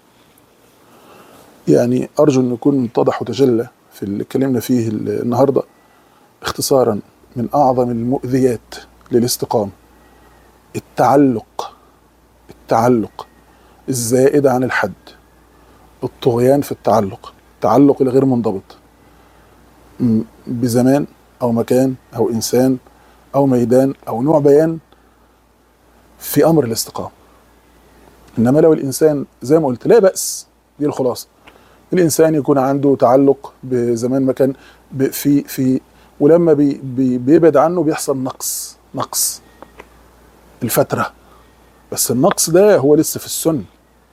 يعني ارجو ان يكون اتضح وتجلى في اللي اتكلمنا فيه النهارده اختصارا من اعظم المؤذيات للاستقامه التعلق التعلق الزائد عن الحد الطغيان في التعلق التعلق الغير منضبط م- بزمان او مكان او انسان او ميدان او نوع بيان في امر الاستقامه انما لو الانسان زي ما قلت لا باس دي الخلاصه الانسان يكون عنده تعلق بزمان مكان ب- في في ولما بي بي بيبعد عنه بيحصل نقص نقص الفتره بس النقص ده هو لسه في السنه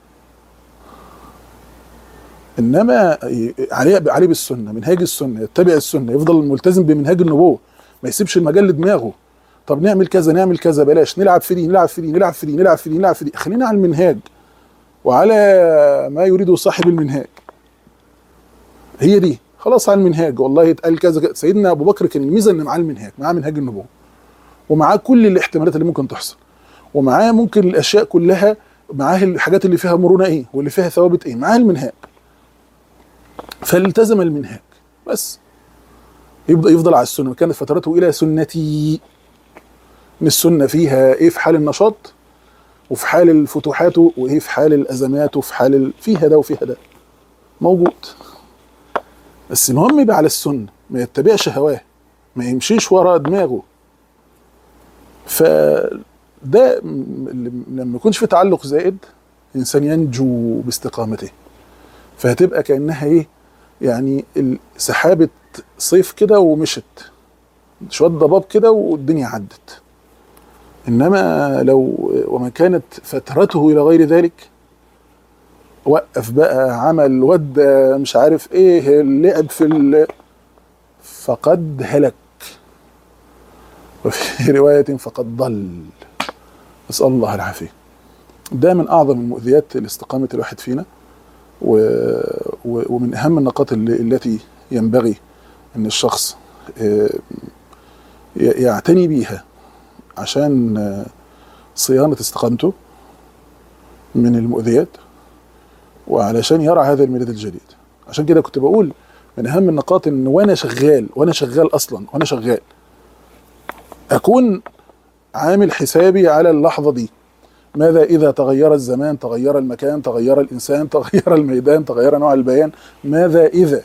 انما ي- عليه عليه بالسنه منهاج السنه يتبع السنه يفضل ملتزم بمنهاج النبوه ما يسيبش المجال لدماغه طب نعمل كذا نعمل كذا بلاش نلعب في دي نلعب في دي نلعب في دي نلعب في دي نلعب في دي خلينا على المنهاج وعلى ما يريده صاحب المنهاج هي دي خلاص على المنهاج والله يتقال كذا كذا. سيدنا ابو بكر كان الميزه ان معاه المنهاج معاه منهاج النبوه ومعاه كل الاحتمالات اللي ممكن تحصل ومعاه ممكن الاشياء كلها معاه الحاجات اللي فيها مرونه ايه واللي فيها ثوابت ايه معاه المنهاج فالتزم المنهاج بس يبدا يفضل على السنه كانت فترته الى سنتي ان السنه فيها ايه في حال النشاط وفي حال الفتوحات وايه في حال الازمات وفي حال ال... فيها ده وفيها ده موجود بس المهم يبقى على السنه ما يتبعش هواه ما يمشيش ورا دماغه فده م- لما يكونش في تعلق زائد الانسان ينجو باستقامته فهتبقى كانها ايه يعني ال- سحابه صيف كده ومشت شويه ضباب كده والدنيا عدت انما لو ومن كانت فترته الى غير ذلك وقف بقى عمل ود مش عارف ايه لعب في ال... فقد هلك وفي رواية فقد ضل نسال الله العافيه ده من اعظم المؤذيات لاستقامه الواحد فينا و... و... ومن اهم النقاط اللي... التي ينبغي ان الشخص آه، ي- يعتني بيها عشان آه، صيانه استقامته من المؤذيات وعلشان يرى هذا الميلاد الجديد عشان كده كنت بقول من اهم النقاط ان وانا شغال وانا شغال اصلا وانا شغال اكون عامل حسابي على اللحظه دي ماذا اذا تغير الزمان تغير المكان تغير الانسان تغير الميدان تغير نوع البيان ماذا اذا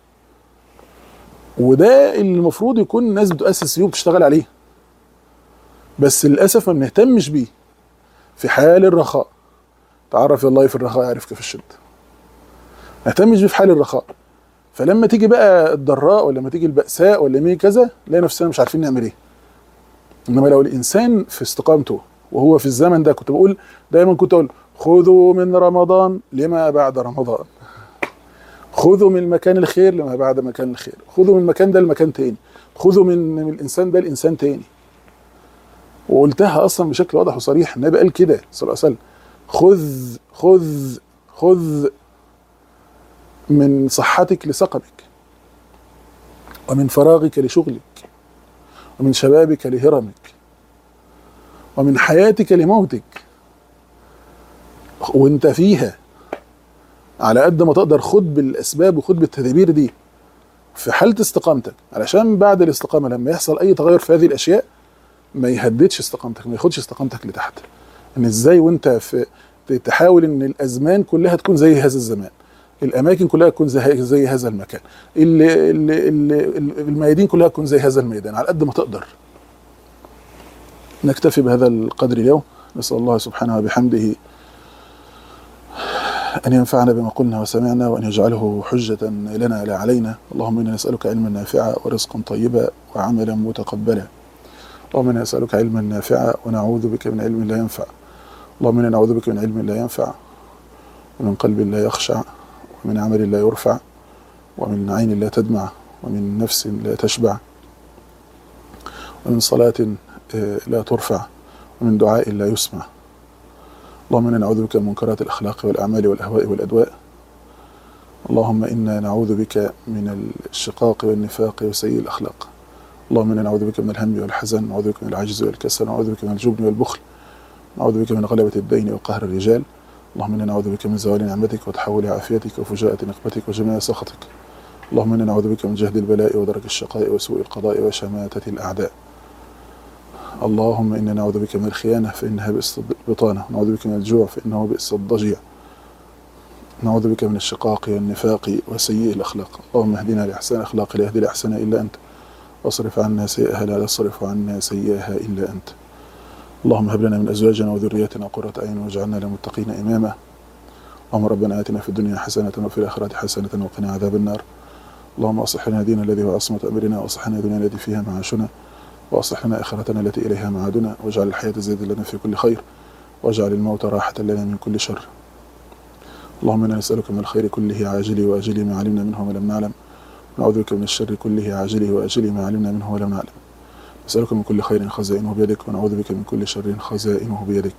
وده اللي المفروض يكون الناس بتؤسس فيه وبتشتغل عليه بس للاسف ما بنهتمش بيه في حال الرخاء تعرف يا الله في الرخاء يعرفك في الشده ما نهتمش بيه في حال الرخاء فلما تيجي بقى الضراء ولا لما تيجي البأساء ولا لما يجي كذا نلاقي نفسنا مش عارفين نعمل ايه انما لو الانسان في استقامته وهو في الزمن ده كنت بقول دايما كنت اقول خذوا من رمضان لما بعد رمضان خذوا من مكان الخير لما بعد مكان الخير خذوا من المكان ده لمكان تاني خذوا من من الانسان ده لانسان تاني وقلتها اصلا بشكل واضح وصريح النبي قال كده صلى الله عليه وسلم خذ خذ خذ من صحتك لسقمك ومن فراغك لشغلك ومن شبابك لهرمك ومن حياتك لموتك وانت فيها على قد ما تقدر خد بالاسباب وخد بالتدابير دي في حاله استقامتك علشان بعد الاستقامه لما يحصل اي تغير في هذه الاشياء ما يهددش استقامتك ما ياخدش استقامتك لتحت ان ازاي وانت في تحاول ان الازمان كلها تكون زي هذا الزمان الاماكن كلها تكون زي زي هذا المكان ال- ال- ال- الميادين كلها تكون زي هذا الميدان على قد ما تقدر نكتفي بهذا القدر اليوم نسال الله سبحانه وبحمده أن ينفعنا بما قلنا وسمعنا وأن يجعله حجة لنا لا علينا اللهم إنا نسألك علما نافعا ورزقا طيبا وعملا متقبلا اللهم إنا نسألك علما نافعا ونعوذ بك من علم لا ينفع اللهم إنا نعوذ بك من علم لا ينفع ومن قلب لا يخشع ومن عمل لا يرفع ومن عين لا تدمع ومن نفس لا تشبع ومن صلاة آه، لا ترفع ومن دعاء لا يسمع اللهم انا نعوذ بك من منكرات الاخلاق والاعمال والاهواء والادواء اللهم انا نعوذ بك من الشقاق والنفاق وسيء الاخلاق اللهم انا نعوذ بك من الهم والحزن نعوذ بك من العجز والكسل نعوذ بك من الجبن والبخل نعوذ بك من غلبة الدين وقهر الرجال اللهم انا نعوذ بك من زوال نعمتك وتحول عافيتك وفجاءة نقمتك وجميع سخطك اللهم انا نعوذ بك من جهد البلاء ودرك الشقاء وسوء القضاء وشماتة الاعداء اللهم إنا نعوذ بك من الخيانة فإنها بئس البطانة نعوذ بك من الجوع فإنه بئس الضجيع نعوذ بك من الشقاق والنفاق وسيء الأخلاق اللهم اهدنا لأحسن الأخلاق لا يهدي لأحسن إلا أنت واصرف عنا سيئها لا يصرف عنا سيئها إلا أنت اللهم هب لنا من أزواجنا وذرياتنا قرة أعين واجعلنا للمتقين إماما اللهم ربنا آتنا في الدنيا حسنة وفي الآخرة حسنة وقنا عذاب النار اللهم أصلح لنا دين الذي هو عصمة أمرنا وأصلح لنا الدنيا التي فيها معاشنا وأصلح لنا آخرتنا التي إليها معادنا واجعل الحياة زيادة لنا في كل خير واجعل الموت راحة لنا من كل شر اللهم إنا نسألك من الخير كله عاجله وآجله ما علمنا منه وما لم نعلم ونعوذ بك من الشر كله عاجله وآجله ما علمنا منه ولم نعلم نسألك من كل خير خزائنه بيدك ونعوذ بك من كل شر خزائنه بيدك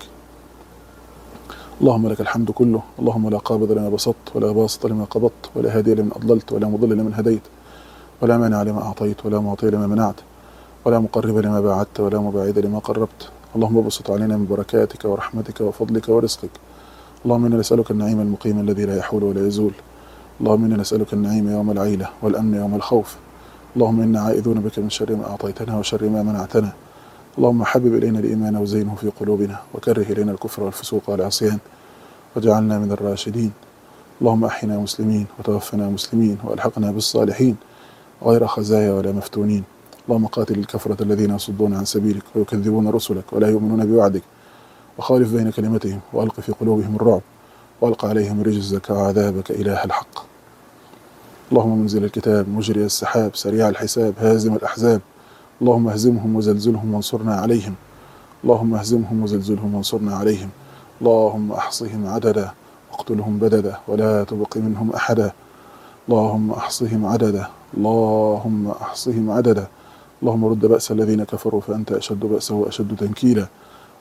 اللهم لك الحمد كله اللهم لا قابض لما بسطت ولا باسط لما قبضت ولا هادي لمن أضللت ولا مضل لمن هديت ولا مانع لما أعطيت ولا معطي لما منعت ولا مقرب لما باعدت ولا مباعد لما قربت اللهم ابسط علينا من بركاتك ورحمتك وفضلك ورزقك اللهم انا نسالك النعيم المقيم الذي لا يحول ولا يزول اللهم انا نسالك النعيم يوم العيله والامن يوم الخوف اللهم انا عائذون بك من شر ما اعطيتنا وشر ما منعتنا اللهم حبب الينا الايمان وزينه في قلوبنا وكره الينا الكفر والفسوق والعصيان واجعلنا من الراشدين اللهم احينا مسلمين وتوفنا مسلمين والحقنا بالصالحين غير خزايا ولا مفتونين اللهم قاتل الكفرة الذين يصدون عن سبيلك ويكذبون رسلك ولا يؤمنون بوعدك وخالف بين كلمتهم وألق في قلوبهم الرعب وألق عليهم رجزك وعذابك إله الحق اللهم منزل الكتاب مجري السحاب سريع الحساب هازم الأحزاب اللهم اهزمهم وزلزلهم وانصرنا عليهم اللهم اهزمهم وزلزلهم وانصرنا عليهم اللهم احصهم عددا واقتلهم بددا ولا تبق منهم أحدا اللهم احصهم عددا اللهم احصهم عددا اللهم رد بأس الذين كفروا فأنت أشد بأسا وأشد تنكيلا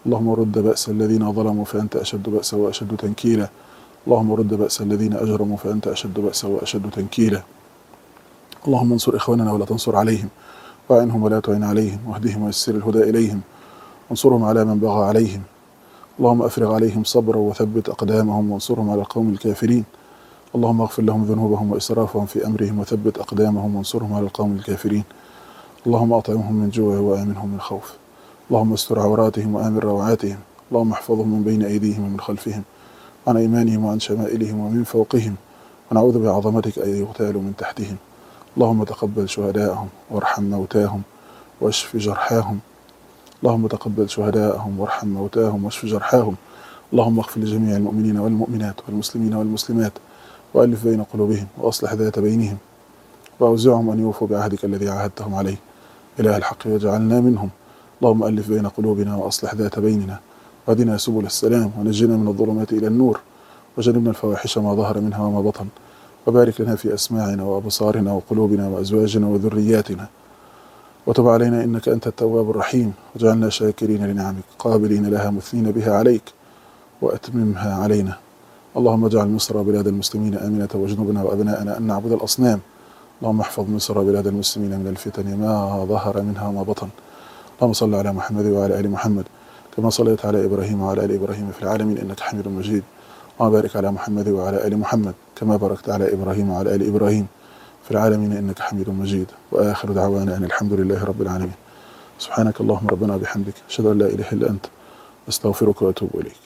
اللهم رد بأس الذين ظلموا فأنت أشد بأسا وأشد تنكيلا اللهم رد بأس الذين أجرموا فأنت أشد بأسا وأشد تنكيلا اللهم انصر إخواننا ولا تنصر عليهم وأعنهم ولا تعن عليهم واهدهم ويسر الهدى إليهم وانصرهم على من بغى عليهم اللهم أفرغ عليهم صبرا وثبت أقدامهم وانصرهم على القوم الكافرين اللهم اغفر لهم ذنوبهم وإسرافهم في أمرهم وثبت أقدامهم وانصرهم على القوم الكافرين اللهم أطعمهم من جوع وآمنهم من خوف اللهم استر عوراتهم وآمن روعاتهم اللهم احفظهم من بين أيديهم ومن خلفهم عن أيمانهم وعن شمائلهم ومن فوقهم ونعوذ بعظمتك أن يغتالوا من تحتهم اللهم تقبل شهداءهم وارحم موتاهم واشف جرحاهم اللهم تقبل شهداءهم وارحم موتاهم واشف جرحاهم اللهم اغفر لجميع المؤمنين والمؤمنات والمسلمين والمسلمات وألف بين قلوبهم وأصلح ذات بينهم وأوزعهم أن يوفوا بعهدك الذي عاهدتهم عليه إله الحق واجعلنا منهم اللهم ألف بين قلوبنا وأصلح ذات بيننا واهدنا سبل السلام ونجنا من الظلمات إلى النور وجنبنا الفواحش ما ظهر منها وما بطن وبارك لنا في أسماعنا وأبصارنا وقلوبنا وأزواجنا وذرياتنا وتب علينا إنك أنت التواب الرحيم واجعلنا شاكرين لنعمك قابلين لها مثنين بها عليك وأتممها علينا اللهم اجعل مصر وبلاد المسلمين آمنة واجنبنا وأبناءنا أن نعبد الأصنام اللهم احفظ مصر وبلاد المسلمين من الفتن ما ظهر منها وما بطن اللهم صل على محمد وعلى آل محمد كما صليت على إبراهيم وعلى آل إبراهيم في العالمين إنك حميد مجيد وبارك على محمد وعلى آل محمد كما باركت على إبراهيم وعلى آل إبراهيم في العالمين إنك حميد مجيد وآخر دعوانا أن الحمد لله رب العالمين سبحانك اللهم ربنا وبحمدك أشهد أن لا إله إلا أنت أستغفرك وأتوب إليك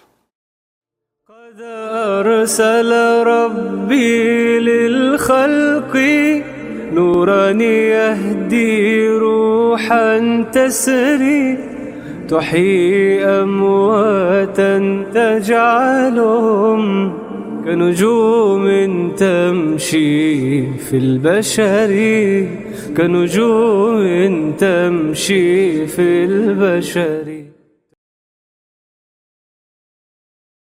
قد أرسل ربي للخلق نورا يهدي روحا تسري تحيي أمواتا تجعلهم كنجوم تمشي في البشر كنجوم تمشي في البشر